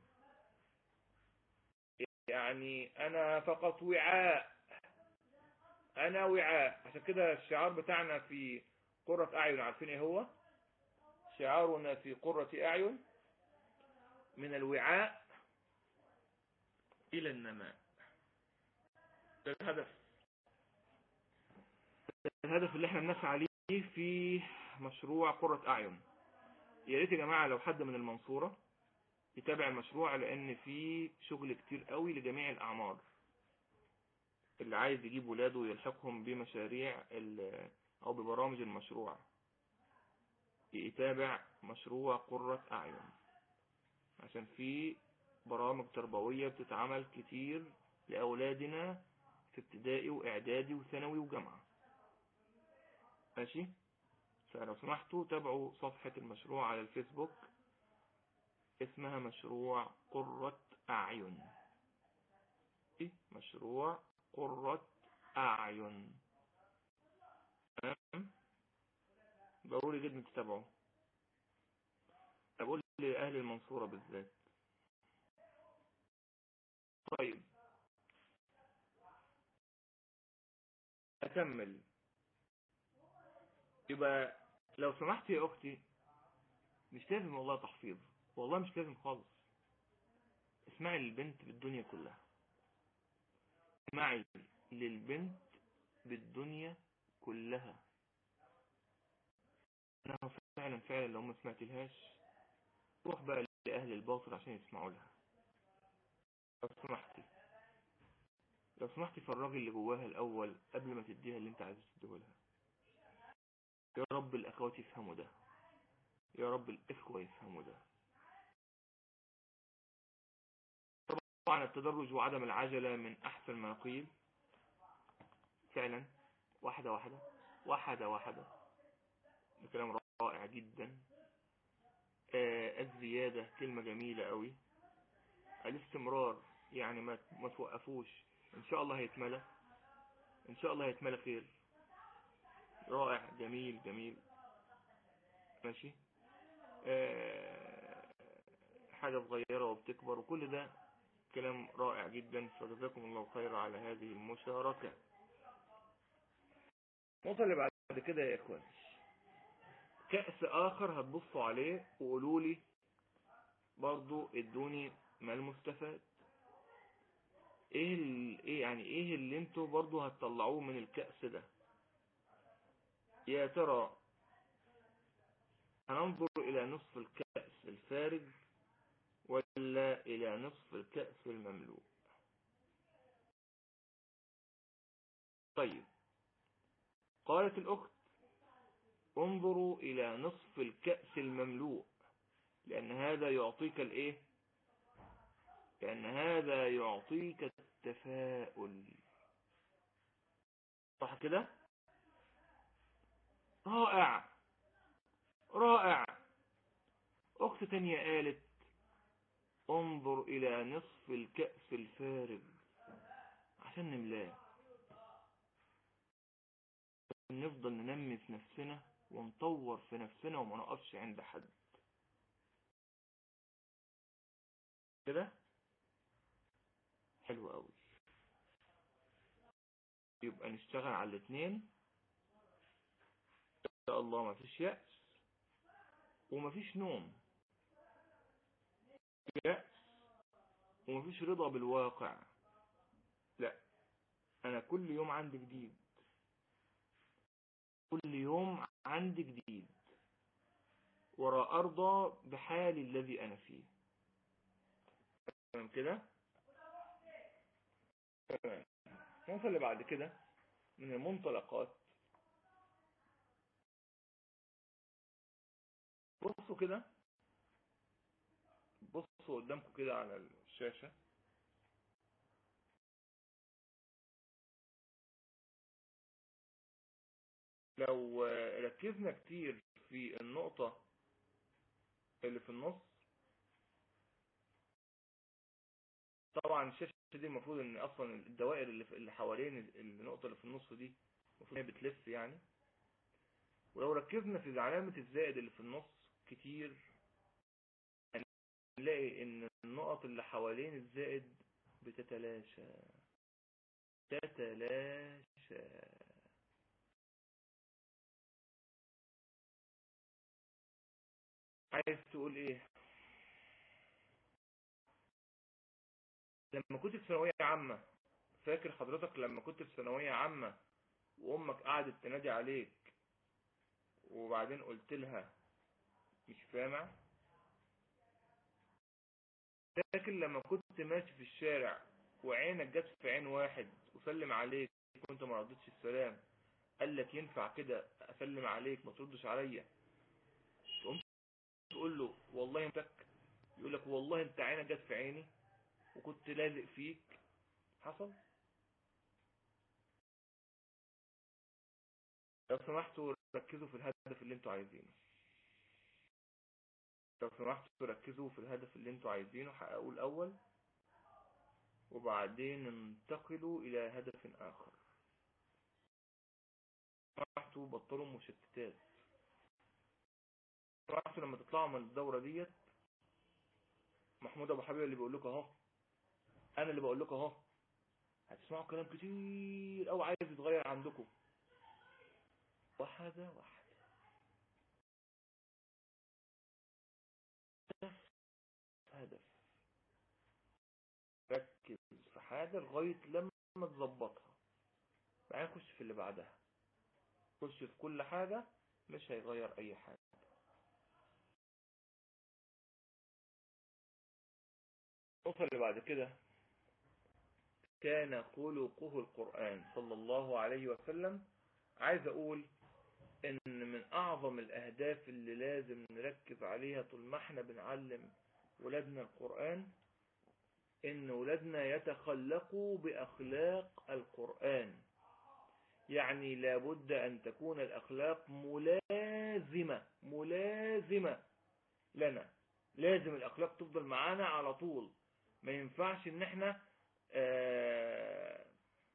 يعني أنا فقط وعاء أنا وعاء عشان كده الشعار بتاعنا في قرة أعين عارفين إيه هو شعارنا في قرة أعين من الوعاء إلى النماء ده الهدف الهدف اللي احنا بنسعى عليه في مشروع قرة أعين يا ريت يا جماعة لو حد من المنصورة يتابع المشروع لأن في شغل كتير قوي لجميع الأعمار اللي عايز يجيب ولاده ويلحقهم بمشاريع أو ببرامج المشروع يتابع مشروع قرة أعين عشان في برامج تربوية بتتعمل كتير لأولادنا في ابتدائي وإعدادي وثانوي وجامعة ماشي فلو سمحتوا تابعوا صفحة المشروع على الفيسبوك اسمها مشروع قرة أعين إيه؟ مشروع قرة أعين تمام ضروري جدا تتابعوا أقول لأهل المنصورة بالذات طيب اكمل يبقى لو سمحت يا اختي مش لازم والله تحفيظ والله مش لازم خالص اسمعي للبنت بالدنيا كلها اسمعي للبنت بالدنيا كلها انا فعلا فعلا لو ما سمعتلهاش روح بقى لأهل الباطل عشان يسمعوا لها لو سمحتي لو سمحتي فرغي اللي جواها الأول قبل ما تديها اللي انت عايز تديه لها يا رب الأخوات يفهموا ده يا رب الإخوة يفهموا ده طبعا التدرج وعدم العجلة من أحسن ما قيل فعلا واحدة واحدة واحدة واحدة ده كلام رائع جدا آه الزيادة كلمة جميلة قوي الاستمرار يعني ما ما توقفوش ان شاء الله هيتملى ان شاء الله هيتملى خير رائع جميل جميل ماشي آه حاجة صغيرة وبتكبر وكل ده كلام رائع جدا فجزاكم الله خير على هذه المشاركة النقطة اللي بعد كده يا اخوان كأس اخر هتبصوا عليه وقولوا لي برضو ادوني ما المستفاد ايه ال... ايه يعني ايه اللي انتوا برضو هتطلعوه من الكأس ده يا ترى هننظر الى نصف الكأس الفارغ ولا الى نصف الكأس المملوء طيب قالت الاخت انظروا الى نصف الكأس المملوء لان هذا يعطيك الايه لان هذا يعطيك التفاؤل صح كده رائع رائع اخت تانية قالت انظر الى نصف الكأس الفارغ عشان نملاه نفضل ننمي في نفسنا ونطور في نفسنا وما نقفش عند حد كده حلو قوي يبقى نشتغل على الاثنين ان شاء الله ما فيش يأس وما فيش نوم يأس وما فيش رضا بالواقع لا انا كل يوم عندي جديد كل يوم عندي جديد وراء ارضى بحالي الذي انا فيه تمام كده تمام النقطة اللي بعد كده من المنطلقات بصوا كده بصوا قدامكم كده على الشاشة لو ركزنا كتير في النقطة اللي في النص طبعا الشاشة دي المفروض ان اصلا الدوائر اللي اللي حوالين النقطة اللي في النص دي المفروض هي بتلف يعني ولو ركزنا في علامة الزائد اللي في النص كتير هنلاقي ان النقط اللي حوالين الزائد بتتلاشى تتلاشى عايز تقول ايه لما كنت في ثانوية عامة فاكر حضرتك لما كنت في ثانوية عامة وامك قعدت تنادي عليك وبعدين قلت لها مش سامع فاكر لما كنت ماشي في الشارع وعينك جت في عين واحد وسلم عليك وانت ما ردتش السلام قال لك ينفع كده اسلم عليك ما تردش عليا تقوم تقول له والله انتك يقول لك والله انت عينك جت في عيني وكنت لازق فيك حصل لو سمحتوا ركزوا في الهدف اللي انتوا عايزينه لو سمحتوا ركزوا في الهدف اللي انتوا عايزينه حققوه الاول وبعدين انتقلوا الى هدف اخر سمحتوا بطلوا مشتتات سمحتوا لما تطلعوا من الدورة ديت محمود ابو حبيب اللي بيقول لكم اهو انا اللي بقول لكم اهو هتسمعوا كلام كتير او عايز يتغير عندكم واحدة واحدة هدف ركز في حاجة لغاية لما تظبطها بعدين خش في اللي بعدها خش في كل حاجة مش هيغير اي حاجة النقطة اللي بعد كده كان خلقه القرآن صلى الله عليه وسلم عايز اقول ان من اعظم الاهداف اللي لازم نركز عليها طول ما احنا بنعلم ولادنا القرآن ان ولادنا يتخلقوا باخلاق القرآن يعني لابد ان تكون الاخلاق ملازمة ملازمة لنا لازم الاخلاق تفضل معانا على طول ما ينفعش ان احنا آه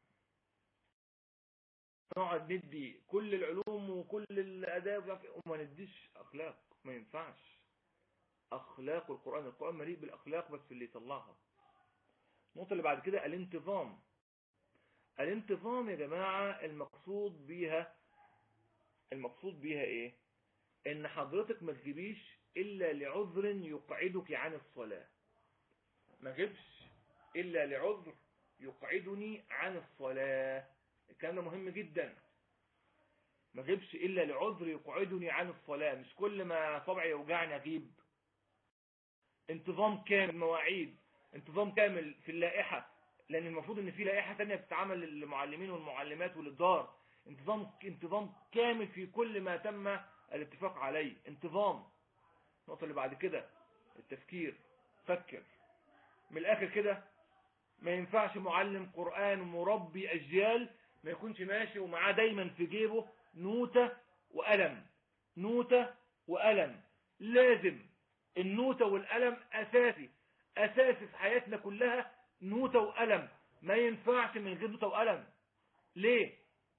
نقعد ندي كل العلوم وكل الاداب وما نديش اخلاق ما ينفعش اخلاق القرآن القرآن مليء بالاخلاق بس اللي يطلعها النقطة اللي بعد كده الانتظام الانتظام يا جماعة المقصود بيها المقصود بيها ايه ان حضرتك ما تجيبيش الا لعذر يقعدك عن الصلاة ما جبش الا لعذر يقعدني عن الصلاة الكلام ده مهم جدا ما جبش الا لعذر يقعدني عن الصلاة مش كل ما صبعي يوجعني اجيب انتظام كامل مواعيد انتظام كامل في اللائحة لان المفروض ان في لائحة تانية بتتعمل للمعلمين والمعلمات وللدار انتظام انتظام كامل في كل ما تم الاتفاق عليه انتظام النقطة اللي بعد كده التفكير فكر من الاخر كده ما ينفعش معلم قرآن ومربي اجيال ما يكونش ماشي ومعاه دايما في جيبه نوتة وقلم نوتة وقلم لازم النوتة والقلم اساسي اساسي في حياتنا كلها نوتة وقلم ما ينفعش من غير نوتة وقلم ليه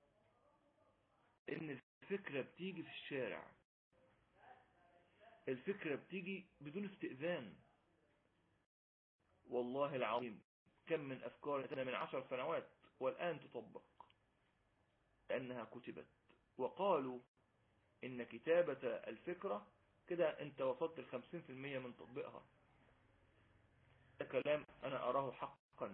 ان الفكرة بتيجي في الشارع الفكرة بتيجي بدون استئذان والله العظيم كم من أفكار من عشر سنوات والآن تطبق لأنها كتبت وقالوا إن كتابة الفكرة كده أنت وصلت الخمسين في المية من تطبيقها ده كلام أنا أراه حقا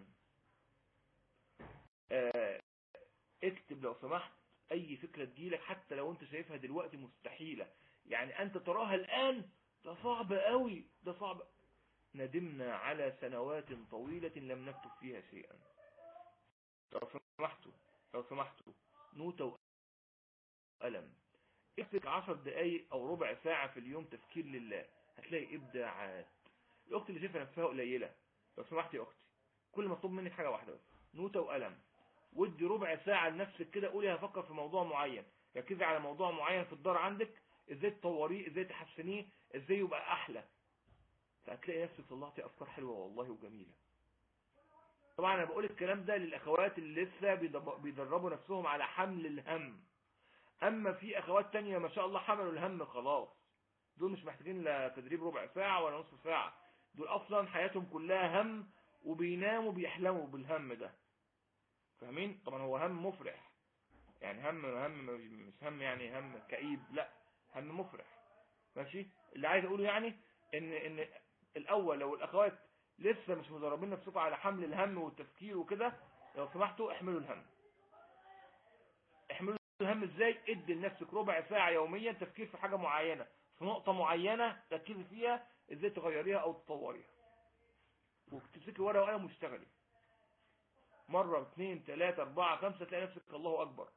آه اكتب لو سمحت أي فكرة تجيلك حتى لو أنت شايفها دلوقتي مستحيلة يعني أنت تراها الآن ده صعب قوي ده صعب ندمنا على سنوات طويلة لم نكتب فيها شيئا لو سمحتوا لو سمحتوا نوتة وقلم اكتب عشر دقايق او ربع ساعة في اليوم تفكير لله هتلاقي ابداعات الاخت اللي شايفه نفسها قليلة لو سمحت يا اختي كل مطلوب منك حاجة واحدة بس نوتة وقلم ودي ربع ساعة لنفسك كده قولي هفكر في موضوع معين ركزي على موضوع معين في الدار عندك ازاي تطوريه ازاي تحسنيه ازاي يبقى احلى فهتلاقي نفسك طلعتي افكار حلوة والله وجميلة طبعا انا بقول الكلام ده للاخوات اللي لسه بيدربوا نفسهم على حمل الهم اما في اخوات تانية ما شاء الله حملوا الهم خلاص دول مش محتاجين لا تدريب ربع ساعة ولا نصف ساعة دول اصلا حياتهم كلها هم وبيناموا بيحلموا بالهم ده فاهمين طبعا هو هم مفرح يعني هم هم مش هم يعني هم كئيب لا هم مفرح ماشي اللي عايز اقوله يعني ان ان الاول لو الاخوات لسه مش مدربين نفسكم على حمل الهم والتفكير وكده لو سمحتوا احملوا الهم احملوا الهم ازاي ادي لنفسك ربع ساعة يوميا تفكير في حاجة معينة في نقطة معينة تركزي فيها ازاي تغيريها او تطوريها وتمسكي ورقة وقلم واشتغلي مرة اثنين ثلاثة اربعة خمسة تلاقي نفسك الله اكبر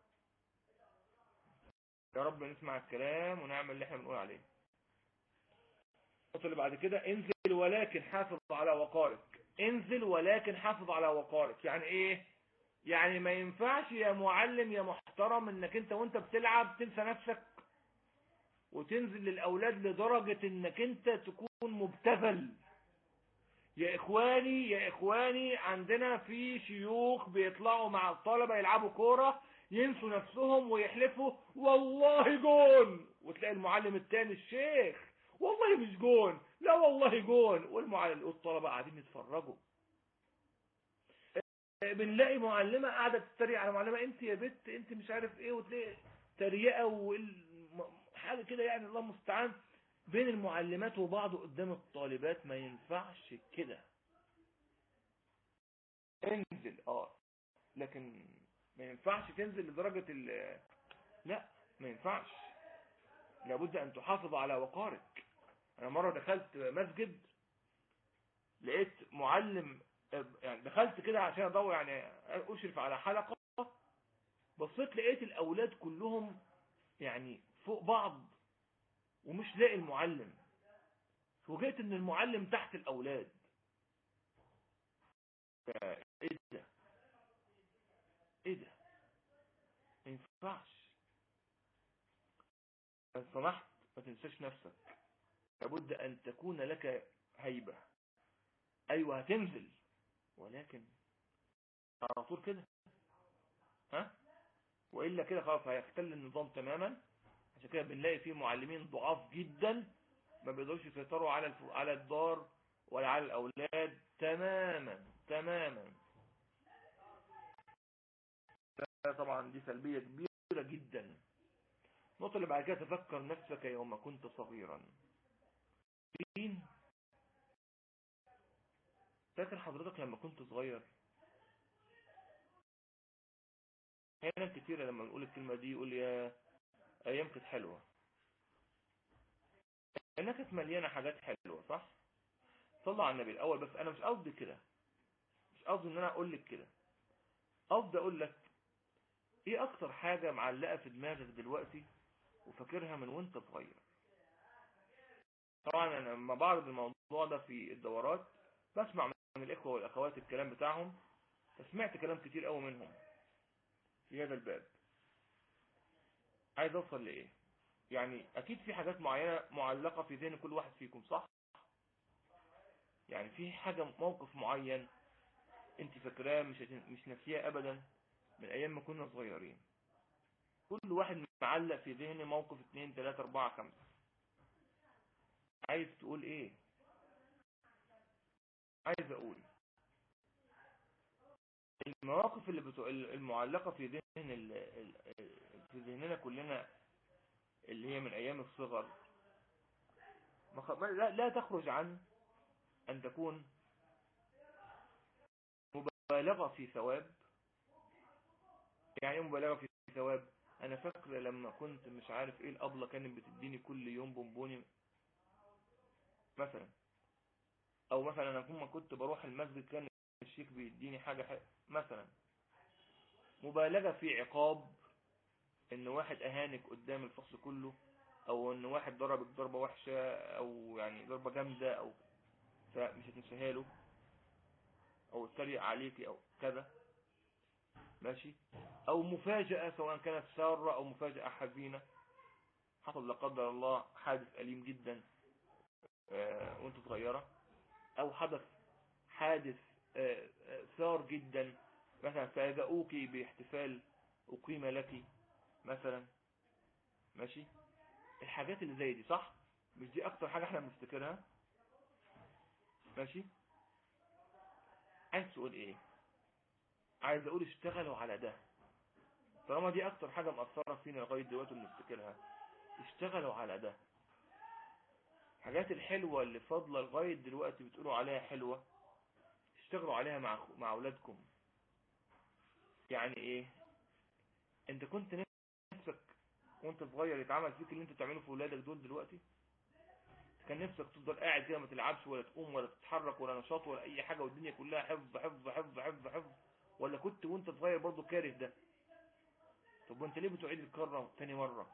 يا رب نسمع الكلام ونعمل اللي احنا بنقول عليه النقطة اللي بعد كده انزل ولكن حافظ على وقارك انزل ولكن حافظ على وقارك يعني ايه يعني ما ينفعش يا معلم يا محترم انك انت وانت بتلعب تنسى نفسك وتنزل للاولاد لدرجة انك انت تكون مبتذل يا اخواني يا اخواني عندنا في شيوخ بيطلعوا مع الطلبة يلعبوا كورة ينسوا نفسهم ويحلفوا والله جون وتلاقي المعلم التاني الشيخ والله مش جون لا والله جون والمعلم والطلبة قاعدين يتفرجوا بنلاقي معلمة قاعدة تتريق على معلمة انت يا بت انت مش عارف ايه وتلاقي تريقة وحاجة كده يعني الله المستعان بين المعلمات وبعض قدام الطالبات ما ينفعش كده انزل اه لكن ما ينفعش تنزل لدرجة ال لا ما ينفعش لابد ان تحافظ على وقارك انا مرة دخلت مسجد لقيت معلم يعني دخلت كده عشان ادور يعني اشرف على حلقة بصيت لقيت الاولاد كلهم يعني فوق بعض ومش لاقي المعلم فوجئت ان المعلم تحت الاولاد ايه ده ايه ده ما ينفعش ان سمحت ما تنساش نفسك لابد ان تكون لك هيبة ايوه هتنزل ولكن على طول كده ها والا كده خلاص هيختل النظام تماما عشان كده بنلاقي فيه معلمين ضعاف جدا ما بيقدروش يسيطروا على على الدار ولا على الاولاد تماما تماما طبعا دي سلبية كبيرة جدا النقطة اللي بعد كده تفكر نفسك يوم كنت صغيرا مين فاكر حضرتك لما كنت صغير احيانا كتيرة لما نقول الكلمة دي يقول يا ايام كانت حلوة انها كانت مليانة حاجات حلوة صح صلى على النبي الاول بس انا مش قصدي كده مش قصدي ان انا اقول لك كده قصدي اقول لك ايه اكتر حاجة معلقة في دماغك دلوقتي وفاكرها من وانت صغير طبعا انا لما بعرض الموضوع ده في الدورات بسمع من الاخوة والاخوات الكلام بتاعهم فسمعت كلام كتير قوي منهم في هذا الباب عايز اوصل لايه يعني اكيد في حاجات معينة معلقة في ذهن كل واحد فيكم صح يعني في حاجة موقف معين انت فاكراه مش مش ناسياه ابدا من ايام ما كنا صغيرين كل واحد معلق في ذهنه موقف اتنين تلاتة اربعة خمسة عايز تقول ايه عايز اقول المواقف اللي بتو... المعلقة في ذهن ال... في ذهننا كلنا اللي هي من ايام الصغر لا, لا تخرج عن ان تكون مبالغة في ثواب يعني ايه مبالغة في ثواب انا فاكر لما كنت مش عارف ايه الابلة كانت بتديني كل يوم بونبوني مثلا او مثلا انا لما كنت بروح المسجد كان الشيخ بيديني حاجة حق. مثلا مبالغة في عقاب ان واحد اهانك قدام الفصل كله او ان واحد ضربك ضربة وحشة او يعني ضربة جامدة او فمش هتنساها له او اتريق عليكي او كذا ماشي او مفاجأة سواء كانت سارة او مفاجأة حزينة حصل لا قدر الله حادث أليم جدا آه وانت صغيرة او حدث حادث آه آه ثار جدا مثلا فاجأوك باحتفال اقيم لك مثلا ماشي الحاجات اللي زي دي صح مش دي اكتر حاجة احنا بنفتكرها ماشي عايز تقول ايه عايز اقول اشتغلوا على ده طالما دي اكتر حاجة مأثرة فينا لغاية دلوقتي بنفتكرها اشتغلوا على ده الحاجات الحلوة اللي فاضلة لغاية دلوقتي بتقولوا عليها حلوة اشتغلوا عليها مع مع اولادكم يعني ايه انت كنت نفسك وانت صغير يتعمل فيك اللي انت بتعمله في ولادك دول دلوقتي كان نفسك تفضل قاعد كده ما تلعبش ولا تقوم ولا تتحرك ولا نشاط ولا اي حاجة والدنيا كلها حفظ حفظ حفظ حفظ حفظ ولا كنت وانت صغير برضو كاره ده طب وانت ليه بتعيد الكرة تاني مرة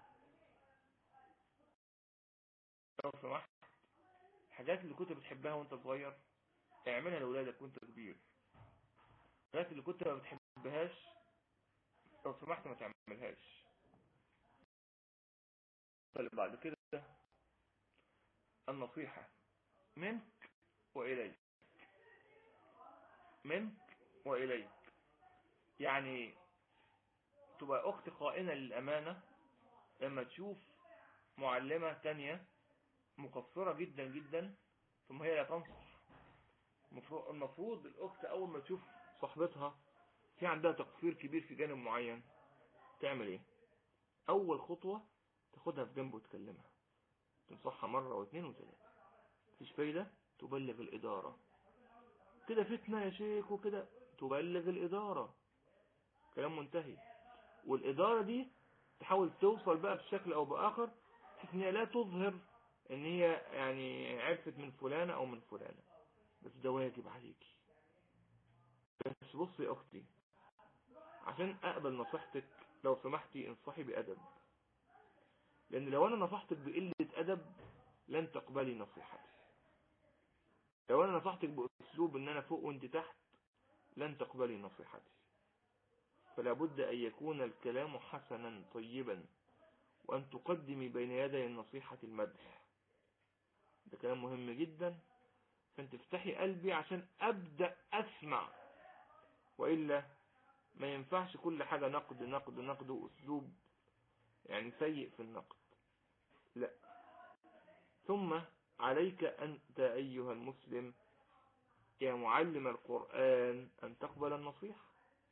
لو سمحت الحاجات اللي كنت بتحبها وانت صغير اعملها لأولادك وانت كبير الحاجات اللي كنت ما بتحبهاش لو سمحت ما تعملهاش اللي بعد كده النصيحة منك وإليك منك وإليك يعني تبقى أخت خائنة للأمانة لما تشوف معلمة تانية مقصرة جدا جدا ثم هي لا تنصح المفروض الأخت أول ما تشوف صاحبتها في عندها تقصير كبير في جانب معين تعمل ايه اول خطوة تاخدها في جنب وتكلمها تنصحها مرة واثنين وثلاثة مفيش فايدة تبلغ الإدارة كده فتنة يا شيخ وكده تبلغ الإدارة كلام منتهي والإدارة دي تحاول توصل بقى بشكل أو بآخر بحيث إن هي لا تظهر إن هي يعني عرفت من فلانة أو من فلانة بس ده واجب عليكي بس بصي يا أختي عشان أقبل نصيحتك لو سمحتي انصحي بأدب لأن لو أنا نصحتك بقلة أدب لن تقبلي نصيحتي لو أنا نصحتك بأسلوب إن أنا فوق وأنت تحت لن تقبلي نصيحتي فلا بد أن يكون الكلام حسنا طيبا وأن تقدمي بين يدي النصيحة المدح ده كلام مهم جدا فانت افتحي قلبي عشان أبدأ أسمع وإلا ما ينفعش كل حاجة نقد نقد نقد وأسلوب يعني سيء في النقد لا ثم عليك أنت أيها المسلم يا معلم القرآن أن تقبل النصيحة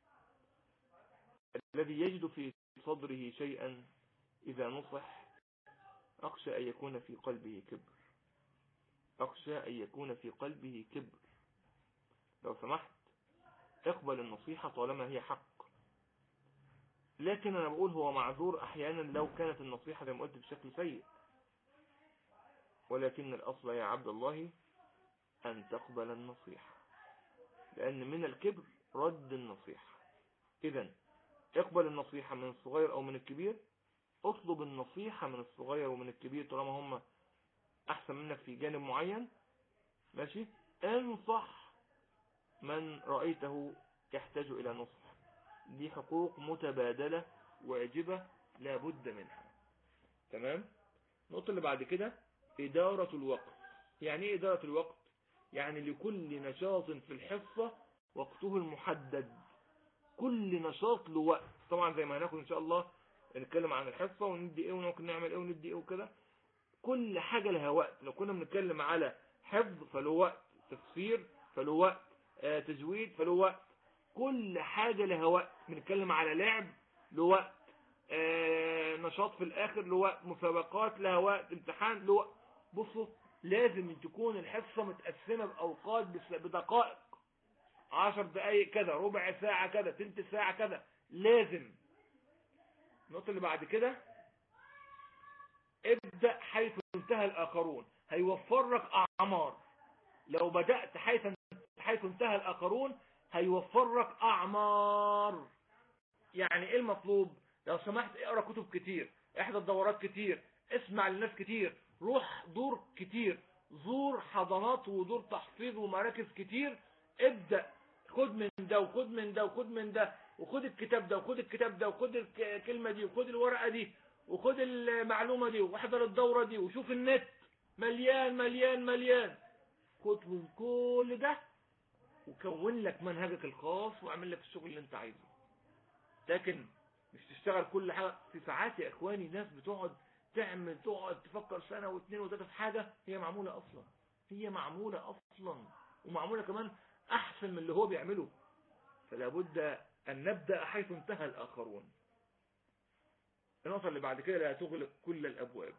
الذي يجد في صدره شيئا إذا نصح أخشى أن يكون في قلبه كبر أخشى أن يكون في قلبه كبر لو سمحت اقبل النصيحة طالما هي حق لكن أنا بقول هو معذور أحيانا لو كانت النصيحة زي ما قلت بشكل سيء ولكن الأصل يا عبد الله أن تقبل النصيحة لأن من الكبر رد النصيحة إذا اقبل النصيحة من الصغير أو من الكبير اطلب النصيحة من الصغير ومن الكبير طالما هم أحسن منك في جانب معين ماشي انصح من رأيته يحتاج إلى نصح دي حقوق متبادلة واجبة لا بد منها تمام النقطة اللي بعد كده إدارة الوقت يعني إيه إدارة الوقت يعني لكل نشاط في الحصة وقته المحدد كل نشاط له وقت طبعا زي ما هناخد ان شاء الله نتكلم عن الحصة وندي ايه وممكن نعمل ايه وندي ايه وكده كل حاجة لها وقت لو كنا بنتكلم على حفظ فله وقت تفسير فله وقت آه تجويد فله وقت كل حاجة لها وقت بنتكلم على لعب له وقت آه نشاط في الاخر له وقت مسابقات لها وقت امتحان له وقت بصوا لازم تكون الحصة متقسمة بأوقات بدقائق عشر دقايق كذا ربع ساعة كذا تلت ساعة كذا لازم النقطة اللي بعد كده ابدأ حيث انتهى الآخرون هيوفر لك أعمار لو بدأت حيث حيث انتهى الآخرون هيوفر لك أعمار يعني ايه المطلوب لو سمحت اقرأ كتب كتير احضر دورات كتير اسمع للناس كتير روح دور كتير زور حضانات ودور تحفيظ ومراكز كتير ابدأ خد من ده وخد من ده وخد من ده وخد الكتاب ده وخد الكتاب ده وخد الكلمة دي وخد الورقة دي وخد المعلومة دي واحضر الدورة دي وشوف النت مليان مليان مليان خد من كل ده وكون لك منهجك الخاص واعمل لك الشغل اللي انت عايزه لكن مش تشتغل كل حاجة في ساعات يا اخواني ناس بتقعد تعمل تقعد تفكر سنة واثنين وثلاثة في حاجة هي معمولة اصلا هي معمولة اصلا ومعمولة كمان احسن من اللي هو بيعمله فلا بد ان نبدأ حيث انتهى الاخرون النقطة اللي بعد كده لا تغلق كل الابواب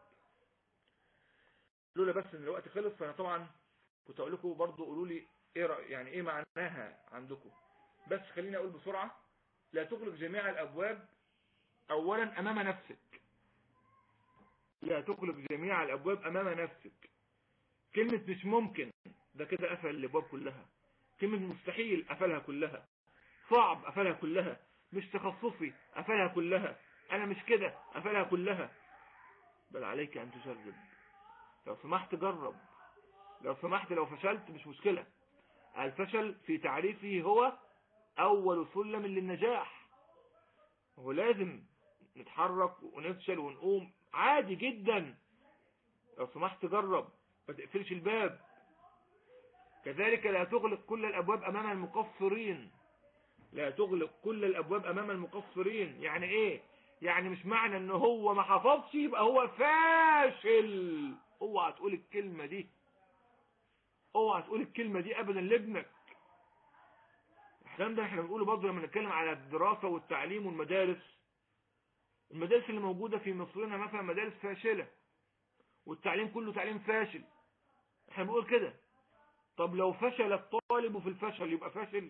لولا بس ان الوقت خلص فانا طبعا كنت اقول لكم برضه قولوا لي ايه رأي يعني ايه معناها عندكم بس خليني اقول بسرعة لا تغلق جميع الابواب اولا امام نفسك لا تغلق جميع الابواب امام نفسك كلمة مش ممكن ده كده قفل الابواب كلها كلمة مستحيل قفلها كلها صعب قفلها كلها مش تخصصي قفلها كلها انا مش كده قفلها كلها بل عليك ان تجرب لو سمحت جرب لو سمحت لو فشلت مش مشكلة الفشل في تعريفه هو اول سلم للنجاح هو لازم نتحرك ونفشل ونقوم عادي جدا لو سمحت جرب ما تقفلش الباب كذلك لا تغلق كل الابواب امام المقصرين لا تغلق كل الابواب امام المقصرين يعني ايه يعني مش معنى ان هو ما حفظش يبقى هو فاشل اوعى تقول الكلمة دي اوعى تقول الكلمة دي ابدا لابنك الكلام ده احنا بنقوله برضه لما نتكلم على الدراسة والتعليم والمدارس المدارس اللي موجودة في مصرنا مثلا مدارس فاشلة والتعليم كله تعليم فاشل احنا بنقول كده طب لو فشل الطالب في الفشل يبقى فاشل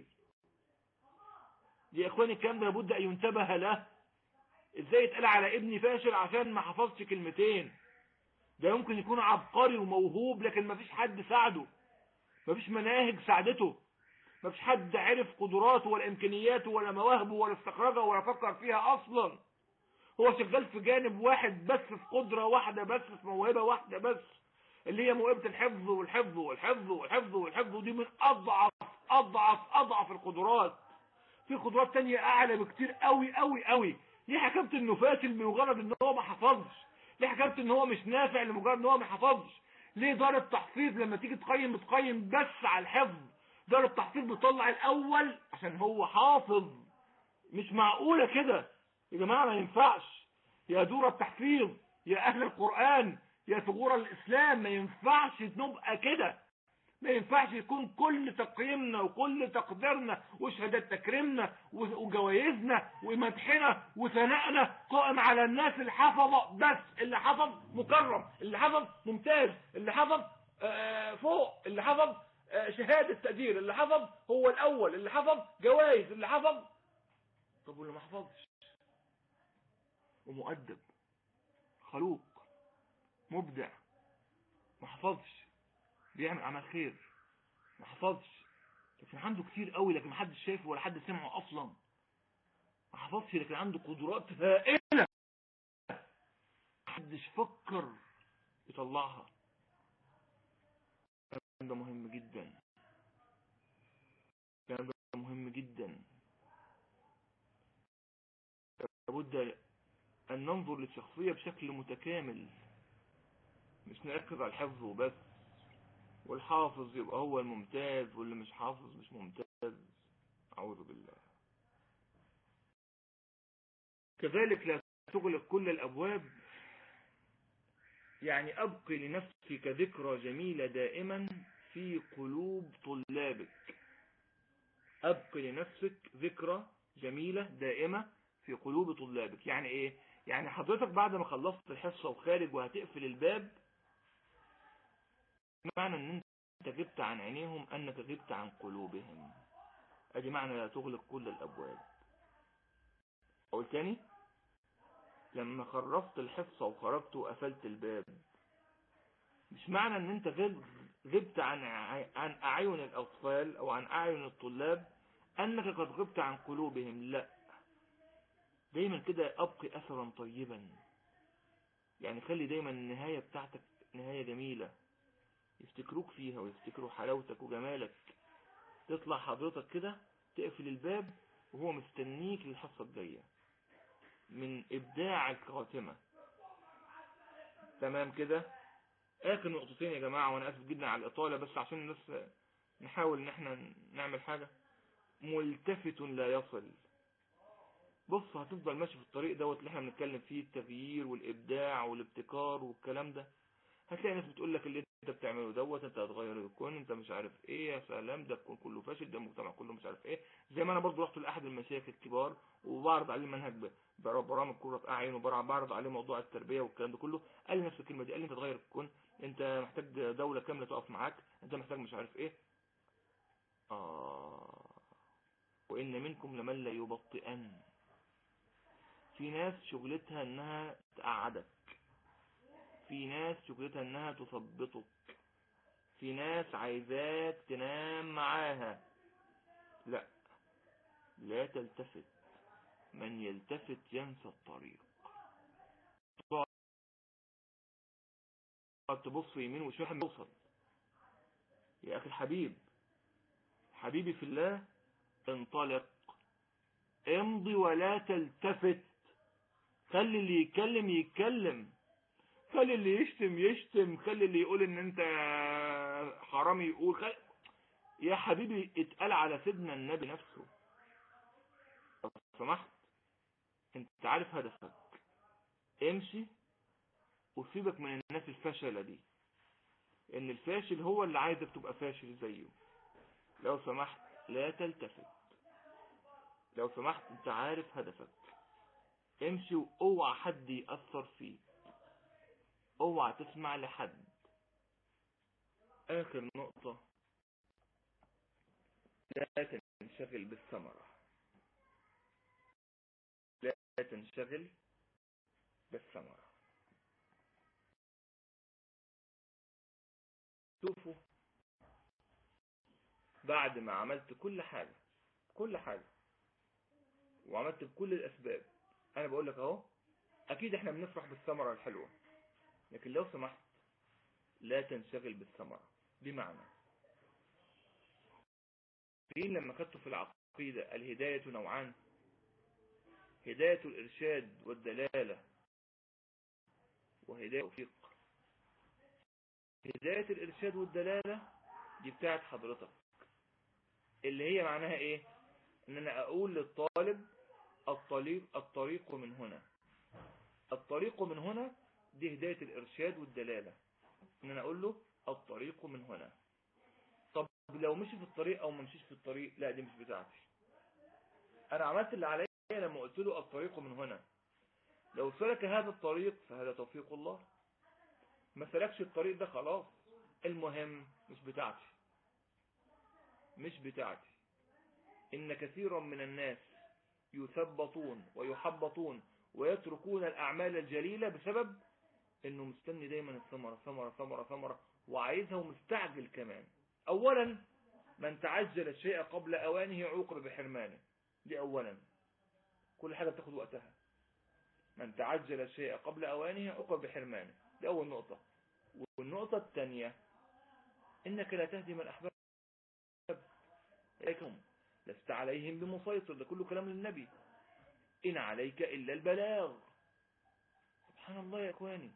يا اخواني الكلام ده لابد ان ينتبه له ازاي يتقال على ابني فاشل عشان ما حفظش كلمتين ده يمكن يكون عبقري وموهوب لكن ما فيش حد ساعده ما فيش مناهج ساعدته ما فيش حد عرف قدراته ولا امكانياته ولا مواهبه ولا استخرجها ولا فكر فيها اصلا هو شغال في جانب واحد بس في قدرة واحدة بس في موهبة واحدة بس اللي هي موهبة الحفظ والحفظ والحفظ والحفظ والحفظ ودي من اضعف اضعف اضعف القدرات في قدرات تانية اعلى بكتير قوي قوي قوي ليه حكمت انه فاشل بمجرد ان هو ما حفظش ليه حكمت ان هو مش نافع لمجرد ان هو ما حفظش ليه دار التحفيظ لما تيجي تقيم بتقيم بس على الحفظ دار التحفيظ بتطلع الاول عشان هو حافظ مش معقولة كده يا جماعة ما ينفعش يا دور التحفيظ يا اهل القرآن يا ثغور الاسلام ما ينفعش نبقى كده ما ينفعش يكون كل تقييمنا وكل تقديرنا وشهادات تكريمنا وجوائزنا ومدحنا وثنائنا قائم على الناس اللي حفظ بس اللي حفظ مكرم اللي حفظ ممتاز اللي حفظ آه فوق اللي حفظ آه شهادة تقدير اللي حفظ هو الأول اللي حفظ جوائز اللي حفظ طب واللي ما حفظش ومؤدب خلوق مبدع ما حفظش بيعمل اعمال خير ما حفظش لكن عنده كتير قوي لكن ما حدش شايفه ولا حد سمعه اصلا ما حفظش لكن عنده قدرات هائله ما حدش فكر يطلعها الكلام ده مهم جدا الكلام ده مهم جدا لابد ان ننظر للشخصيه بشكل متكامل مش نركز على الحفظ وبس والحافظ يبقى هو الممتاز واللي مش حافظ مش ممتاز أعوذ بالله كذلك لا تغلق كل الأبواب يعني أبقي لنفسك ذكرى جميلة دائما في قلوب طلابك أبقي لنفسك ذكرى جميلة دائمة في قلوب طلابك يعني إيه يعني حضرتك بعد ما خلصت الحصة وخارج وهتقفل الباب معنى ان انت غبت عن عينيهم انك غبت عن قلوبهم ادي معنى لا تغلق كل الابواب اقول تاني لما خرفت الحصة وخرجت وقفلت الباب مش معنى ان انت غبت عن عن اعين الاطفال او عن اعين الطلاب انك قد غبت عن قلوبهم لا دايما كده ابقي اثرا طيبا يعني خلي دايما النهاية بتاعتك نهاية جميلة يفتكروك فيها ويفتكروا حلاوتك وجمالك تطلع حضرتك كده تقفل الباب وهو مستنيك للحصة الجاية من ابداع الخاتمة تمام كده اخر نقطتين يا جماعة وانا اسف جدا على الاطالة بس عشان الناس نحاول ان احنا نعمل حاجة ملتفت لا يصل بص هتفضل ماشي في الطريق دوت اللي احنا بنتكلم فيه التغيير والابداع والابتكار والكلام ده هتلاقي ناس بتقول لك اللي انت بتعمله دوت انت هتغير الكون انت مش عارف ايه يا سلام ده الكون كله فاشل ده المجتمع كله مش عارف ايه زي ما انا برضو رحت لاحد المشايخ الكبار وبعرض عليه منهج برامج كرة اعين وبعرض عليه موضوع التربيه والكلام ده كله قال لي نفس الكلمه دي قال لي انت تغير الكون انت محتاج دوله كامله تقف معاك انت محتاج مش عارف ايه اه وان منكم لمن لا يبطئن في ناس شغلتها انها تقعدك في ناس شغلتها انها تثبطك في ناس عايزاك تنام معاها لا لا تلتفت من يلتفت ينسى الطريق تقعد تبص يمين وشوح توصل يا اخي الحبيب حبيبي في الله انطلق امضي ولا تلتفت خلي اللي يتكلم يتكلم خلي اللي يشتم يشتم خلي اللي يقول ان انت حرامي يقول خلي يا حبيبي اتقال على سيدنا النبي نفسه لو سمحت انت عارف هدفك امشي وسيبك من الناس الفاشلة دي ان الفاشل هو اللي عايزك تبقى فاشل زيه لو سمحت لا تلتفت لو سمحت انت عارف هدفك امشي واوعى حد يأثر فيك اوعى تسمع لحد اخر نقطة لا تنشغل بالثمرة لا تنشغل بالثمرة شوفوا بعد ما عملت كل حاجة كل حاجة وعملت بكل الأسباب أنا بقول لك أهو أكيد إحنا بنفرح بالثمرة الحلوة لكن لو سمحت لا تنشغل بالثمرة بمعنى فين لما خدتوا في العقيدة الهداية نوعان هداية الإرشاد والدلالة وهداية التوفيق هداية الإرشاد والدلالة دي بتاعت حضرتك اللي هي معناها إيه إن أنا أقول للطالب الطريق, الطريق من هنا الطريق من هنا دي هداية الإرشاد والدلالة إن أنا أقول له الطريق من هنا طب لو مشي في الطريق أو ما مشيش في الطريق لا دي مش بتاعتي أنا عملت اللي عليا لما قلت له الطريق من هنا لو سلك هذا الطريق فهذا توفيق الله ما سلكش الطريق ده خلاص المهم مش بتاعتي مش بتاعتي إن كثيرا من الناس يثبطون ويحبطون ويتركون الأعمال الجليلة بسبب إنه مستني دايما الثمرة ثمرة ثمرة ثمرة وعايزها ومستعجل كمان أولا من تعجل الشيء قبل أوانه عوقب بحرمانه دي أولا كل حاجة بتاخد وقتها من تعجل الشيء قبل أوانه عوقب بحرمانه دي أول نقطة والنقطة الثانية إنك لا تهدي من أحببت إليكم لست عليهم بمسيطر ده كله كلام للنبي إن عليك إلا البلاغ سبحان الله يا إخواني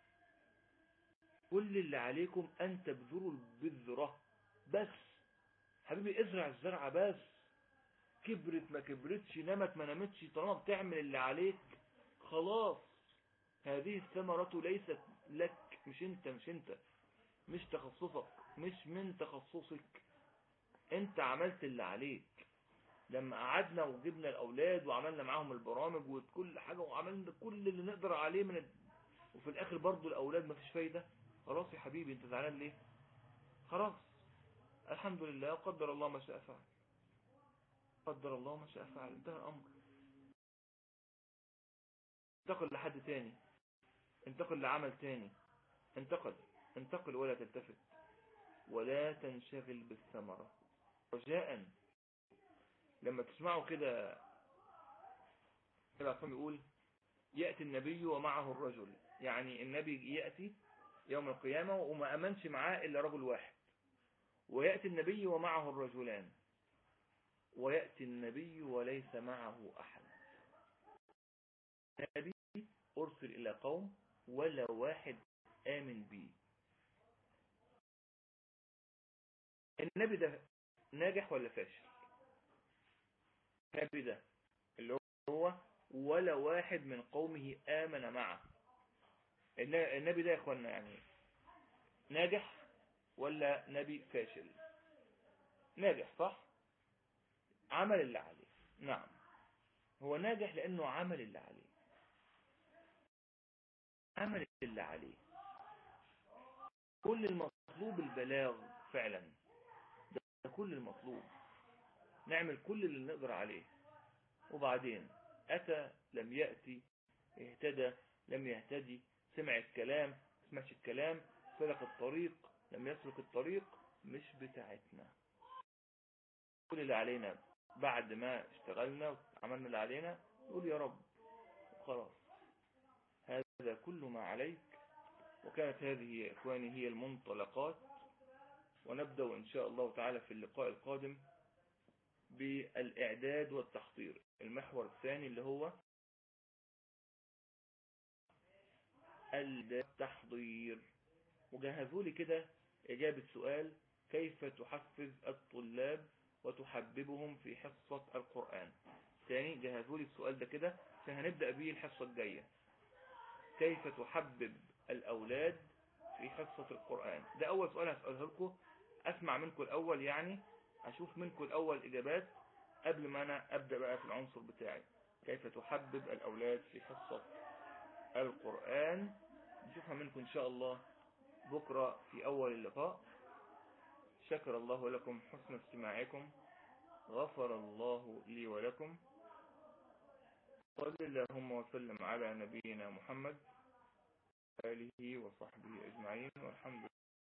كل اللي عليكم أن تبذروا البذرة بس حبيبي ازرع الزرعة بس كبرت ما كبرتش نمت ما نمتش طالما بتعمل اللي عليك خلاص هذه الثمرة ليست لك مش انت مش انت مش تخصصك مش من تخصصك انت عملت اللي عليك لما قعدنا وجبنا الاولاد وعملنا معاهم البرامج وكل حاجة وعملنا كل اللي نقدر عليه من ال... وفي الاخر برضو الاولاد ما فيش فايدة خلاص يا حبيبي انت زعلان ليه خلاص الحمد لله قدر الله ما شاء فعل قدر الله ما شاء فعل انتهى الامر انتقل لحد تاني انتقل لعمل تاني انتقل انتقل ولا تلتفت ولا تنشغل بالثمرة رجاء لما تسمعوا كده الرسول يقول يأتي النبي ومعه الرجل يعني النبي يأتي يوم القيامة وما أمنش معاه إلا رجل واحد ويأتي النبي ومعه الرجلان ويأتي النبي وليس معه أحد النبي أرسل إلى قوم ولا واحد آمن بي النبي ده ناجح ولا فاشل النبي ده اللي هو ولا واحد من قومه آمن معه النبي ده يا اخوانا يعني ناجح ولا نبي فاشل ناجح صح عمل اللي عليه نعم هو ناجح لانه عمل اللي عليه عمل اللي عليه كل المطلوب البلاغ فعلا ده كل المطلوب نعمل كل اللي نقدر عليه وبعدين أتى لم يأتي اهتدى لم يهتدي سمع الكلام سمعش الكلام سلك الطريق لم يسلك الطريق مش بتاعتنا كل اللي علينا بعد ما اشتغلنا وعملنا اللي علينا نقول يا رب خلاص هذا كل ما عليك وكانت هذه يا إخواني هي المنطلقات ونبدأ إن شاء الله تعالى في اللقاء القادم بالإعداد والتحضير المحور الثاني اللي هو التحضير وجهزوا لي كده إجابة سؤال كيف تحفز الطلاب وتحببهم في حصة القرآن ثاني جهزوا لي السؤال ده كده عشان هنبدأ بيه الحصة الجاية كيف تحبب الأولاد في حصة القرآن ده أول سؤال هسأله لكم أسمع منكم الأول يعني أشوف منكم الأول إجابات قبل ما أنا أبدأ بقى في العنصر بتاعي كيف تحبب الأولاد في حصة القرآن نشوفها منكم إن شاء الله بكرة في أول اللقاء شكر الله لكم حسن استماعكم غفر الله لي ولكم صل اللهم وسلم على نبينا محمد آله وصحبه أجمعين والحمد